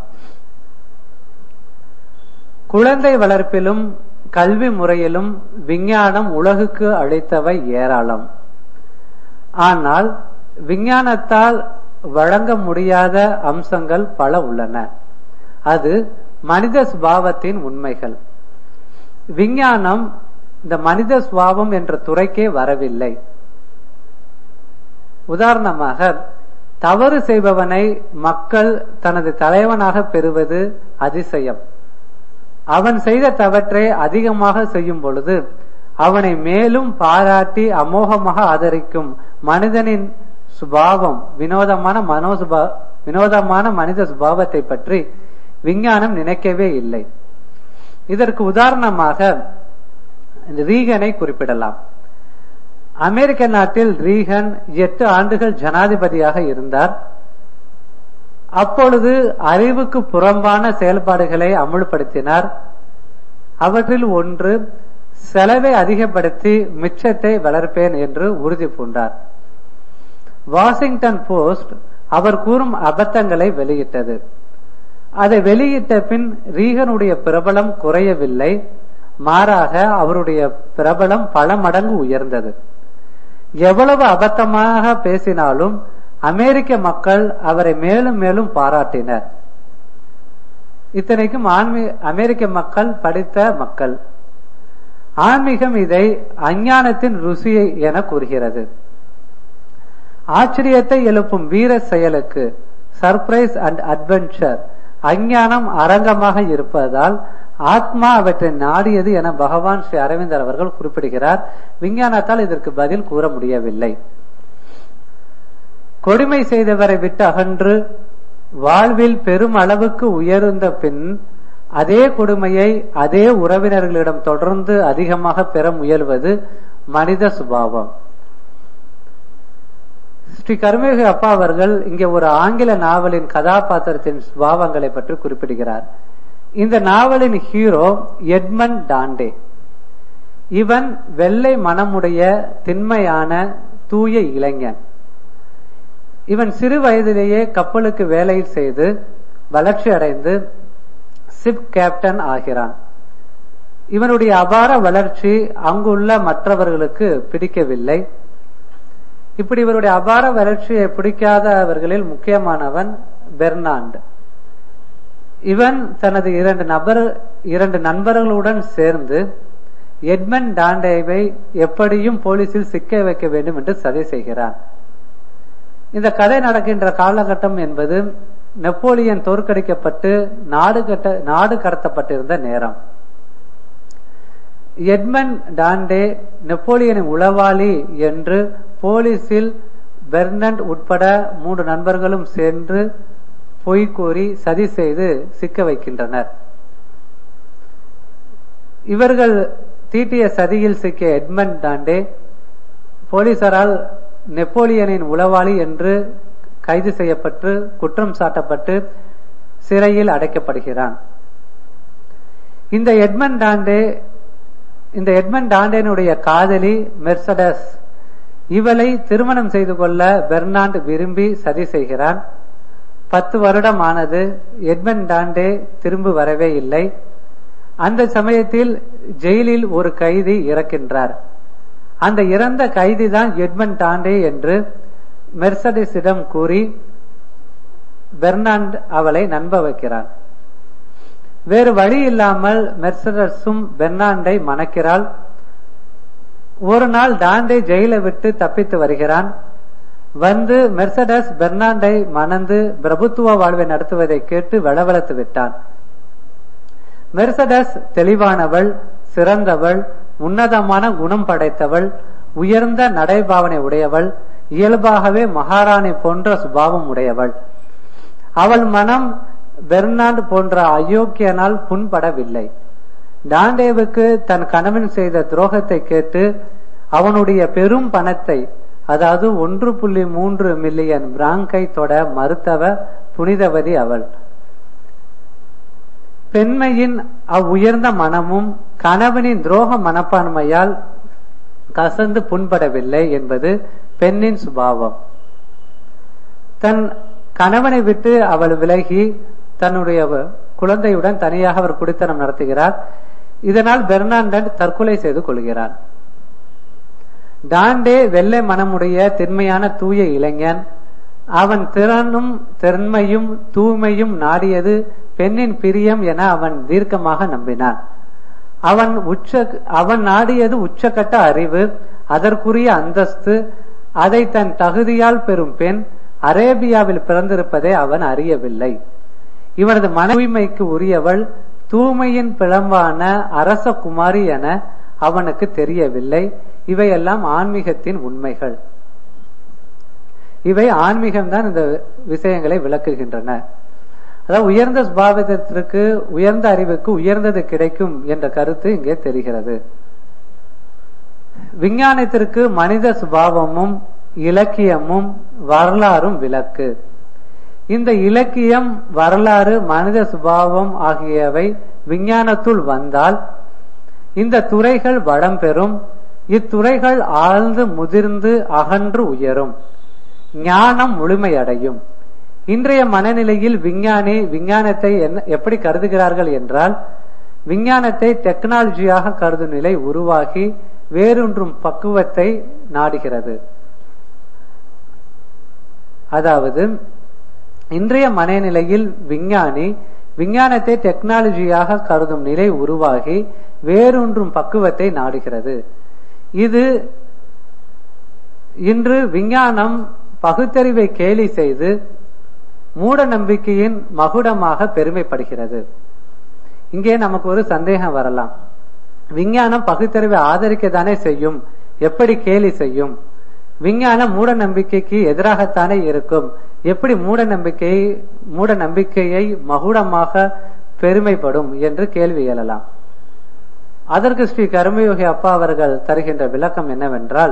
குழந்தை வளர்ப்பிலும் கல்வி முறையிலும் விஞ்ஞானம் உலகுக்கு அளித்தவை ஏராளம் ஆனால் விஞ்ஞானத்தால் வழங்க முடியாத அம்சங்கள் பல உள்ளன அது மனித சுபாவத்தின் உண்மைகள் விஞ்ஞானம் இந்த மனித சுபாவம் என்ற துறைக்கே வரவில்லை உதாரணமாக தவறு செய்பவனை மக்கள் தனது தலைவனாக பெறுவது அதிசயம் அவன் செய்த தவற்றை அதிகமாக செய்யும் பொழுது அவனை மேலும் பாராட்டி அமோகமாக ஆதரிக்கும் மனிதனின் சுபாவம் வினோதமான மனோசுபா வினோதமான மனித சுபாவத்தை பற்றி விஞ்ஞானம் நினைக்கவே இல்லை இதற்கு உதாரணமாக ரீகனை குறிப்பிடலாம் அமெரிக்க நாட்டில் ரீகன் எட்டு ஆண்டுகள் ஜனாதிபதியாக இருந்தார் அப்பொழுது அறிவுக்கு புறம்பான செயல்பாடுகளை அமுல்படுத்தினார் அவற்றில் ஒன்று செலவை அதிகப்படுத்தி மிச்சத்தை வளர்ப்பேன் என்று உறுதி பூண்டார் வாஷிங்டன் போஸ்ட் அவர் கூறும் அபத்தங்களை வெளியிட்டது அதை வெளியிட்ட பின் ரீகனுடைய பிரபலம் குறையவில்லை மாறாக அவருடைய பிரபலம் பல மடங்கு உயர்ந்தது எவ்வளவு அபத்தமாக பேசினாலும் அமெரிக்க மக்கள் அவரை மேலும் மேலும் பாராட்டினர் இத்தனைக்கும் ஆன்மீ அமெரிக்க மக்கள் படித்த மக்கள் ஆன்மீகம் இதை அஞ்ஞானத்தின் ருசியை என கூறுகிறது ஆச்சரியத்தை எழுப்பும் வீர செயலுக்கு சர்ப்ரைஸ் அண்ட் அட்வென்ச்சர் அஞ்ஞானம் அரங்கமாக இருப்பதால் ஆத்மா அவற்றை நாடியது என பகவான் ஸ்ரீ அரவிந்தர் அவர்கள் குறிப்பிடுகிறார் விஞ்ஞானத்தால் இதற்கு பதில் கூற முடியவில்லை கொடுமை செய்தவரை விட்டு அகன்று வாழ்வில் பெரும் அளவுக்கு உயர்ந்த பின் அதே கொடுமையை அதே உறவினர்களிடம் தொடர்ந்து அதிகமாக பெற முயல்வது மனித சுபாவம் ஸ்ரீ கருமேக அப்பா அவர்கள் இங்கே ஒரு ஆங்கில நாவலின் கதாபாத்திரத்தின் சுபாவங்களை பற்றி குறிப்பிடுகிறார் இந்த நாவலின் ஹீரோ எட்மன் டாண்டே இவன் வெள்ளை மனமுடைய திண்மையான தூய இளைஞன் இவன் சிறு வயதிலேயே கப்பலுக்கு வேலை செய்து வளர்ச்சி அடைந்து சிப் கேப்டன் ஆகிறான் இவனுடைய அபார வளர்ச்சி அங்குள்ள மற்றவர்களுக்கு பிடிக்கவில்லை இப்படி இவருடைய அபார வளர்ச்சியை பிடிக்காதவர்களில் முக்கியமானவன் பெர்னாண்ட் இவன் தனது இரண்டு நபர் இரண்டு நண்பர்களுடன் சேர்ந்து எட்மன் டாண்டேவை எப்படியும் போலீசில் சிக்க வைக்க வேண்டும் என்று சதி செய்கிறான் இந்த கதை நடக்கின்ற காலகட்டம் என்பது நெப்போலியன் தோற்கடிக்கப்பட்டு நாடு கட்ட நாடு கடத்தப்பட்டிருந்த நேரம் எட்மன் டாண்டே நெப்போலியனின் உளவாளி என்று போலீசில் பெர்னண்ட் உட்பட மூன்று நண்பர்களும் சென்று பொய் கூறி சதி செய்து சிக்க வைக்கின்றனர் இவர்கள் தீட்டிய சதியில் சிக்கிய எட்மன் டாண்டே போலீசாரால் நெப்போலியனின் உளவாளி என்று கைது செய்யப்பட்டு குற்றம் சாட்டப்பட்டு சிறையில் அடைக்கப்படுகிறான் இந்த எட்மன் டாண்டே இந்த எட்மன் டாண்டேனுடைய காதலி மெர்சடஸ் இவளை திருமணம் செய்து கொள்ள பெர்னாண்ட் விரும்பி சதி செய்கிறான் பத்து வருடம் ஆனது எட்மன் டாண்டே திரும்பி வரவே இல்லை அந்த சமயத்தில் ஜெயிலில் ஒரு கைதி இறக்கின்றார் அந்த இறந்த கைதி தான் எட்மன் டாண்டே என்று மெர்சடிஸிடம் கூறி பெர்னாண்ட் அவளை நம்ப வைக்கிறான் வேறு வழி இல்லாமல் மெர்சடஸும் பெர்னாண்டை மணக்கிறாள் ஒரு நாள் டாண்டே ஜெயிலை விட்டு தப்பித்து வருகிறான் வந்து மெர்சடஸ் பெர்னாண்டை மணந்து பிரபுத்துவ வாழ்வை நடத்துவதை கேட்டு வளவளத்து விட்டான் மெர்சடஸ் தெளிவானவள் சிறந்தவள் உன்னதமான குணம் படைத்தவள் உயர்ந்த நடைபாவனை உடையவள் இயல்பாகவே மகாராணி போன்ற சுபாவம் உடையவள் அவள் மனம் பெர்னாண்ட் போன்ற அயோக்கியனால் புண்படவில்லை டாண்டேவுக்கு தன் கணவன் செய்த துரோகத்தை கேட்டு அவனுடைய பெரும் பணத்தை அதாவது ஒன்று புள்ளி மூன்று மில்லியன் பிராங்கை தொட மறுத்தவ புனிதவதி அவள் பெண்மையின் அவ்வுயர்ந்த மனமும் கணவனின் துரோக மனப்பான்மையால் கசந்து புண்படவில்லை என்பது பெண்ணின் சுபாவம் தன் கணவனை விட்டு அவள் விலகி தன்னுடைய குழந்தையுடன் தனியாக அவர் குடித்தனம் நடத்துகிறார் இதனால் பெர்னாண்டன் தற்கொலை செய்து கொள்கிறான் டாண்டே வெள்ளை மனமுடைய திண்மையான தூய இளைஞன் அவன் திறனும் திறன்மையும் தூய்மையும் நாடியது பெண்ணின் பிரியம் என அவன் தீர்க்கமாக நம்பினான் அவன் உச்ச அவன் நாடியது உச்சக்கட்ட அறிவு அதற்குரிய அந்தஸ்து அதை தன் தகுதியால் பெறும் பெண் அரேபியாவில் பிறந்திருப்பதை அவன் அறியவில்லை இவனது மன தூய்மைக்கு உரியவள் தூய்மையின் பிளம்பான அரச குமாரி என அவனுக்கு தெரியவில்லை இவையெல்லாம் ஆன்மீகத்தின் உண்மைகள் இவை ஆன்மீகம்தான் இந்த விஷயங்களை விளக்குகின்றன அதாவது உயர்ந்த சுபாவத்திற்கு உயர்ந்த அறிவுக்கு உயர்ந்தது கிடைக்கும் என்ற கருத்து இங்கே தெரிகிறது விஞ்ஞானத்திற்கு மனித சுபாவமும் இலக்கியமும் வரலாறும் விளக்கு இந்த இலக்கியம் வரலாறு மனித சுபாவம் ஆகியவை விஞ்ஞானத்துள் வந்தால் இந்த துறைகள் வளம் பெறும் இத்துறைகள் ஆழ்ந்து முதிர்ந்து அகன்று உயரும் ஞானம் முழுமையடையும் இன்றைய மனநிலையில் விஞ்ஞானி விஞ்ஞானத்தை என்ன எப்படி கருதுகிறார்கள் என்றால் விஞ்ஞானத்தை டெக்னாலஜியாக கருதும் நிலை உருவாகி வேறொன்றும் பக்குவத்தை நாடுகிறது அதாவது இன்றைய மனநிலையில் விஞ்ஞானி விஞ்ஞானத்தை டெக்னாலஜியாக கருதும் நிலை உருவாகி வேறொன்றும் பக்குவத்தை நாடுகிறது இது இன்று விஞ்ஞானம் பகுத்தறிவை கேலி செய்து மூட நம்பிக்கையின் மகுடமாக பெருமைப்படுகிறது இங்கே நமக்கு ஒரு சந்தேகம் வரலாம் விஞ்ஞானம் பகுத்தறிவை ஆதரிக்கத்தானே செய்யும் எப்படி கேலி செய்யும் விஞ்ஞானம் மூட நம்பிக்கைக்கு எதிராகத்தானே இருக்கும் எப்படி மூட நம்பிக்கை மூட நம்பிக்கையை மகுடமாக பெருமைப்படும் என்று கேள்வி எழலாம் அதற்கு ஸ்ரீ கர்மயோகி அப்பா அவர்கள் தருகின்ற விளக்கம் என்னவென்றால்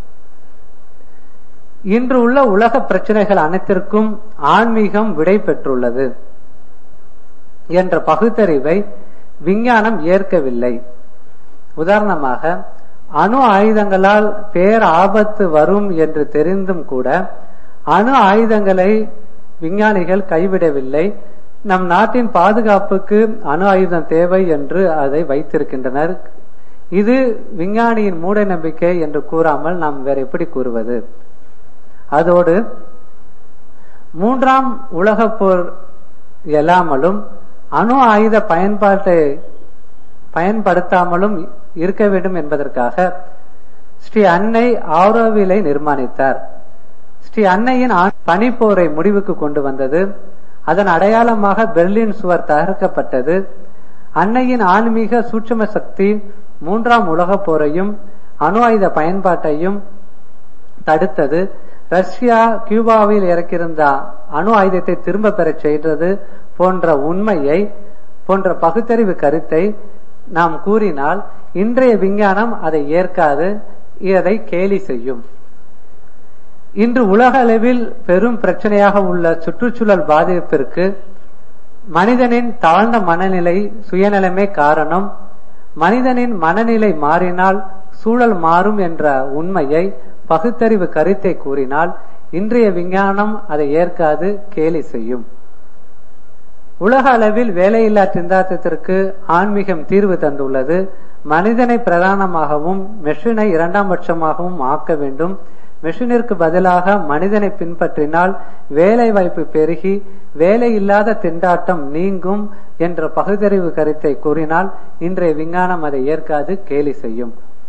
இன்று உள்ள உலக பிரச்சனைகள் அனைத்திற்கும் ஆன்மீகம் விடை பெற்றுள்ளது என்ற பகுத்தறிவை விஞ்ஞானம் ஏற்கவில்லை உதாரணமாக அணு ஆயுதங்களால் பேர் ஆபத்து வரும் என்று தெரிந்தும் கூட அணு ஆயுதங்களை விஞ்ஞானிகள் கைவிடவில்லை நம் நாட்டின் பாதுகாப்புக்கு அணு ஆயுதம் தேவை என்று அதை வைத்திருக்கின்றனர் இது விஞ்ஞானியின் மூட நம்பிக்கை என்று கூறாமல் நாம் வேற எப்படி கூறுவது அதோடு மூன்றாம் உலக போர் எல்லாமலும் அணு ஆயுத பயன்பாட்டை பயன்படுத்தாமலும் இருக்க வேண்டும் என்பதற்காக ஸ்ரீ அன்னை ஆரோவிலை நிர்மாணித்தார் ஸ்ரீ அன்னையின் பனிப்போரை முடிவுக்கு கொண்டு வந்தது அதன் அடையாளமாக பெர்லின் சுவர் தகர்க்கப்பட்டது அன்னையின் ஆன்மீக சூட்சும சக்தி மூன்றாம் உலகப் போரையும் அணு ஆயுத பயன்பாட்டையும் தடுத்தது ரஷ்யா கியூபாவில் இறக்கியிருந்த அணு ஆயுதத்தை திரும்ப பெறச் செய்தது போன்ற உண்மையை போன்ற பகுத்தறிவு கருத்தை நாம் கூறினால் இன்றைய விஞ்ஞானம் அதை ஏற்காது அதை கேலி செய்யும் இன்று உலக அளவில் பெரும் பிரச்சனையாக உள்ள சுற்றுச்சூழல் பாதிப்பிற்கு மனிதனின் தாழ்ந்த மனநிலை சுயநலமே காரணம் மனிதனின் மனநிலை மாறினால் சூழல் மாறும் என்ற உண்மையை பகுத்தறிவு கருத்தை கூறினால் இன்றைய விஞ்ஞானம் அதை ஏற்காது கேலி செய்யும் உலக அளவில் வேலையில்லா திண்டாட்டத்திற்கு ஆன்மீகம் தீர்வு தந்துள்ளது மனிதனை பிரதானமாகவும் மெஷினை இரண்டாம் பட்சமாகவும் ஆக்க வேண்டும் மெஷினிற்கு பதிலாக மனிதனை பின்பற்றினால் வேலை வாய்ப்பு பெருகி வேலை இல்லாத திண்டாட்டம் நீங்கும் என்ற பகுத்தறிவு கருத்தை கூறினால் இன்றைய விஞ்ஞானம் அதை ஏற்காது கேலி செய்யும்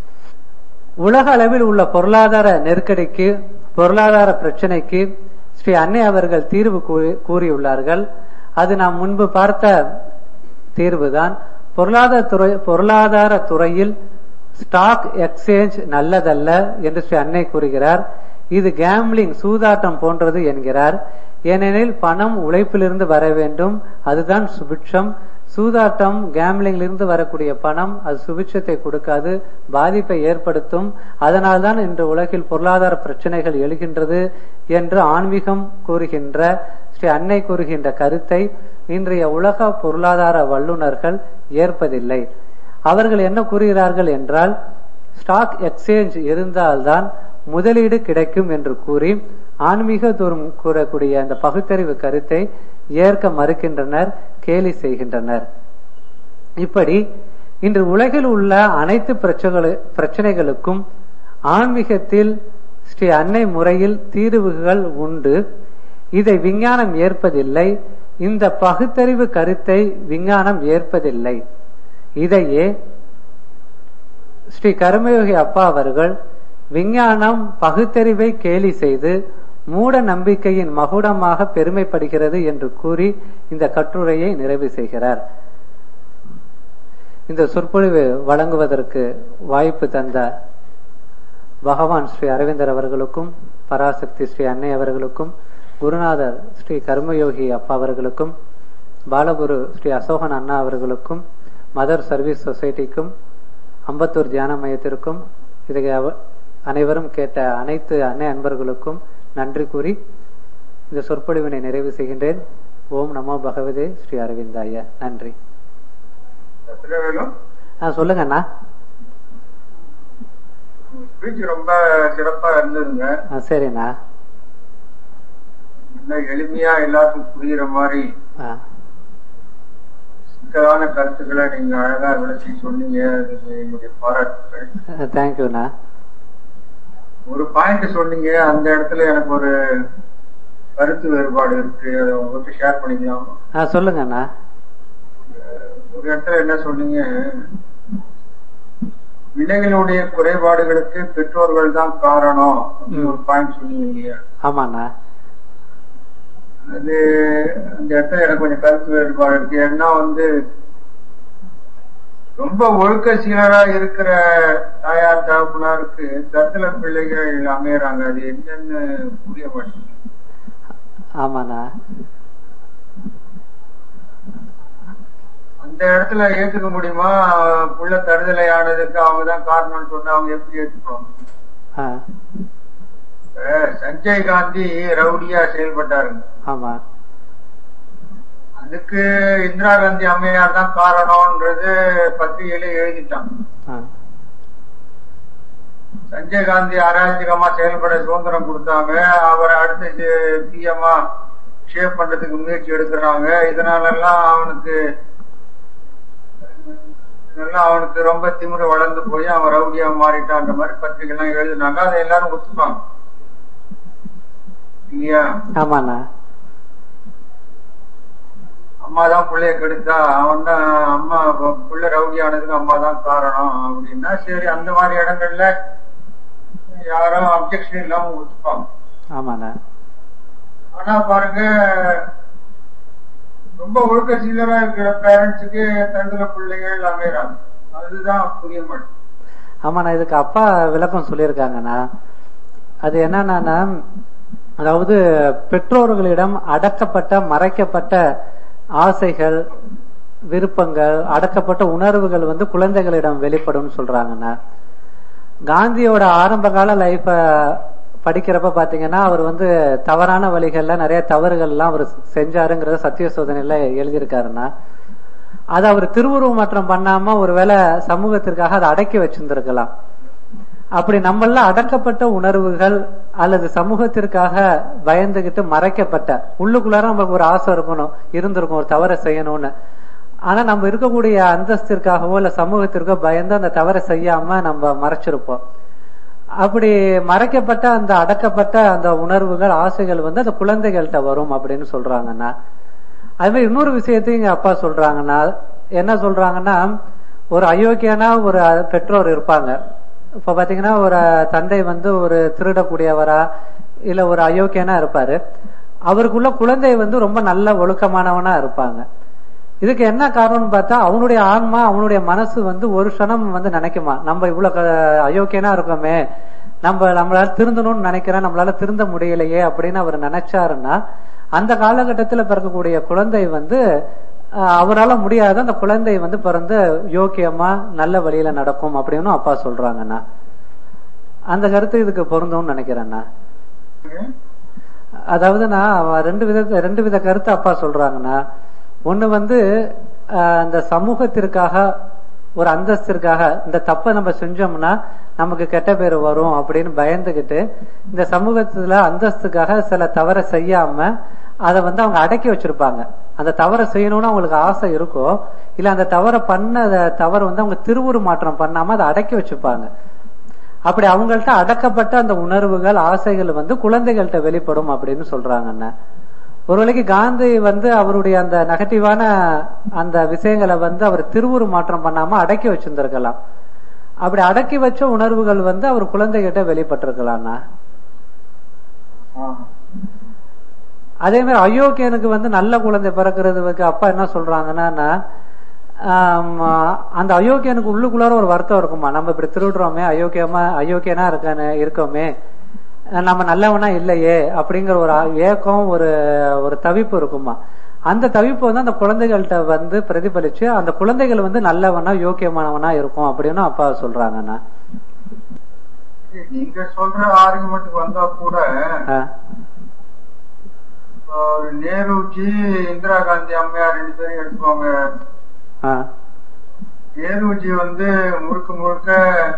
உலக அளவில் உள்ள பொருளாதார நெருக்கடிக்கு பொருளாதார பிரச்சனைக்கு ஸ்ரீ அன்னை அவர்கள் தீர்வு கூறியுள்ளார்கள் அது நாம் முன்பு பார்த்த தீர்வுதான் பொருளாதார துறை பொருளாதார துறையில் ஸ்டாக் எக்ஸ்சேஞ்ச் நல்லதல்ல என்று ஸ்ரீ அன்னை கூறுகிறார் இது கேம்லிங் சூதாட்டம் போன்றது என்கிறார் ஏனெனில் பணம் உழைப்பிலிருந்து வர வேண்டும் அதுதான் சுபிட்சம் சூதாட்டம் கேம்லிங்கிலிருந்து வரக்கூடிய பணம் அது சுபிட்சத்தை கொடுக்காது பாதிப்பை ஏற்படுத்தும் அதனால்தான் இன்று உலகில் பொருளாதார பிரச்சனைகள் எழுகின்றது என்று ஆன்மீகம் கூறுகின்ற ஸ்ரீ அன்னை கூறுகின்ற கருத்தை இன்றைய உலக பொருளாதார வல்லுநர்கள் ஏற்பதில்லை அவர்கள் என்ன கூறுகிறார்கள் என்றால் ஸ்டாக் எக்ஸ்சேஞ்ச் இருந்தால்தான் முதலீடு கிடைக்கும் என்று கூறி ஆன்மீக தூரம் கூறக்கூடிய அந்த பகுத்தறிவு கருத்தை ஏற்க மறுக்கின்றனர் கேலி செய்கின்றனர் இப்படி இன்று உலகில் உள்ள அனைத்து பிரச்சனைகளுக்கும் ஆன்மீகத்தில் ஸ்ரீ அன்னை முறையில் தீர்வுகள் உண்டு இதை விஞ்ஞானம் ஏற்பதில்லை இந்த பகுத்தறிவு கருத்தை விஞ்ஞானம் ஏற்பதில்லை இதையே ஸ்ரீ கர்மயோகி அப்பா அவர்கள் விஞ்ஞானம் பகுத்தறிவை கேலி செய்து மூட நம்பிக்கையின் மகுடமாக பெருமைப்படுகிறது என்று கூறி இந்த கட்டுரையை நிறைவு செய்கிறார் இந்த சொற்பொழிவு வழங்குவதற்கு வாய்ப்பு தந்த பகவான் ஸ்ரீ அரவிந்தர் அவர்களுக்கும் பராசக்தி ஸ்ரீ அன்னை அவர்களுக்கும் குருநாதர் ஸ்ரீ கர்மயோகி அப்பா அவர்களுக்கும் பாலகுரு ஸ்ரீ அசோகன் அண்ணா அவர்களுக்கும் மதர் சர்வீஸ் சொசைட்டிக்கும் அம்பத்தூர் தியான மையத்திற்கும் இதை அவ- அனைவரும் கேட்ட அனைத்து அன்னை அன்பர்களுக்கும் நன்றி கூறி இந்த சொற்பொழிவினை நிறைவு செய்கின்றேன் ஓம் நமோ பகவதே ஸ்ரீ அரவிந்தாய நன்றி திருவேலும் ஆ, சொல்லுங்க அண்ணா ஸ்பீச் ரொம்ப சிறப்பா இருந்ததுங்க ஆ, சரிண்ணா நல்ல எளிமையா எல்லாருக்கும் புரியுற மாதிரி ஆ, சிக்கலான கருத்துக்களை நீங்க அழகா விளக்கி சொன்னீங்க அதுக்கு என்னுடைய பாராட்டுகள் தேங்க்யூண்ணா ஒரு பாயிண்ட் சொன்னீங்க அந்த இடத்துல எனக்கு ஒரு கருத்து வேறுபாடு இருக்கு அதை உங்ககிட்ட ஷேர் பண்ணிக்கலாம் ஆ சொல்லுங்க அண்ணா ஒரு இடத்துல என்ன சொன்னீங்க பிள்ளைகளுடைய குறைபாடுகளுக்கு பெற்றோர்கள் தான் காரணம் அப்படின்னு ஒரு பாயிண்ட் சொன்னீங்க இல்லையா ஆமாண்ணா அது அந்த இடத்துல எனக்கு கொஞ்சம் கருத்து வேறுபாடு இருக்கு ஏன்னா வந்து ரொம்ப ஒழுக்க சீரரா இருக்கிற தாயார் தகப்பனாருக்கு தத்துல பிள்ளைகள் அமையறாங்க அது என்னன்னு புரிய மாட்டேங்குது ஆமாண்ணா அந்த இடத்துல ஏத்துக்க முடியுமா புள்ள தடுதலை ஆனதுக்கு அவங்க தான் காரணம்னு சொன்னா அவங்க எப்படி ஏத்துக்குவாங்க ஆ, இப்ப சஞ்சய் காந்தி ரவுடியா செயல்பட்டாருங்க ஆமா அதுக்கு இந்திரா காந்தி அம்மையார் தான் காரணம்ன்றது பத்திரிகையில எழுதிட்டான் ஆ, சஞ்சய் காந்தி அராஜகமா செயல்பட சுதந்திரம் கொடுத்தாங்க அவரை அடுத்து பிஎம்ஆ ஷேப் பண்றதுக்கு முயற்சி எடுக்கிறாங்க இதனால எல்லாம் அவனுக்கு இதெல்லாம் அவனுக்கு ரொம்ப திமிரு வளர்ந்து போய் அவன் ரவுடியா மாறிட்டான்ற மாதிரி பத்திரிகை எல்லாம் எழுதினாங்க அதை எல்லாரும் ஒத்துப்பாங்க இல்லையா ஆமாண்ணா அம்மா தான் பிள்ளைய கெடுத்தா அவன் தான் அம்மா புள்ள ரவுடி ஆனதுக்கு அம்மா தான் காரணம் அப்படின்னா சரி அந்த மாதிரி இடங்கள்ல யாரும் அப்செக்ஷன் இல்லாம ஒத்துப்பாங்க ஆமாண்ணா ஆனா பாருங்க ரொம்ப ஒழுக்க சீலரா இருக்கிற பேரண்ட்ஸுக்கு தண்டுல பிள்ளைகள் அமையறாங்க அதுதான் புரிய மாட்டேங்குது ஆமாண்ணா இதுக்கு அப்பா விளக்கம் சொல்லியிருக்காங்கண்ணா அது என்னன்னா அதாவது பெற்றோர்களிடம் அடக்கப்பட்ட மறைக்கப்பட்ட ஆசைகள் விருப்பங்கள் அடக்கப்பட்ட உணர்வுகள் வந்து குழந்தைகளிடம் வெளிப்படும் சொல்றாங்கண்ணா காந்தியோட ஆரம்ப கால லைஃப படிக்கிறப்ப பாத்தீங்கன்னா அவர் வந்து தவறான வழிகள்ல நிறைய தவறுகள்லாம் அவர் செஞ்சாருங்கிறத சத்திய சோதனையில எழுதியிருக்காருன்னா அது அவர் திருவுருவ மாற்றம் பண்ணாம ஒருவேளை சமூகத்திற்காக அதை அடக்கி வச்சிருந்திருக்கலாம் அப்படி நம்மள அடக்கப்பட்ட உணர்வுகள் அல்லது சமூகத்திற்காக பயந்துகிட்டு மறைக்கப்பட்ட உள்ளுக்குள்ளார நமக்கு ஒரு ஆசை இருக்கணும் இருந்திருக்கும் ஒரு தவறை செய்யணும்னு ஆனா நம்ம இருக்கக்கூடிய அந்தஸ்திற்காகவோ இல்ல சமூகத்திற்கோ பயந்து அந்த தவறை செய்யாம நம்ம மறைச்சிருப்போம் அப்படி மறைக்கப்பட்ட அந்த அடக்கப்பட்ட அந்த உணர்வுகள் ஆசைகள் வந்து அந்த குழந்தைகள்கிட்ட வரும் அப்படின்னு சொல்றாங்கன்னா அது மாதிரி இன்னொரு விஷயத்தையும் எங்க அப்பா சொல்றாங்கன்னா என்ன சொல்றாங்கன்னா ஒரு அயோக்கியனா ஒரு பெற்றோர் இருப்பாங்க இப்ப பாத்தீங்கன்னா ஒரு தந்தை வந்து ஒரு திருடக்கூடியவரா இல்ல ஒரு அயோக்கியனா இருப்பாரு அவருக்குள்ள குழந்தை வந்து ரொம்ப நல்ல ஒழுக்கமானவனா இருப்பாங்க இதுக்கு என்ன காரணம்னு பார்த்தா அவனுடைய ஆன்மா அவனுடைய மனசு வந்து ஒரு க்ஷணம் வந்து நினைக்குமா நம்ம இவ்வளவு க- அயோக்கியனா இருக்கோமே நம்ம நம்மளால திருந்தணும்னு நினைக்கிறேன் நம்மளால திருந்த முடியலையே அப்படின்னு அவர் நினைச்சாருன்னா அந்த காலகட்டத்துல பிறக்கக்கூடிய குழந்தை வந்து அஹ், அவரால முடியாத அந்த குழந்தை வந்து பிறந்து யோக்கியமா நல்ல வழியில நடக்கும் அப்படின்னு அப்பா சொல்றாங்கண்ணா அந்த கருத்து இதுக்கு பொருந்தும்னு நினைக்கிறேண்ணா அதாவது நான் ரெண்டு வித ரெண்டு வித கருத்து அப்பா சொல்றாங்கண்ணா ஒண்ணு வந்து அஹ், அந்த சமூகத்திற்காக ஒரு அந்தஸ்திற்காக இந்த தப்பை நம்ம செஞ்சோம்னா நமக்கு கெட்ட பேர் வரும் அப்படின்னு பயந்துகிட்டு இந்த சமூகத்துல அந்தஸ்துக்காக சில தவறை செய்யாம அதை வந்து அவங்க அடக்கி வச்சிருப்பாங்க அந்த தவறை செய்யணும்னு அவங்களுக்கு ஆசை இருக்கும் இல்ல அந்த தவறை பண்ண தவறு வந்து அவங்க திருவுரு மாற்றம் பண்ணாம அதை அடக்கி வச்சுப்பாங்க அப்படி அவங்கள்ட்ட அடக்கப்பட்ட அந்த உணர்வுகள் ஆசைகள் வந்து குழந்தைகள்கிட்ட வெளிப்படும் அப்படின்னு சொல்றாங்க அண்ணன் ஒருவேளைக்கு காந்தி வந்து அவருடைய அந்த நெகட்டிவான அந்த விஷயங்களை வந்து அவர் திருவுரு மாற்றம் பண்ணாம அடக்கி வச்சிருந்திருக்கலாம் அப்படி அடக்கி வச்ச உணர்வுகள் வந்து அவர் குழந்தைகிட்ட வெளிப்பட்டிருக்கலாம்ண்ணா ஆ. அதே மாதிரி அயோக்கியனுக்கு வந்து நல்ல குழந்தை பிறக்கிறதுக்கு அப்பா என்ன சொல்றாங்கன்னா ஆம், அந்த அயோக்கியனுக்கு உள்ளுக்குள்ளார ஒரு வருத்தம் இருக்குமா நம்ம இப்படி திருடுறோமே அயோக்கியமா அயோக்கியனா இருக்கானே இருக்கோமே நம்ம நல்லவனா இல்லையே அப்படிங்கிற ஒரு ஆ- ஏக்கம் ஒரு ஒரு தவிப்பு இருக்குமா அந்த தவிப்பு வந்து அந்த குழந்தைகள்கிட்ட வந்து பிரதிபலிச்சு அந்த குழந்தைகள் வந்து நல்லவனா யோக்கியமானவனா இருக்கும் அப்படின்னு அப்பா சொல்றாங்கண்ணா நீங்க சொல்ற ஆர்குமெண்ட்டுக்கு வந்தா கூட ஆ, இப்போ நேருஜி இந்திரா காந்தி அம்மையார் ரெண்டு பேரும் எடுத்துக்கோங்க ஆ, நேருஜி வந்து முழுக்க முழுக்க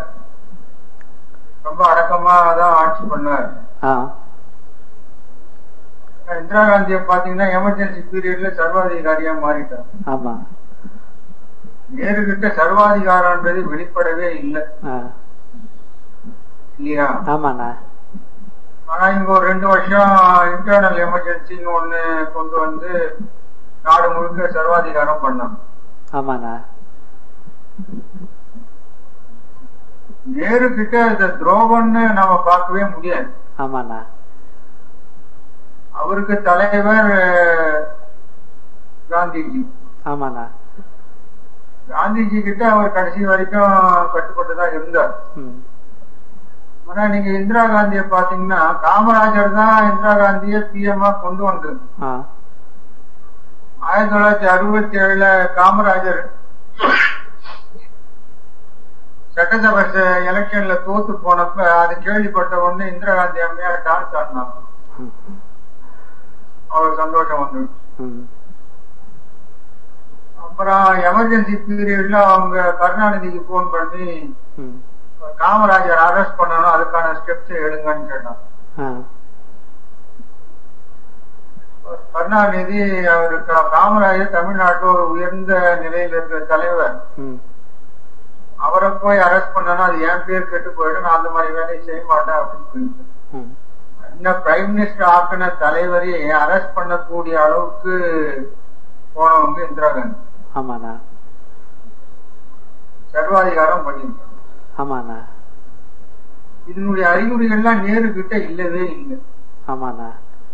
ரொம்ப அடக்கமா தான் ஆட்சி பண்ணார் ஆ, இந்திரா காந்தியை பாத்தீங்கன்னா எமர்ஜென்சி பீரியட்ல சர்வாதிகாரியா மாறிட்டார் ஆமா நேரு கிட்ட சர்வாதிகாரம்ன்றது வெளிப்படவே இல்லை ஆ, இல்லையா ஆமாண்ணா ஆனா இங்க ஒரு ரெண்டு வருஷம் இன்டர்னல் எமர்ஜென்சின்னு ஒண்ணு கொண்டு வந்து நாடு முழுக்க சர்வாதிகாரம் பண்ணாங்க ஆமாண்ணா நேரு கிட்ட இந்த துரோகம்னு நாம பார்க்கவே முடியாது ஆமாண்ணா அவருக்கு தலைவர் அஹ், காந்திஜி ஆமாண்ணா காந்திஜி கிட்ட அவர் கடைசி வரைக்கும் கட்டுப்பட்டுதான் இருந்தார் ம் ஆனா நீங்க இந்திரா காந்தியை பாத்தீங்கன்னா காமராஜர் தான் இந்திரா காந்திய பிஎம்ஆ கொண்டு வந்தது ஆ ஆயிரத்தி தொள்ளாயிரத்தி அறுபத்தி ஏழுல காமராஜர் சட்டசபை எலெக்ஷன்ல தோத்து போனப்ப அது கேள்விப்பட்ட உடனே இந்திரா காந்தி அம்மையார் டான்ஸ் ஆடினாங்க ம், அவருக்கு சந்தோஷம் வந்து ம் அப்புறம் எமர்ஜென்சி பீரியட்ல அவங்க கருணாநிதிக்கு போன் பண்ணி ம் காமராஜர் அரெஸ்ட் பண்ணணும் அதுக்கான ஸ்டெப்ஸ் எடுங்கன்னு கேட்டாங்க ஆ கருணாநிதி அவருக்கு காமராஜர் தமிழ்நாட்டில் ஒரு உயர்ந்த நிலையில் இருக்கிற தலைவர் ம் அவரை போய் அரெஸ்ட் பண்ணனா அது என் பேர் கெட்டு போயிடும் நான் அந்த மாதிரி வேலையை செய்ய மாட்டேன் அப்படின்னு சொல்லிட்டு ம் இன்னும் பிரைம் மினிஸ்டர் ஆக்கின தலைவரையே அரெஸ்ட் பண்ணக்கூடிய அளவுக்கு போனவங்க இந்திரா காந்தி ஆமாண்ணா சர்வாதிகாரம் பண்ணியிருக்காங்க ஆமாண்ணா இதனுடைய அறிகுறிகள்லாம் நேரு கிட்ட இல்லவே இல்லை ஆமாண்ணா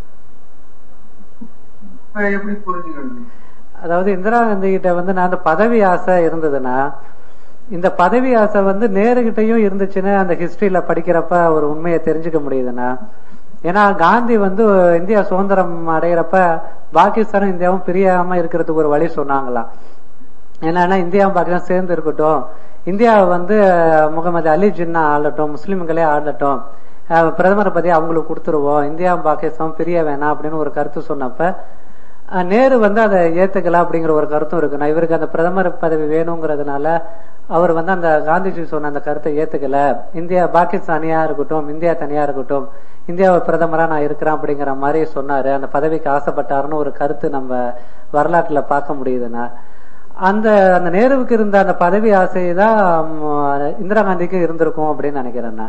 இப்ப எப்படி புரிஞ்சுக்கிறது அதாவது இந்திரா காந்தி கிட்ட வந்து நான் அந்த பதவி ஆசை இருந்ததுன்னா இந்த பதவி ஆசை வந்து நேருகிட்டயும் இருந்துச்சுன்னு அந்த ஹிஸ்டரியில படிக்கிறப்ப ஒரு உண்மையை தெரிஞ்சுக்க முடியுதுண்ணா ஏன்னா காந்தி வந்து இந்தியா சுதந்திரம் அடைகிறப்ப பாகிஸ்தானும் இந்தியாவும் பிரியாம இருக்கிறதுக்கு ஒரு வழி சொன்னாங்களாம் என்னன்னா இந்தியாவும் பாகிஸ்தான் சேர்ந்து இருக்கட்டும் இந்தியாவை வந்து முகமது அலி ஜின்னா ஆளட்டும் முஸ்லிம்களே ஆளட்டும் அஹ் பிரதமரை பத்தி அவங்களுக்கு கொடுத்துருவோம் இந்தியாவும் பாகிஸ்தான் பிரிய வேணாம் அப்படின்னு ஒரு கருத்து சொன்னப்ப அஹ் நேரு வந்து அதை ஏத்துக்கல அப்படிங்கிற ஒரு கருத்தும் இருக்குண்ணா இவருக்கு அந்த பிரதமர் பதவி வேணுங்கிறதுனால அவர் வந்து அந்த காந்திஜி சொன்ன அந்த கருத்தை ஏத்துக்கல இந்தியா பாகிஸ்தான் தனியா இருக்கட்டும் இந்தியா தனியா இருக்கட்டும் இந்தியா பிரதமரா நான் இருக்கிறேன் அப்படிங்கிற மாதிரி சொன்னாரு அந்த பதவிக்கு ஆசைப்பட்டாருன்னு ஒரு கருத்து நம்ம வரலாற்றுல பார்க்க முடியுதுண்ணா அந்த அந்த நேருவுக்கு இருந்த அந்த பதவி ஆசை தான் இந்திரா காந்திக்கும் இருந்திருக்கும் அப்படின்னு நினைக்கிறேன்னா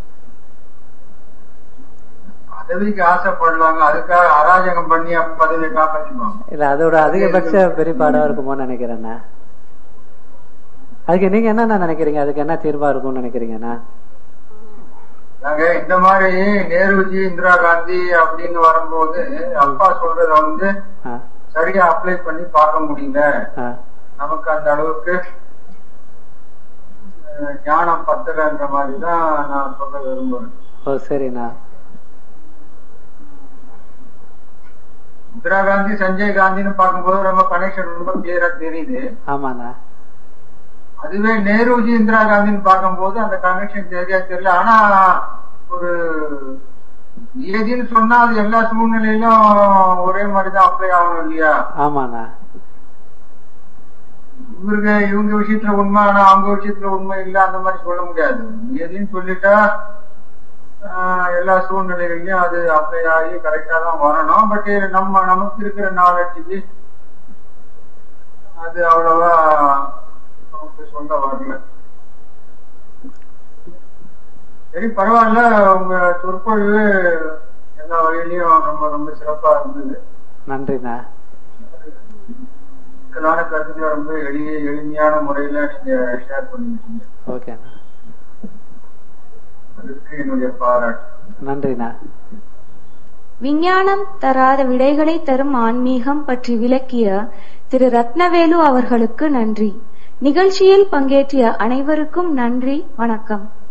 பதவிக்கு ஆசைப்படலாங்க அதுக்காக அராஜகம் பண்ணி அப்ப பதவியை காப்பாற்றிப்பாங்க இல்ல அதோட அதிகபட்ச வெளிப்பாடா இருக்குமோன்னு நினைக்கிறேண்ணா அதுக்கு நீங்க என்ன நினைக்கிறீங்க அதுக்கு என்ன தீர்வா இருக்கும்னு நினைக்கிறீங்கண்ணா நாங்க இந்த மாதிரி நேருஜி இந்திரா காந்தி அப்படின்னு வரும்போது அப்பா சொல்றத வந்து ஆ, சரியா அப்ளை பண்ணி பார்க்க முடியல ஆ, நமக்கு அந்த அளவுக்கு அஹ், ஞானம் பத்தலன்ற மாதிரி தான் நான் சொல்ல விரும்புறேன் ஓ சரிண்ணா இந்திரா காந்தி சஞ்சய் காந்தின்னு பார்க்கும்போது ரொம்ப கனெக்ஷன் ரொம்ப கிளியரா தெரியுது ஆமாண்ணா அதுவே நேருஜி இந்திரா காந்தின்னு பார்க்கும்போது அந்த கனெக்ஷன் சரியா தெரியல ஆனா ஒரு நியதின்னு சொன்னா அது எல்லா சூழ்நிலையிலும் ஒரே மாதிரி தான் அப்ளை ஆகணும் இல்லையா ஆமாண்ணா இவருக்கு இவங்க விஷயத்துல உண்மை ஆனா அவங்க விஷயத்துல உண்மை இல்ல அந்த மாதிரி சொல்ல முடியாது நியதின்னு சொல்லிட்டா ஆஹ், எல்லா சூழ்நிலைகள்லயும் அது அப்ளை ஆகி கரெக்டா தான் வரணும் பட் நம்ம நமக்கு இருக்கிற நாலேஜுக்கு அது அவ்வளவா நமக்கு சொல்ல வரல சரி பரவாயில்ல உங்க சொற்பொழிவு எல்லா வகையிலயும் ரொம்ப ரொம்ப சிறப்பா இருந்தது நன்றிண்ணா சிக்கலான கருத்துக்களை ரொம்ப எளிய எளிமையான முறையில நீங்க ஷேர் பண்ணிருக்கீங்க ஓகேண்ணா அதுக்கு என்னுடைய பாராட்டு நன்றிண்ணா விஞ்ஞானம் தராத விடைகளை தரும் ஆன்மீகம் பற்றி விளக்கிய திரு ரத்னவேலு அவர்களுக்கு நன்றி நிகழ்ச்சியில் பங்கேற்றிய அனைவருக்கும் நன்றி வணக்கம்